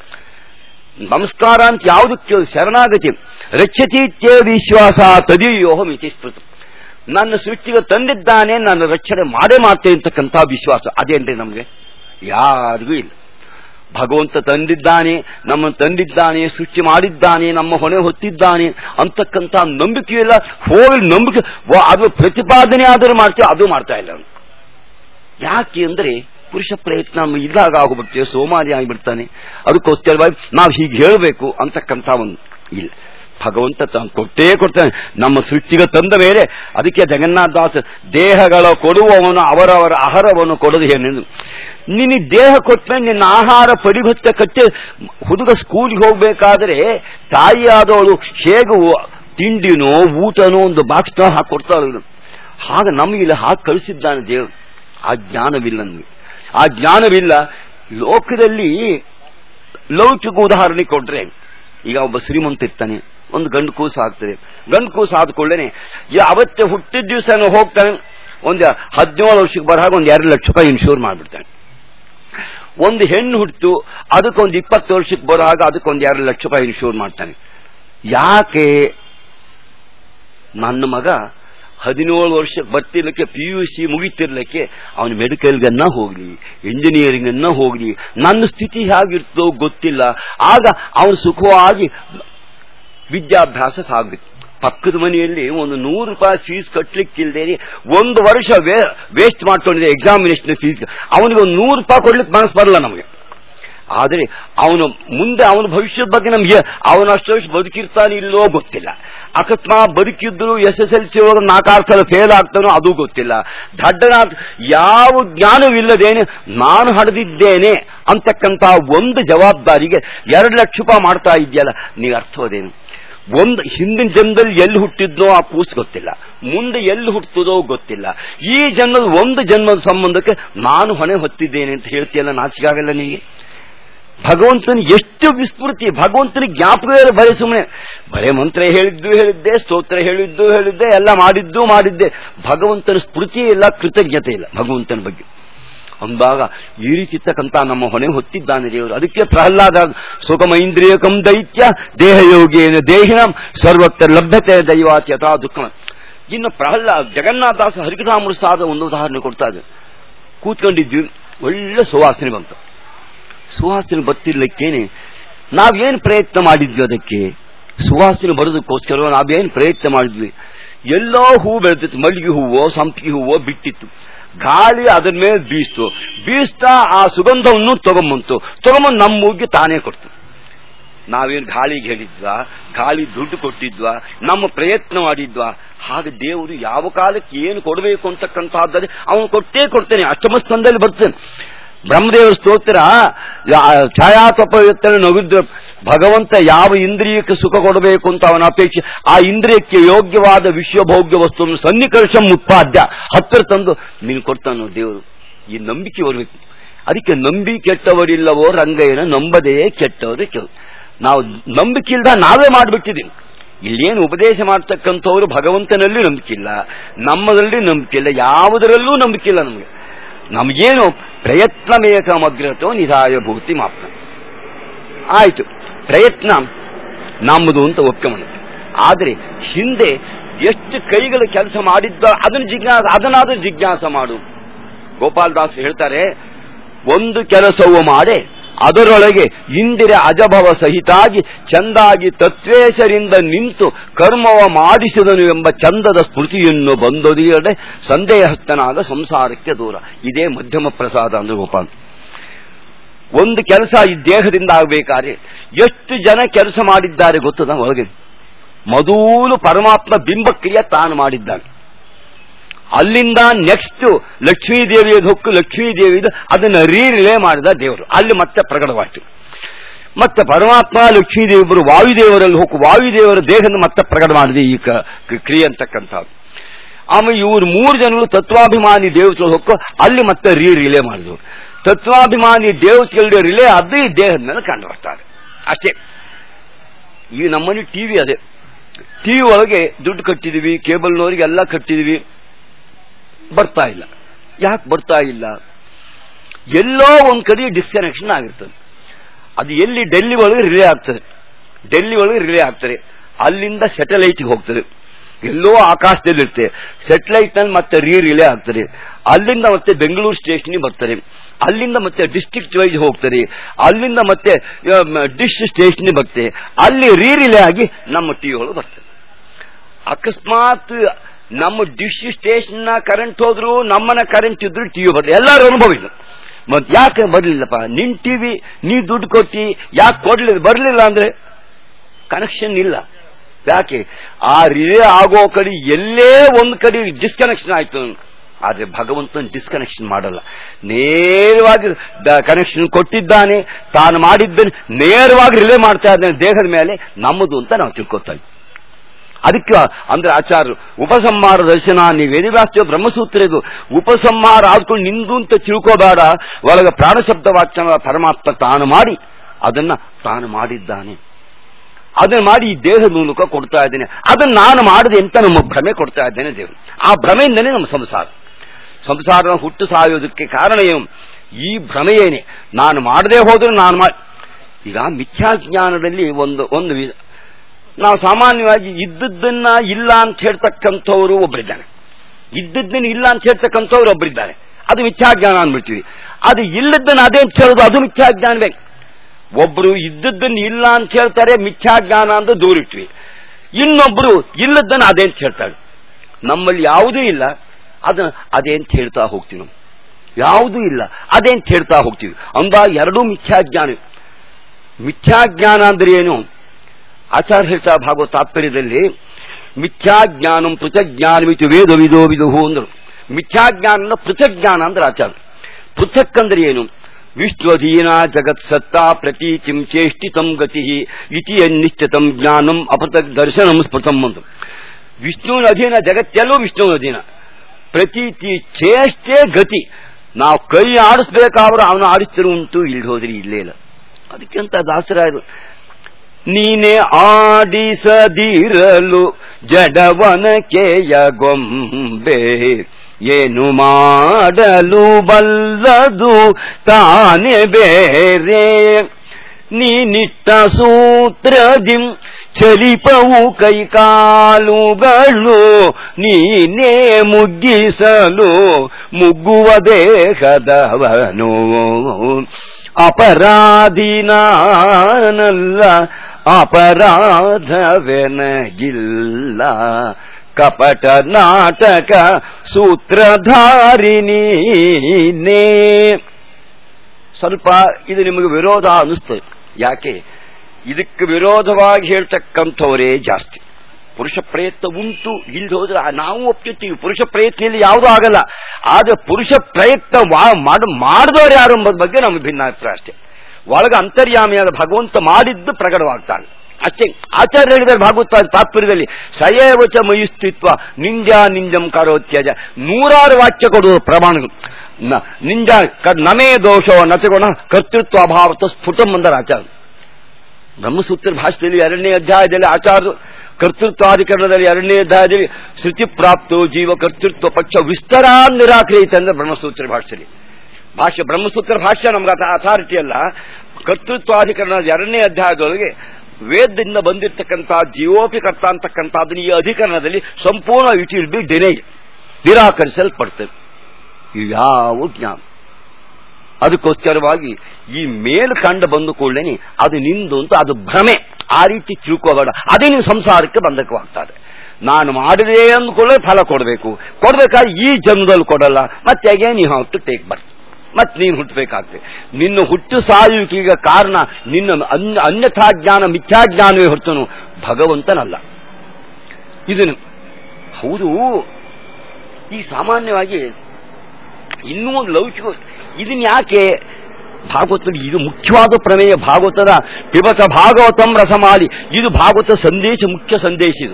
ನಮಸ್ಕಾರ ಅಂತ ಯಾವುದಕ್ಕೆ ಶರಣಾಗತಿ ರಕ್ಷತೀತ್ಯೇ ವಿಶ್ವಾಸ ತದೀಯೋಹ ಮಿತಿ ಸ್ಮೃತ ನನ್ನ ಸೃಷ್ಟಿಗೆ ತಂದಿದ್ದಾನೆ ನಾನು ರಕ್ಷಣೆ ಮಾಡೇ ಮಾಡ್ತೇನೆ ಅಂತಕ್ಕಂಥ ವಿಶ್ವಾಸ ಅದೇನ್ರಿ ನಮಗೆ ಯಾರಿಗೂ ಇಲ್ಲ ಭಗವಂತ ತಂದಿದ್ದಾನೆ ನಮ್ಮನ್ನು ತಂದಿದ್ದಾನೆ ಸೃಷ್ಟಿ ಮಾಡಿದ್ದಾನೆ ನಮ್ಮ ಹೊಣೆ ಹೊತ್ತಿದ್ದಾನೆ ಅಂತಕ್ಕಂಥ ನಂಬಿಕೆ ಇಲ್ಲ ಹೋಗಿ ನಂಬಿಕೆ ವ- ಅದು ಪ್ರತಿಪಾದನೆ ಆದರೂ ಮಾಡ್ತೀವಿ ಅದು ಮಾಡ್ತಾ ಇಲ್ಲ ಅವ್ನು. ಯಾಕೆ ಅಂದ್ರೆ ಪುರುಷ ಪ್ರಯತ್ನ ನಮ್ಮ ಇದ್ದಾಗ ಆಗೋಗ್ಬಿಡ್ತೇವೆ ಸೋಮಾರಿ ಆಗಿಬಿಡ್ತಾನೆ ಅದಕ್ಕೋಸ್ಕರವಾಗಿ ನಾವು ಹೀಗೆ ಹೇಳಬೇಕು ಅಂತಕ್ಕಂಥ ಒಂದು ಇಲ್ಲ ಭಗವಂತ ತಾನು ಕೊಟ್ಟೇ ಕೊಡ್ತಾನೆ ನಮ್ಮ ಸೃಷ್ಟಿಗೆ ತಂದ ಮೇಲೆ ಅದಕ್ಕೆ ಜಗನ್ನಾಥದಾಸ ದೇಹಗಳ ಕೊಡುವವನು ಅವರವರ ಆಹಾರವನ್ನು ಕೊಡದು ಏನೆಂದು ನಿನಗೆ ದೇಹ ಕೊಟ್ಟಮೇಲೆ ನಿನ್ನ ಆಹಾರ ಪಡಿಭತ್ತ ಕಟ್ಟಿ ಹುಡುಗ ಸ್ಕೂಲ್ಗೆ ಹೋಗ್ಬೇಕಾದ್ರೆ ತಾಯಿಯಾದವಳು ಹೇಗೆ ಓ- ತಿಂಡಿನೋ ಊಟನೋ ಒಂದು ಬಾಕ್ಸ್ ಹಾಕೊಡ್ತಾಳು ಹಾಗ ನಮಗಿಲ್ಲ ಹಾಗೆ ಕಳಿಸಿದ್ದಾನೆ ದೇವರು ಆ ಜ್ಞಾನವಿಲ್ಲ ನಮಗೆ ಆ ಜ್ಞಾನವಿಲ್ಲ ಲೋಕದಲ್ಲಿ ಲೌಕಿಕ ಉದಾಹರಣೆ ಕೊಟ್ರೆ ಈಗ ಒಬ್ಬ ಶ್ರೀಮಂತ ಇರ್ತಾನೆ ಒಂದು ಗಂಡು ಕೂಸು ಆಗ್ತದೆ ಗಂಡು ಕೂಸು ಆದ್ಕೊಳ್ಳೇನೆ ಅವತ್ತೇ ಹುಟ್ಟಿದ ದಿವಸ ಹೋಗ್ತಾನೆ ಒಂದು ಹದಿನೇಳು ವರ್ಷಕ್ಕೆ ಬರಹಾಗ ಒಂದು ಎರಡು ಲಕ್ಷ ರೂಪಾಯಿ ಇನ್ಶೂರ್ ಮಾಡ್ಬಿಡ್ತಾನೆ ಒಂದು ಹೆಣ್ಣು ಹುಟ್ಟಿತು ಅದಕ್ಕೊಂದು ಇಪ್ಪತ್ತು ವರ್ಷಕ್ಕೆ ಬರೋ ಹಾಗ ಅದಕ್ಕೊಂದು ಎರಡು ಲಕ್ಷ ರೂಪಾಯಿ ಇನ್ಶೂರ್ ಮಾಡ್ತಾನೆ ಯಾಕೆ ನನ್ನ ಮಗ ಹದಿನೇಳು ವರ್ಷಕ್ಕೆ ಬರ್ತಿರ್ಲಿಕ್ಕೆ ಪಿ ಯು ಸಿ ಮುಗಿತಿರ್ಲಿಕ್ಕೆ ಅವನು ಮೆಡಿಕಲ್ಗನ್ನ ಹೋಗ್ಲಿ ಇಂಜಿನಿಯರಿಂಗ್ ಅನ್ನ ಹೋಗ್ಲಿ ನನ್ನ ಸ್ಥಿತಿ ಹೇಗಿರ್ತೋ ಗೊತ್ತಿಲ್ಲ ಆಗ ಅವನು ಸುಖವಾಗಿ ವಿದ್ಯಾಭ್ಯಾಸ ಸಾಗುತ್ತೆ ಪಕ್ಕದ ಮನೆಯಲ್ಲಿ ಒಂದು ನೂರು ರೂಪಾಯಿ ಫೀಸ್ ಕಟ್ಲಿಕ್ಕಿಲ್ದೇ ಒಂದು ವರ್ಷ ವೇಸ್ಟ್ ಮಾಡ್ಕೊಂಡಿದೆ ಎಕ್ಸಾಮಿನೇಷನ್ ಫೀಸ್ ಅವನಿಗೆ ಒಂದು ನೂರು ರೂಪಾಯಿ ಕೊಡ್ಲಿಕ್ಕೆ ಮನಸ್ಸು ಬರಲ್ಲ ನಮಗೆ ಆದರೆ ಅವನು ಮುಂದೆ ಅವನ ಭವಿಷ್ಯದ ಬಗ್ಗೆ ನಮಗೆ ಅವನ ಅಷ್ಟು ವರ್ಷ ಬದುಕಿರ್ತಾನೆ ಇಲ್ಲೋ ಗೊತ್ತಿಲ್ಲ ಅಕಸ್ಮಾತ್ ಬದುಕಿದ್ರು ಎಸ್ ಎಸ್ ಎಲ್ ಸಿ ಹೋಗಿ ನಾಲ್ಕಾರು ಸಲ ಫೇಲ್ ಆಗ್ತಾನೋ ಅದು ಗೊತ್ತಿಲ್ಲ ದಡ್ಡನ ಯಾವ ಜ್ಞಾನವಿಲ್ಲದೇನೆ ನಾನು ಹಡೆದಿದ್ದೇನೆ ಅಂತಕ್ಕಂತ ಒಂದು ಜವಾಬ್ದಾರಿಗೆ ಎರಡು ಲಕ್ಷ ರೂಪಾಯಿ ಮಾಡ್ತಾ ಇದೆಯಲ್ಲ ನೀವು ಅರ್ಥವದೇನು ಒಂದು ಹಿಂದಿನ ಜನ್ಮದಲ್ಲಿ ಎಲ್ಲಿ ಹುಟ್ಟಿದ್ನೋ ಆ ಕೂಸು ಗೊತ್ತಿಲ್ಲ ಮುಂದೆ ಎಲ್ಲಿ ಹುಟ್ಟುತ್ತದೋ ಗೊತ್ತಿಲ್ಲ ಈ ಜನ್ಮದ ಒಂದು ಜನ್ಮದ ಸಂಬಂಧಕ್ಕೆ ನಾನು ಹೊಣೆ ಹೊತ್ತಿದ್ದೇನೆ ಅಂತ ಹೇಳ್ತೀಯಲ್ಲ ನಾಚಿಕಾಗಲ್ಲ ನಿನಗೆ ಭಗವಂತನ ಎಷ್ಟು ವಿಸ್ಮೃತಿ ಭಗವಂತನ ಜ್ಞಾಪಕ ಬರೀ ಸುಮ್ಮನೆ ಬರೇ ಮಂತ್ರ ಹೇಳಿದ್ದು ಹೇಳಿದ್ದೆ ಸ್ತೋತ್ರ ಹೇಳಿದ್ದು ಹೇಳಿದ್ದೆ ಎಲ್ಲ ಮಾಡಿದ್ದು ಮಾಡಿದ್ದೆ ಭಗವಂತನ ಸ್ಮೃತಿ ಇಲ್ಲ ಕೃತಜ್ಞತೆ ಇಲ್ಲ ಭಗವಂತನ ಬಗ್ಗೆ ಅಂದಾಗ ಈ ರೀತಿ ಇರ್ತಕ್ಕಂಥ ನಮ್ಮ ಹೊಣೆ ಹೊತ್ತಿದ್ದಾನೆ ದೇವರು ಅದಕ್ಕೆ ಪ್ರಹ್ಲಾದ ಸುಖಮೈಂದ್ರಿಯಕಂ ದೈತ್ಯ ದೇಹಯೋಗೇನ ದೇಹಿನಂ ಸರ್ವತ್ರ ಲಭ್ಯತೆ ದೈವಾತಿ ಯಥಾ ದುಃಖ ಇನ್ನು ಪ್ರಹ್ಲಾದ ಜಗನ್ನಾಥದಾಸ ಹರಿಕಥಾಮೃತಾದ ಒಂದು ಉದಾಹರಣೆ ಕೊಡ್ತಾ ಇದ್ದೆ ಕೂತ್ಕೊಂಡಿದ್ವಿ ಒಳ್ಳೆ ಸುವಾಸನೆ ಬಂತು ಸುವಾಸನೆ ಬರ್ತಿರ್ಲಿಕ್ಕೇನೆ ನಾವೇನು ಪ್ರಯತ್ನ ಮಾಡಿದ್ವಿ ಅದಕ್ಕೆ ಸುವಾಸನೆ ಬರೋದಕ್ಕೋಸ್ಕರ ನಾವೇನು ಪ್ರಯತ್ನ ಮಾಡಿದ್ವಿ ಎಲ್ಲೋ ಹೂ ಬೆಳೆದಿತ್ತು ಮಲ್ಲಿಗೆ ಹೂವೋ ಸಂಪಿಗೆ ಹೂವೋ ಬಿಟ್ಟಿತ್ತು ಗಾಳಿ ಅದರ ಮೇಲೆ ಬೀಸ್ತು ಬೀಸ್ತಾ ಆ ಸುಗಂಧವನ್ನು ತಗೊಂಬಂತು ತಗೊಂಬಂದು ನಮ್ಮ ಮೂಗಿಗೆ ತಾನೇ ಕೊಡ್ತು ನಾವೇನು ಗಾಳಿಗೆ ಹೇಳಿದ್ವಾ ಗಾಳಿ ದುಡ್ಡು ಕೊಟ್ಟಿದ್ವಾ ನಮ್ಮ ಪ್ರಯತ್ನ ಮಾಡಿದ್ವಾ ಹಾಗೆ ದೇವರು ಯಾವ ಕಾಲಕ್ಕೆ ಏನು ಕೊಡಬೇಕು ಅಂತಕ್ಕಂಥದ್ದರೆ ಅವನು ಕೊಟ್ಟೇ ಕೊಡ್ತೇನೆ ಅಷ್ಟಮ ಸ್ಥಾನದಲ್ಲಿ ಬರ್ತೇನೆ ಬ್ರಹ್ಮದೇವರ ಸ್ತೋತ್ರ ಛಾಯಾತಪಯುತ್ತನೆ ನಗುದ್ರ ಭಗವಂತ ಯಾವ ಇಂದ್ರಿಯಕ್ಕೆ ಸುಖ ಕೊಡಬೇಕು ಅಂತ ಅವನ ಅಪೇಕ್ಷೆ ಆ ಇಂದ್ರಿಯಕ್ಕೆ ಯೋಗ್ಯವಾದ ವಿಶ್ವಭೋಗ್ಯ ವಸ್ತುವನ್ನು ಸನ್ನಿಕರ್ಷಂ ಉತ್ಪಾದ್ಯ ಹತ್ತಿರ ತಂದು ನೀನು ಕೊಡ್ತಾನೋ ದೇವರು ಈ ನಂಬಿಕೆ ಬರಬೇಕು ಅದಕ್ಕೆ ನಂಬಿ ಕೆಟ್ಟವರಿಲ್ಲವೋ ರಂಗಯ್ಯನ ನಂಬದೇ ಕೆಟ್ಟವರು ಕೆಲ ನಾವು ನಂಬಿಕೆ ಇಲ್ದ ನಾವೇ ಮಾಡಿಬಿಟ್ಟಿದ್ದೀವಿ ಇಲ್ಲೇನು ಉಪದೇಶ ಮಾಡ್ತಕ್ಕಂಥವ್ರು ಭಗವಂತನಲ್ಲಿ ನಂಬಿಕಿಲ್ಲ ನಮ್ಮದಲ್ಲಿ ನಂಬಿಕಿಲ್ಲ ಯಾವುದರಲ್ಲೂ ನಂಬಿಕಿಲ್ಲ ನಮಗೆ ನಮಗೇನು ಪ್ರಯತ್ನ ಮೇಕಮಗ್ರತೋ ನಿಧಾಯ ಭೂತಿ ಮಾಪ್ನ ಆಯ್ತು ಪ್ರಯತ್ನ ನಮ್ಮದು ಅಂತ ಒಪ್ಕೊಂಬ ಆದರೆ ಹಿಂದೆ ಎಷ್ಟು ಕೈಗಳು ಕೆಲಸ ಮಾಡಿದ್ದ ಅದನ್ನು ಜಿಜ್ಞಾಸ ಅದನ್ನಾದ್ರೂ ಜಿಜ್ಞಾಸ ಮಾಡು ಗೋಪಾಲದಾಸ್ ಹೇಳ್ತಾರೆ ಒಂದು ಕೆಲಸವು ಮಾಡೆ ಅದರೊಳಗೆ ಇಂದಿರ ಅಜಭವ ಸಹಿತಾಗಿ ಚಂದಾಗಿ ತತ್ವೇಶರಿಂದ ನಿಂತು ಕರ್ಮವ ಮಾಡಿಸಿದನು ಎಂಬ ಚಂದದ ಸ್ಮೃತಿಯನ್ನು ಬಂದೊದಿಯದೆ ಸಂದೇಹಸ್ಥನಾದ ಸಂಸಾರಕ್ಕೆ ದೂರ ಇದೇ ಮಧ್ಯಮ ಪ್ರಸಾದ ಅಂದ್ರೆ ಗೋಪಾಲ ಒಂದು ಕೆಲಸ ಈ ದೇಹದಿಂದ ಆಗಬೇಕಾದ್ರೆ ಎಷ್ಟು ಜನ ಕೆಲಸ ಮಾಡಿದ್ದಾರೆ ಗೊತ್ತದ ಒಳಗೆ ಮೊದಲು ಪರಮಾತ್ಮ ಬಿಂಬಕ್ರಿಯೆ ತಾನು ಮಾಡಿದ್ದಾನೆ ಅಲ್ಲಿಂದ ನೆಕ್ಸ್ಟ್ ಲಕ್ಷ್ಮೀದೇವಿಯ ಹೊಕ್ಕು ಲಕ್ಷ್ಮೀದೇವಿ ಅದನ್ನು ರೀರಿಲೇ ಮಾಡಿದ ದೇವರು ಅಲ್ಲಿ ಮತ್ತೆ ಪ್ರಕಟವಾಯಿತು ಮತ್ತೆ ಪರಮಾತ್ಮ ಲಕ್ಷ್ಮೀದೇವಿಯರು ವಾಯುದೇವರಲ್ಲಿ ಹೋಗು ವಾಯುದೇವರ ದೇಹದ ಮತ್ತೆ ಪ್ರಕಟ ಮಾಡಿದೆ ಈ ಕ್ರಿಯೆ ಅಂತಕ್ಕಂಥದ್ದು ಆಮೇಲೆ ಇವರು ಮೂರು ಜನರು ತತ್ವಾಭಿಮಾನಿ ದೇವತೆಗಳು ಹೊಕ್ಕು ಅಲ್ಲಿ ಮತ್ತೆ ರೀ ರಿಲೇ ಮಾಡಿದ್ರು ತತ್ವಾಭಿಮಾನಿ ದೇವತೆಗಳ ರಿಲೇ ಅದು ಈ ದೇಹದ ಮೇಲೆ ಕಂಡು ಬರ್ತಾರೆ ಅಷ್ಟೇ ಈ ನಮ್ಮನೆ ಟಿವಿ ಅದೇ ಟಿವಿ ಒಳಗೆ ದುಡ್ಡು ಕಟ್ಟಿದೀವಿ ಕೇಬಲ್ನವರಿಗೆ ಎಲ್ಲ ಕಟ್ಟಿದೀವಿ ಬರ್ತಾ ಇಲ್ಲ ಯಾಕೆ ಬರ್ತಾ ಇಲ್ಲ ಎಲ್ಲೋ ಒಂದ್ ಕಡೆ ಡಿಸ್ಕನೆಕ್ಷನ್ ಆಗಿರ್ತದೆ ಅದು ಎಲ್ಲಿ ಡೆಲ್ಲಿ ಒಳಗೆ ರಿಲೇ ಆಗ್ತದೆ ಡೆಲ್ಲಿ ಒಳಗೆ ರಿಲೇ ಆಗ್ತದೆ ಅಲ್ಲಿಂದ ಸ್ಯಾಟಲೈಟ್ಗೆ ಹೋಗ್ತದೆ ಎಲ್ಲೋ ಆಕಾಶದಲ್ಲಿ ಇರುತ್ತೆ ಸ್ಯಾಟಲೈಟ್ ನಲ್ಲಿ ಮತ್ತೆ ರೀ ರಿಲೇ ಆಗ್ತದೆ ಅಲ್ಲಿಂದ ಮತ್ತೆ ಬೆಂಗಳೂರು ಸ್ಟೇಷನ್ಗೆ ಬರ್ತಾರೆ ಅಲ್ಲಿಂದ ಮತ್ತೆ ಡಿಸ್ಟ್ರಿಕ್ಟ್ ವೈಸ್ ಹೋಗ್ತಾರೆ ಅಲ್ಲಿಂದ ಮತ್ತೆ ಡಿಶ್ ಸ್ಟೇಷನ್ ಬರ್ತದೆ ಅಲ್ಲಿ ರೀ ರಿಲೇ ಆಗಿ ನಮ್ಮ ಟಿವಿ ಒಳಗೆ ಬರ್ತದೆ ಅಕಸ್ಮಾತ್ ನಮ್ಮ ಡಿಶ್ ಸ್ಟೇಷನ್ ಕರೆಂಟ್ ಹೋದ್ರು ನಮ್ಮನ ಕರೆಂಟ್ ಇದ್ರು ಟಿವಿ ಬರಲಿ ಎಲ್ಲರೂ ಅನುಭವ ಇಲ್ಲ ಮತ್ ಯಾಕೆ ಬರ್ಲಿಲ್ಲಪ್ಪ ನಿನ್ ಟಿವಿ ನೀ ದುಡ್ಡು ಕೊಟ್ಟಿ ಯಾಕೆ ಕೊಡ್ಲಿಲ್ಲ ಬರ್ಲಿಲ್ಲ ಅಂದ್ರೆ ಕನೆಕ್ಷನ್ ಇಲ್ಲ ಯಾಕೆ ಆ ರಿಲೇ ಆಗೋ ಕಡೆ ಎಲ್ಲೇ ಒಂದು ಕಡೆ ಡಿಸ್ಕನೆಕ್ಷನ್ ಆಯ್ತು ಆದ್ರೆ ಭಗವಂತನ ಡಿಸ್ಕನೆಕ್ಷನ್ ಮಾಡಲ್ಲ ನೇರವಾಗಿ ಕನೆಕ್ಷನ್ ಕೊಟ್ಟಿದ್ದಾನೆ ತಾನು ಮಾಡಿದ್ದಾನೆ ನೇರವಾಗಿ ರಿಲೇ ಮಾಡ್ತಾ ಇದ್ದಾನೆ ದೇಹದ ಮೇಲೆ ನಮ್ಮದು ಅಂತ ನಾವು ತಿಳ್ಕೊತಾ ಇದ್ವಿ ಅದಕ್ಕೆ ಅಂದ್ರೆ ಆಚಾರ್ಯರು ಉಪಸಂಹಾರ ದರ್ಶನ ನೀವು ವೇದಿವ್ಯಾಸ್ತಿಯ ಬ್ರಹ್ಮಸೂತ್ರ ಇದು ಉಪಸಂಹಾರ ಆದ್ಕೊಂಡು ನಿಂದು ಅಂತ ತಿಳ್ಕೋಬೇಡ ಒಳಗ ಪ್ರಾಣಶಬ್ದ ವಾಕ್ಯನ ಪರಮಾತ್ಮ ತಾನು ಮಾಡಿ ಅದನ್ನ ತಾನು ಮಾಡಿದ್ದಾನೆ ಅದನ್ನ ಮಾಡಿ ಈ ದೇಹದ ಮೂಲಕ ಕೊಡ್ತಾ ಇದ್ದೇನೆ ಅದನ್ನ ನಾನು ಮಾಡಿದೆ ಅಂತ ನಮ್ಮ ಭ್ರಮೆ ಕೊಡ್ತಾ ಇದ್ದೇನೆ ದೇವರು ಆ ಭ್ರಮೆಯಿಂದಲೇ ನಮ್ಮ ಸಂಸಾರ ಸಂಸಾರ ಹುಟ್ಟು ಸಾಯೋದಕ್ಕೆ ಕಾರಣ ಏನು ಈ ಭ್ರಮೆಯೇನೆ ನಾನು ಮಾಡದೆ ಹೋದ್ರೆ ನಾನು ಮಾಡಿ ಈಗ ಮಿಥ್ಯಾಜ್ಞಾನದಲ್ಲಿ ಒಂದು ಒಂದು ನಾವು ಸಾಮಾನ್ಯವಾಗಿ ಇದ್ದದ್ದನ್ನ ಇಲ್ಲ ಅಂತ ಹೇಳ್ತಕ್ಕಂಥವ್ರು ಒಬ್ಬರಿದ್ದಾನೆ ಇದ್ದದ್ದನ್ನ ಇಲ್ಲ ಅಂತ ಹೇಳ್ತಕ್ಕಂಥವ್ರು ಒಬ್ಬರಿದ್ದಾರೆ ಅದು ಮಿಥ್ಯಾಜ್ಞಾನ ಅಂದ್ಬಿಡ್ತೀವಿ ಅದು ಇಲ್ಲದನ್ನ ಅದೇ ಅಂತ ಹೇಳೋದು ಅದು ಮಿಥ್ಯಾಜ್ಞಾನವೇ ಒಬ್ರು ಇದ್ದದ್ದನ್ನ ಇಲ್ಲ ಅಂತ ಹೇಳ್ತಾರೆ ಮಿಥ್ಯಾಜ್ಞಾನ ಅಂತ ದೂರಿಟ್ವಿ ಇನ್ನೊಬ್ರು ಇಲ್ಲದನ್ನ ಅದೇ ಅಂತ ಹೇಳ್ತಾಳೆ ನಮ್ಮಲ್ಲಿ ಯಾವುದೂ ಇಲ್ಲ ಅದನ್ನ ಅದೇ ಅಂತ ಹೇಳ್ತಾ ಹೋಗ್ತೀವಿ ನಾವು ಯಾವುದೂ ಇಲ್ಲ ಅದೇ ಅಂತ ಹೇಳ್ತಾ ಹೋಗ್ತೀವಿ ಅಂದಾಗ ಎರಡೂ ಮಿಥ್ಯಾಜ್ಞಾನ ಮಿಥ್ಯಾಜ್ಞಾನ ಅಂದ್ರೆ ಏನು ಆಚಾರ್ಯ ಹೇಳ್ತಾ ಭಾಗವ ತಾತ್ಪರ್ಯದಲ್ಲಿ ಮಿಥ್ಯಾಜ್ಞಾನಂ ಪೃಥಜ್ಞಾನವಿತು ವೇದ ವಿದೋ ವಿದುಹು ಅಂದ್ರು ಮಿಥ್ಯಾಜ್ಞಾನ ಪೃಥಜ್ಞಾನ ಅಂದ್ರೆ ಆಚಾರ ಪೃಥಕ್ ಅಂದ್ರೆ ಏನು ವಿಶ್ವಧೀನ ಜಗತ್ ಸತ್ತಾ ಪ್ರತೀತಿಂ ಚೇಷ್ಟಿತಂ ಗತಿ ಇತಿ ನಿಶ್ಚಿತಂ ಜ್ಞಾನಂ ಅಪೃಥಕ್ ದರ್ಶನಂ ಸ್ಫುತಂ ಅಂತ ವಿಷ್ಣುವಿನ ಅಧೀನ ಜಗತ್ತೆಲ್ಲೂ ವಿಷ್ಣುವಿನ ಅಧೀನ ಪ್ರತೀತಿ ಚೇಷ್ಟೇ ಗತಿ ನಾವು ಕೈ ಆಡಿಸ್ಬೇಕಾದ್ರೆ ಅವನು ಆಡಿಸ್ತಿರು ಉಂಟು ಇಲ್ಲಿ ಹೋದ್ರಿ ಇಲ್ಲೇ ಇಲ್ಲ ಅದಕ್ಕಿಂತ ದಾಸರಾಯರು ನೀನೆ ಆಡಿಸದಿರಲು ಜಡವನಕೆಯ ಗೊಂಬೆ ಏನು ಮಾಡಲು ಬಲ್ಲದು ತಾನೇ ಬೇರೆ ನೀನಿಟ್ಟ ಸೂತ್ರದಿಂ ಚಲಿಪವು ಕೈಕಾಲುಗಳು ನೀನೇ ಮುಗ್ಗಿಸಲು ಮುಗ್ಗುವ ದೇಹದವನು ಅಪರಾಧಿನಾನಲ್ಲ ಅಪರಾಧವೆನಗಿಲ್ಲ ಕಪಟ ನಾಟಕ ಸೂತ್ರಧಾರಿಣೀನೇ ಸ್ವಲ್ಪ ಇದು ನಿಮಗೆ ವಿರೋಧ ಅನ್ನಿಸ್ತದೆ ಯಾಕೆ ಇದಕ್ಕೆ ವಿರೋಧವಾಗಿ ಹೇಳ್ತಕ್ಕಂಥವರೇ ಜಾಸ್ತಿ ಪುರುಷ ಪ್ರಯತ್ನ ಉಂಟು ಇಲ್ಲಿ ಹೋದ್ರೆ ನಾವು ಒಪ್ಪಿರ್ತೀವಿ ಪುರುಷ ಪ್ರಯತ್ನದಲ್ಲಿ ಯಾವುದೂ ಆಗಲ್ಲ ಆದ್ರೆ ಪುರುಷ ಪ್ರಯತ್ನ ಮಾಡಿದವರು ಯಾರು ಎಂಬುದ ಬಗ್ಗೆ ನಮಗೆ ಭಿನ್ನಾಭಿಪ್ರಾಯ ಅಷ್ಟೇ ಒಳಗ ಅಂತರ್ಯಾಮಿಯಾದ ಭಗವಂತ ಮಾಡಿದ್ದು ಪ್ರಕಟವಾಗ್ತಾನೆ ಅಷ್ಟೇ ಆಚಾರ್ಯ ಹೇಳಿದ್ದಾರೆ ಭಾಗವತ ತಾತ್ಪರ್ಯದಲ್ಲಿ ಸಯೇವಚ ಮಯುಸ್ಥಿತ್ವ ನಿಂಜ ನಿಂಜಂ ಕರೋತ್ಯಜ ನೂರಾರು ವಾಕ್ಯ ಕೊಡುವ ಪ್ರಮಾಣಗಳು ನಿಂಜ ನಮೇ ದೋಷೋ ನಚಗುಣ ಕರ್ತೃತ್ವ ಅಭಾವತ ಸ್ಫುಟಂ ಅಂದರ ಆಚಾರ್ಯ ಬ್ರಹ್ಮಸೂತ್ರ ಭಾಷೆಯಲ್ಲಿ ಎರಡನೇ ಅಧ್ಯಾಯದಲ್ಲಿ ಆಚಾರ್ಯ ಕರ್ತೃತ್ವಾಧಿಕರಣದಲ್ಲಿ ಎರಡನೇ ಅಧ್ಯಾಯದಲ್ಲಿ ಶ್ರುತಿ ಪ್ರಾಪ್ತೋ ಜೀವ ಕರ್ತೃತ್ವ ಪಕ್ಷ ವಿಸ್ತರಾ ನಿರಾಕರಿತ ಅಂದ್ರೆ ಬ್ರಹ್ಮಸೂತ್ರ ಭಾಷೆಯಲ್ಲಿ ಭಾಷೆ ಬ್ರಹ್ಮಸೂತ್ರ ಭಾಷೆ ನಮ್ಗೆ ಅಥಾರಿಟಿ ಅಲ್ಲ ಕರ್ತೃತ್ವಾಧಿಕರಣದ ಎರಡನೇ ಅಧ್ಯಾಯದೊಳಗೆ ವೇದದಿಂದ ಬಂದಿರತಕ್ಕಂಥ ಜೀವೋಪಿ ಕರ್ತ ಅಂತಕ್ಕಂಥದ್ದನ್ನು ಈ ಅಧಿಕರಣದಲ್ಲಿ ಸಂಪೂರ್ಣ ಇಟ್ ವಿಲ್ ಬಿ ಡಿನೈ ನಿರಾಕರಿಸಲ್ಪಡ್ತದೆ ಇವ್ಯಾವ ಜ್ಞಾನ ಅದಕ್ಕೋಸ್ಕರವಾಗಿ ಈ ಮೇಲ್ ಕಂಡು ಬಂದು ಕೂಡಲೇ ಅದು ನಿಂದು ಅಂತ ಅದು ಭ್ರಮೆ ಆ ರೀತಿ ತಿಳ್ಕೋಬೇಡ ಅದೇ ನೀವು ಸಂಸಾರಕ್ಕೆ ಬಂಧಕವಾಗ್ತದೆ ನಾನು ಮಾಡಿದೆ ಅಂದ್ಕೊಳ್ಳೆ ಫಲ ಕೊಡಬೇಕು ಕೊಡ್ಬೇಕಾದ್ರೆ ಈ ಜನ್ಮದಲ್ಲಿ ಕೊಡಲ್ಲ ಮತ್ತೆ again you have to take birth ಮತ್ತೆ ನೀನು ಹುಟ್ಟಬೇಕಾಗ್ತದೆ ನಿನ್ನ ಹುಟ್ಟು ಸಾಯುವಿಕೆಗೆ ಕಾರಣ ನಿನ್ನ ಅನ್ಯಥಾ ಜ್ಞಾನ ಮಿಥ್ಯಾಜ್ಞಾನವೇ ಹೊರತನು ಭಗವಂತನಲ್ಲ ಇದನ್ನು ಹೌದು ಈ ಸಾಮಾನ್ಯವಾಗಿ ಇನ್ನೂ ಒಂದು ಲೌಕಿಕ ಇದನ್ನ ಯಾಕೆ ಭಾಗವತ ಇದು ಮುಖ್ಯವಾದ ಪ್ರಮೇಯ ಭಾಗವತದ ಪಿಬತ ಭಾಗವತಂ ರಸಮಾಲಿ ಇದು ಭಾಗವತ ಸಂದೇಶ ಮುಖ್ಯ ಸಂದೇಶ ಇದು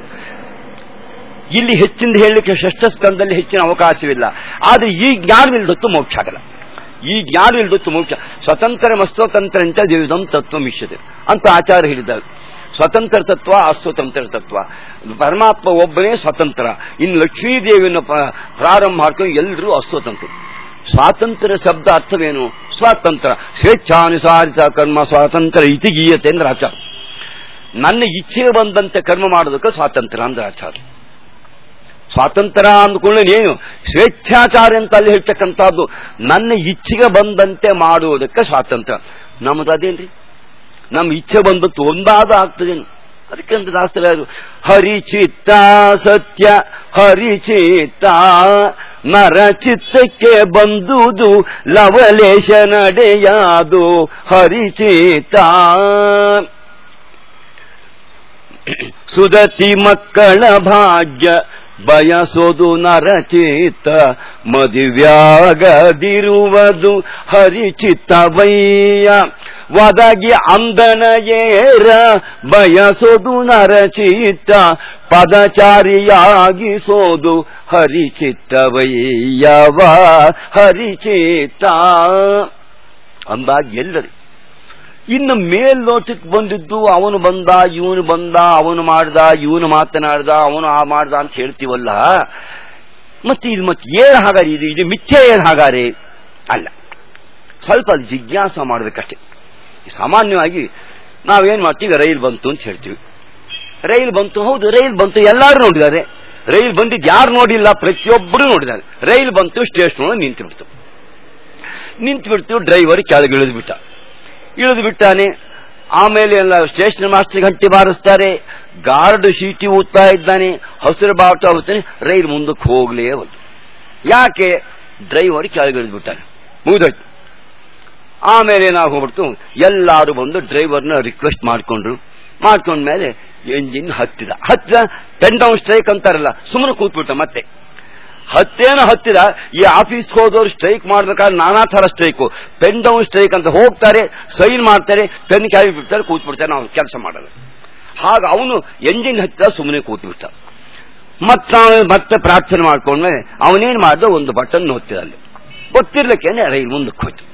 ಇಲ್ಲಿ ಹೆಚ್ಚಿಂದ ಹೇಳಲಿಕ್ಕೆ ಷಷ್ಠ ಸ್ಕಂದಲ್ಲಿ ಹೆಚ್ಚಿನ ಅವಕಾಶವಿಲ್ಲ ಆದರೆ ಈ ಜ್ಞಾನವಿಲ್ಲದತ್ತು ಮೋಕ್ಷ ಆಗಲ್ಲ ಈ ಜ್ಞಾನವಿಲ್ಲದತ್ತು ಮೋಕ್ಷ ಸ್ವತಂತ್ರ ಮಸ್ತೋತಂತ್ರ ಅಂತ ದೇವಿದಂ ತತ್ವ ಮಿಶ್ಯತೆ ಅಂತ ಆಚಾರ್ಯ ಹೇಳಿದ್ದಾರೆ ಸ್ವತಂತ್ರ ತತ್ವ ಅಸ್ವತಂತ್ರ ತತ್ವ ಪರಮಾತ್ಮ ಒಬ್ಬನೇ ಸ್ವತಂತ್ರ ಇನ್ನು ಲಕ್ಷ್ಮೀದೇವಿಯನ್ನು ಪ್ರಾರಂಭ ಮಾಡ್ಕೊಂಡು ಎಲ್ಲರೂ ಅಸ್ವತಂತ್ರ ಸ್ವಾತಂತ್ರ್ಯ ಶಬ್ದ ಅರ್ಥವೇನು ಸ್ವಾತಂತ್ರ್ಯ ಸ್ವೇಚ್ಛಾನುಸಾರಿತ ಕರ್ಮ ಸ್ವಾತಂತ್ರ್ಯ ಇತಿ ಗೀಯತೆ ಅಂದ್ರೆ ಆಚಾರ ನನ್ನ ಇಚ್ಛೆಗೆ ಬಂದಂತೆ ಕರ್ಮ ಮಾಡೋದಕ್ಕೆ ಸ್ವಾತಂತ್ರ್ಯ ಅಂದ್ರೆ ಆಚಾರ ಸ್ವಾತಂತ್ರ್ಯ ಅಂದ್ಕೊಳ್ಳಿ ಏನು ಸ್ವೇಚ್ಛಾಚಾರ ಅಂತ ಅಲ್ಲಿ ಹೇಳ್ತಕ್ಕಂಥದ್ದು ನನ್ನ ಇಚ್ಛೆಗೆ ಬಂದಂತೆ ಮಾಡುವುದಕ್ಕೆ ಸ್ವಾತಂತ್ರ್ಯ ನಮ್ಮದು ಅದೇನ್ರಿ ನಮ್ಮ ಇಚ್ಛೆ ಬಂದದ್ದು ಒಂದಾದ ಆಗ್ತದೇನು ಅದಕ್ಕೆ ಅಂತ ಶಾಸ್ತ್ರ ಹರಿಚಿತ್ತ ಸತ್ಯ ಹರಿಚಿತ್ತ ನರ ಚಿತ್ತಕ್ಕೆ ಬಂದುದು ಲವಲೇಶ ನಡೆಯಾದು ಹರಿಚಿತ್ತ ಸುದತಿ ಮಕ್ಕಳ ಭಾಗ್ಯ ಬಯಸೋದು ನರಚಿತ್ತ ಮದುವ್ಯಾಗದಿರುವುದು ಹರಿಚಿತ್ತವಯ್ಯ ಒದಗಿ ಅಂದನಯೇರ ಬಯಸೋದು ನರಚಿತ್ತ ಪದಚಾರಿಯಾಗಿಸೋದು ಹರಿಚಿತ್ತವಯ್ಯವ ಹರಿಚಿತ್ತ ಅಂದಾಗ ಎಲ್ಲರಿ ಇನ್ನು ಮೇಲ್ನೋಟಕ್ಕೆ ಬಂದಿದ್ದು ಅವನು ಬಂದ ಇವನು ಬಂದ ಅವನು ಮಾಡ್ದ ಇವನು ಮಾತನಾಡ್ದ ಅವನು ಆ ಮಾಡ್ದ ಅಂತ ಹೇಳ್ತೀವಲ್ಲ ಮತ್ತೆ ಇದು ಮತ್ತೆ ಏನ್ ಹಾಗಾರೆ ಇದು ಇದು ಮಿಥ್ಯೆ ಏನ್ ಹಾಗಾರೆ ಅಲ್ಲ ಸ್ವಲ್ಪ ಅದು ಜಿಜ್ಞಾಸ ಮಾಡಬೇಕಷ್ಟೇ ಸಾಮಾನ್ಯವಾಗಿ ನಾವೇನ್ ಮಾಡ್ತೀವಿ ರೈಲ್ ಬಂತು ಅಂತ ಹೇಳ್ತೀವಿ ರೈಲ್ ಬಂತು ಹೌದು ರೈಲ್ ಬಂತು ಎಲ್ಲರೂ ನೋಡಿದ್ದಾರೆ ರೈಲ್ ಬಂದಿದ್ದು ಯಾರು ನೋಡಿಲ್ಲ ಪ್ರತಿಯೊಬ್ಬರು ನೋಡಿದ್ದಾರೆ ರೈಲ್ ಬಂತು ಸ್ಟೇಷನ್ ನಿಂತು ಬಿಡ್ತು ನಿಂತು ಬಿಡ್ತು ಡ್ರೈವರ್ ಕೆಳಗೆ ಇಳಿದು ಬಿಟ್ಟ ಇಳಿದು ಬಿಟ್ಟಾನೆ ಆಮೇಲೆ ಎಲ್ಲ ಸ್ಟೇಷನ್ ಮಾಸ್ಟರ್ ಗಂಟೆ ಬಾರಿಸ್ತಾರೆ ಗಾರ್ಡ್ ಶೀಟಿ ಊದ್ತಾ ಇದ್ದಾನೆ ಹಸಿರು ಬಾವುಟ ಹೋಗ್ತಾನೆ ರೈಲು ಮುಂದಕ್ಕೆ ಹೋಗ್ಲೇ ಹೋಯ್ತು ಯಾಕೆ ಡ್ರೈವರ್ ಕೆಳಗಿಳಿದ್ಬಿಟ್ಟಾನೆ ಮುಗಿದೋಯ್ತು ಆಮೇಲೆ ನಾವು ಹೋಗ್ಬಿಡ್ತು ಎಲ್ಲಾರು ಬಂದು ಡ್ರೈವರ್ನ ರಿಕ್ವೆಸ್ಟ್ ಮಾಡ್ಕೊಂಡ್ರು ಮಾಡ್ಕೊಂಡ್ಮೇಲೆ ಎಂಜಿನ್ ಹತ್ತಿದ ಹತ್ತಿದ ಪೆನ್ ಡೌನ್ ಸ್ಟ್ರೈಕ್ ಅಂತಾರಲ್ಲ ಸುಮ್ಮನೆ ಕೂತ್ಬಿಟ್ಟ ಮತ್ತೆ ಹತ್ತೇನ ಹತ್ತಿದ ಈ ಆಫೀಸ್ ಹೋದವರು ಸ್ಟ್ರೈಕ್ ಮಾಡ್ಬೇಕಾದ್ರೆ ನಾನಾ ತರ ಸ್ಟ್ರೈಕು ಪೆನ್ ಡೌನ್ ಸ್ಟ್ರೈಕ್ ಅಂತ ಹೋಗ್ತಾರೆ ಸೈನ್ ಮಾಡ್ತಾರೆ ಪೆನ್ ಕ್ಯಾರಿ ಬಿಡ್ತಾರೆ ಕೂತ್ಬಿಡ್ತಾರೆ ನಾವು ಕೆಲಸ ಮಾಡಲ್ಲ ಹಾಗ ಅವನು ಎಂಜಿನ್ ಹತ್ತಿದ ಸುಮ್ಮನೆ ಕೂತ್ಬಿಟ್ಟ ಮತ್ತೆ ಮತ್ತೆ ಪ್ರಾರ್ಥನೆ ಮಾಡ್ಕೊಂಡ್ಮೇಲೆ ಅವನೇನ್ ಮಾಡ್ದ ಒಂದು ಬಟನ್ ಒತ್ತಿದ ಅಲ್ಲಿ ಗೊತ್ತಿರ್ಲಿಕ್ಕೇನೆ ರೈಲು ಮುಂದಕ್ಕೆ ಹೋಯ್ತು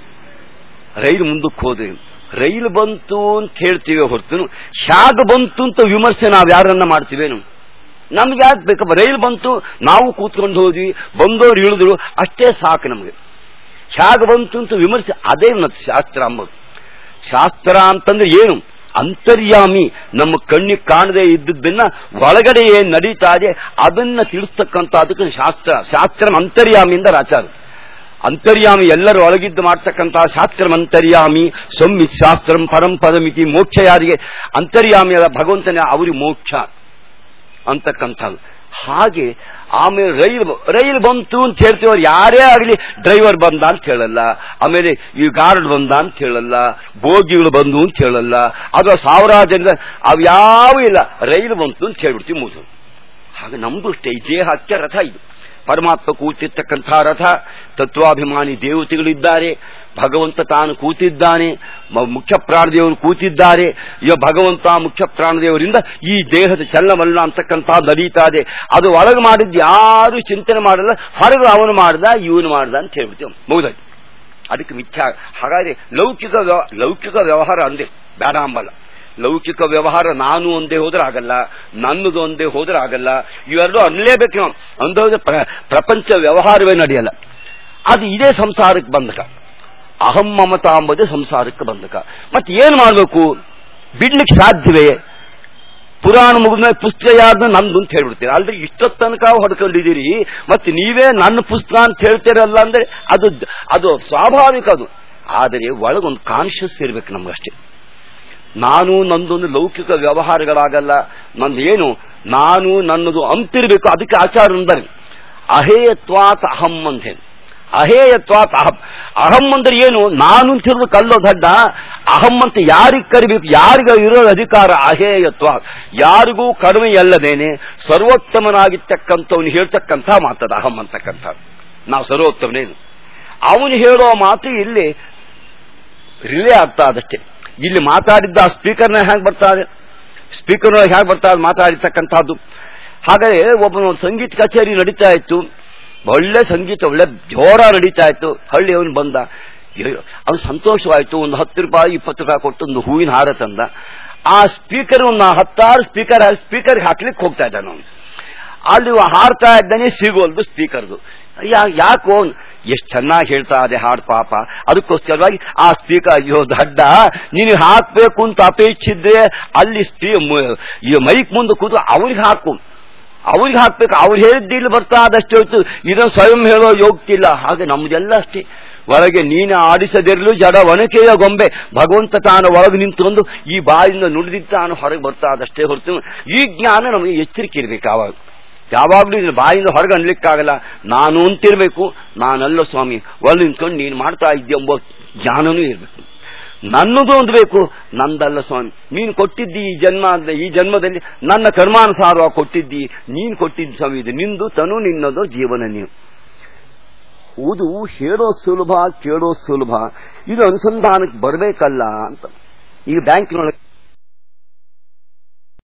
ರೈಲು ಮುಂದಕ್ಕೆ ಹೋದ್ರೆ ರೈಲು ಬಂತು ಅಂತ ಹೇಳ್ತೀವಿ ಹೊರತು ಹ್ಯಾಗ ಬಂತು ಅಂತ ವಿಮರ್ಶೆ ನಾವು ಯಾರನ್ನ ಮಾಡ್ತೀವೇನು ನಮ್ಗೆ ಯಾಕೆ ಬೇಕಪ್ಪ ರೈಲು ಬಂತು ನಾವು ಕೂತ್ಕೊಂಡು ಹೋದ್ವಿ ಬಂದವರು ಇಳಿದ್ರು ಅಷ್ಟೇ ಸಾಕು ನಮಗೆ ಹ್ಯಾಗ ಬಂತು ಅಂತ ವಿಮರ್ಶೆ ಅದೇ ಮತ್ತೆ ಶಾಸ್ತ್ರ ಅಂಬೋದು ಶಾಸ್ತ್ರ ಅಂತಂದ್ರೆ ಏನು ಅಂತರ್ಯಾಮಿ ನಮ್ಮ ಕಣ್ಣಿಗೆ ಕಾಣದೇ ಇದ್ದದ್ದನ್ನ ಒಳಗಡೆ ಏನ್ ನಡೀತಾ ಇದೆ ಅದನ್ನ ತಿಳಿಸ್ತಕ್ಕಂಥ ಅದಕ್ಕೆ ಶಾಸ್ತ್ರ ಶಾಸ್ತ್ರ ಅಂತರ್ಯಾಮಿಯಿಂದ ಆಚಾರ ಅಂತರ್ಯಾಮಿ ಎಲ್ಲರೂ ಒಳಗಿದ್ದು ಮಾಡ್ತಕ್ಕಂತಹ ಶಾಸ್ತ್ರ ಅಂತರ್ಯಾಮಿ ಸಂವಿತ್ ಶಾಸ್ತ್ರಂ ಪರಂಪರಮಿತಿ ಮೋಕ್ಷ ಯಾರಿಗೆ ಅಂತರ್ಯಾಮಿಯ ಭಗವಂತನೇ ಅವರಿಗೆ ಮೋಕ್ಷ ಅಂತಕ್ಕಂಥದ್ದು ಹಾಗೆ ಆಮೇಲೆ ರೈಲು ರೈಲು ಬಂತು ಅಂತ ಹೇಳ್ತೀವ್ರು ಯಾರೇ ಆಗಲಿ ಡ್ರೈವರ್ ಬಂದ ಅಂತ ಹೇಳಲ್ಲ ಆಮೇಲೆ ಈ ಗಾರ್ಡ್ ಬಂದ ಅಂತ ಹೇಳಲ್ಲ ಬೋಗಿಗಳು ಬಂದು ಅಂತ ಹೇಳಲ್ಲ ಅದು ಸಾವಿರಾರು ಜನ ಅವ್ಯಾವೂ ಇಲ್ಲ ರೈಲು ಬಂತು ಅಂತ ಹೇಳ್ಬಿಡ್ತೀವಿ ಮುಗಿದು ಹಾಗೆ ನಮ್ದು ಅಷ್ಟೇ ಈ ದೇಹಕ್ಕೆ ರಥ ಇದು ಪರಮಾತ್ಮ ಕೂತಿರ್ತಕ್ಕಂಥ ರಥ ತತ್ವಾಭಿಮಾನಿ ದೇವತೆಗಳಿದ್ದಾರೆ ಭಗವಂತ ತಾನು ಕೂತಿದ್ದಾನೆ ಮುಖ್ಯ ಪ್ರಾಣದೇವರು ಕೂತಿದ್ದಾರೆ ಈಗ ಭಗವಂತ ಮುಖ್ಯ ಪ್ರಾಣದೇವರಿಂದ ಈ ದೇಹದ ಚಲನವಲ್ಲ ಅಂತಕ್ಕಂಥ ನಡೀತಾ ಇದೆ ಅದು ಒಳಗೆ ಮಾಡಿದ್ದು ಯಾರು ಚಿಂತನೆ ಮಾಡಲ್ಲ ಹೊರಗೆ ಅವನು ಮಾಡ್ದ ಇವನು ಮಾಡ್ದ ಅಂತ ಹೇಳ್ಬಿಡ್ತೀವಿ ಮುಗಿದಾಯ್ತು ಅದಕ್ಕೆ ಮಿಥ್ಯಾ ಹಾಗಾದ್ರೆ ಲೌಕಿಕ ಲೌಕಿಕ ವ್ಯವಹಾರ ಅಂದೆ ಬೇಡ ಅಂಬಲ್ಲ ಲೌಕಿಕ ವ್ಯವಹಾರ ನಾನು ಒಂದೇ ಹೋದ್ರೆ ಆಗಲ್ಲ ನನ್ನದು ಒಂದೇ ಹೋದ್ರೆ ಆಗಲ್ಲ ಇವೆರಡು ಅನ್ಲೇಬೇಕು ನಾವು ಅಂದೋದ್ರೆ ಪ್ರಪಂಚ ವ್ಯವಹಾರವೇ ನಡೆಯಲ್ಲ ಅದು ಇದೇ ಸಂಸಾರಕ್ಕೆ ಬಂಧಕ ಅಹಂ ಮಮತ ಅಂಬುದೇ ಸಂಸಾರಕ್ಕೆ ಬಂಧಕ ಮತ್ತೆ ಏನ್ ಮಾಡಬೇಕು ಬಿಡ್ಲಿಕ್ಕೆ ಸಾಧ್ಯವೇ ಪುರಾಣ ಮುಗಿದ ಪುಸ್ತಕ ಯಾರ್ದು ನಂದು ಅಂತ ಹೇಳ್ಬಿಡ್ತೀರಿ ಅಲ್ರಿ ಇಷ್ಟೊತ್ತು ತನಕ ಹೊಡ್ಕೊಂಡಿದ್ದೀರಿ ಮತ್ತೆ ನೀವೇ ನನ್ನ ಪುಸ್ತಕ ಅಂತ ಹೇಳ್ತೀರಲ್ಲ ಅಂದ್ರೆ ಅದು ಅದು ಸ್ವಾಭಾವಿಕ ಅದು ಆದರೆ ಒಳಗೊಂದು ಕಾನ್ಶಿಯಸ್ ಇರ್ಬೇಕು ನಮ್ಗಷ್ಟೇ ನಾನು ನಂದೊಂದು ಲೌಕಿಕ ವ್ಯವಹಾರಗಳಾಗಲ್ಲ ನಂದು ಏನು ನಾನು ನನ್ನದು ಅಂತಿರ್ಬೇಕು ಅದಕ್ಕೆ ಆಚಾರ ಅಂತಾರೆ ಅಹೇಯತ್ವಾತ್ ಅಹಂ ಅಂತೇನು ಅಹೇಯತ್ವಾತ್ ಅಹಂ ಅಹಂ ಅಂದ್ರೆ ಏನು ನಾನು ಅಂತಿರೋದು ಕಲ್ಲೋ ದಡ್ಡ ಅಹಂ ಅಂತ ಯಾರಿಗೆ ಕರಿಬೇಕು ಯಾರಿಗ ಇರೋ ಅಧಿಕಾರ ಅಹೇಯತ್ವ ಯಾರಿಗೂ ಕಡಿಮೆ ಅಲ್ಲದೇನೆ ಸರ್ವೋತ್ತಮನಾಗಿರ್ತಕ್ಕಂಥವ್ನು ಹೇಳ್ತಕ್ಕಂಥ ಮಾತದ ಅಹಂ ಅಂತಕ್ಕಂಥ ನಾವು ಸರ್ವೋತ್ತಮನೇನು ಅವನು ಹೇಳೋ ಮಾತು ಇಲ್ಲಿ ರಿಲೇ ಆಗ್ತಾ ಅದಷ್ಟೇ ಇಲ್ಲಿ ಮಾತಾಡಿದ್ದ ಆ ಸ್ಪೀಕರ್ನ ಹೇಗೆ ಬರ್ತಾ ಇದೆ ಸ್ಪೀಕರ್ ಹೇಗೆ ಬರ್ತಾ ಮಾತಾಡಿರ್ತಕ್ಕಂಥದ್ದು ಹಾಗಾದ್ರೆ ಒಬ್ಬನ ಸಂಗೀತ ಕಚೇರಿ ನಡೀತಾ ಇತ್ತು ಒಳ್ಳೆ ಸಂಗೀತ ಒಳ್ಳೆ ಜೋರ ನಡೀತಾ ಇತ್ತು ಹಳ್ಳಿ ಅವನು ಬಂದ ಅವನು ಸಂತೋಷವಾಯಿತು ಒಂದು ಹತ್ತು ರೂಪಾಯಿ ಇಪ್ಪತ್ತು ರೂಪಾಯಿ ಕೊಟ್ಟು ಒಂದು ಹೂವಿನ ಹಾರ ತಂದ ಆ ಸ್ಪೀಕರ್ ಒಂದು ಹತ್ತಾರು ಸ್ಪೀಕರ್ ಸ್ಪೀಕರ್ ಹಾಕ್ಲಿಕ್ಕೆ ಹೋಗ್ತಾ ಇದ್ದಾನೆ ಅವನು ಅಲ್ಲಿ ಹಾಡ್ತಾ ಇದ್ದಾನೆ ಸಿಗೋಲ್ದು ಸ್ಪೀಕರ್ದು ಯಾಕೋ ಎಷ್ಟು ಚೆನ್ನಾಗಿ ಹೇಳ್ತಾ ಇದೆ ಹಾಡು ಪಾಪ ಅದಕ್ಕೋಸ್ಕರವಾಗಿ ಆ ಸ್ಪೀಕರ್ ಅಯ್ಯೋ ದಡ್ಡ ನೀನು ಹಾಕ್ಬೇಕು ಅಂತ ಅಪೇಕ್ಷಿದ್ರೆ ಅಲ್ಲಿ ಈ ಮೈಕ್ ಮುಂದೆ ಕೂತು ಅವ್ರಿಗೆ ಹಾಕು ಅವ್ರಿಗೆ ಹಾಕ್ಬೇಕು ಅವ್ರು ಹೇಳಿದ್ದು ಇಲ್ಲಿ ಬರ್ತಾ ಆದಷ್ಟು ಹೊತ್ತು ಇದನ್ನು ಸ್ವಯಂ ಹೇಳೋ ಯೋಗ್ತಿಲ್ಲ ಹಾಗೆ ನಮ್ದೆಲ್ಲ ಅಷ್ಟೇ ಒಳಗೆ ನೀನು ಆಡಿಸದಿರಲು ಜಡ ಒನಕೆಯ ಗೊಂಬೆ ಭಗವಂತ ತಾನು ಒಳಗೆ ನಿಂತುಕೊಂಡು ಈ ಬಾಯಿಂದ ನುಡಿದಿದ್ದು ತಾನು ಹೊರಗೆ ಬರ್ತಾ ಆದಷ್ಟೇ ಹೊರತು ಈ ಜ್ಞಾನ ನಮಗೆ ಎಚ್ಚರಿಕೆ ಇರಬೇಕು ಆವಾಗ ಯಾವಾಗಲೂ ಇದು ಬಾಯಿಂದ ಹೊರಗೆ ಅನ್ಲಿಕ್ಕಾಗಲ್ಲ ನಾನು ಅಂತಿರ್ಬೇಕು ನಾನಲ್ಲ ಸ್ವಾಮಿ ಒಳ್ಳೆ ನಿಂತ್ಕೊಂಡು ನೀನು ಮಾಡ್ತಾ ಇದ್ದೀಯ ಎಂಬ ಜ್ಞಾನನೂ ಇರಬೇಕು ನನ್ನದು ಅಂದ್ಬೇಕು ನಂದಲ್ಲ ಸ್ವಾಮಿ ನೀನು ಕೊಟ್ಟಿದ್ದಿ ಈ ಜನ್ಮ ಈ ಜನ್ಮದಲ್ಲಿ ನನ್ನ ಕರ್ಮಾನುಸಾರವಾಗಿ ಕೊಟ್ಟಿದ್ದಿ ನೀನು ಕೊಟ್ಟಿದ್ದ ಸ್ವಾಮಿ ಇದು ನಿಂದು ತನು ನಿನ್ನದು ಜೀವನ ನೀವು ಓದು ಹೇಳೋ ಸುಲಭ ಕೇಳೋ ಸುಲಭ ಇದು ಅನುಸಂಧಾನಕ್ಕೆ ಬರಬೇಕಲ್ಲ ಅಂತ ಈಗ ಬ್ಯಾಂಕಿನೊಳಗೆ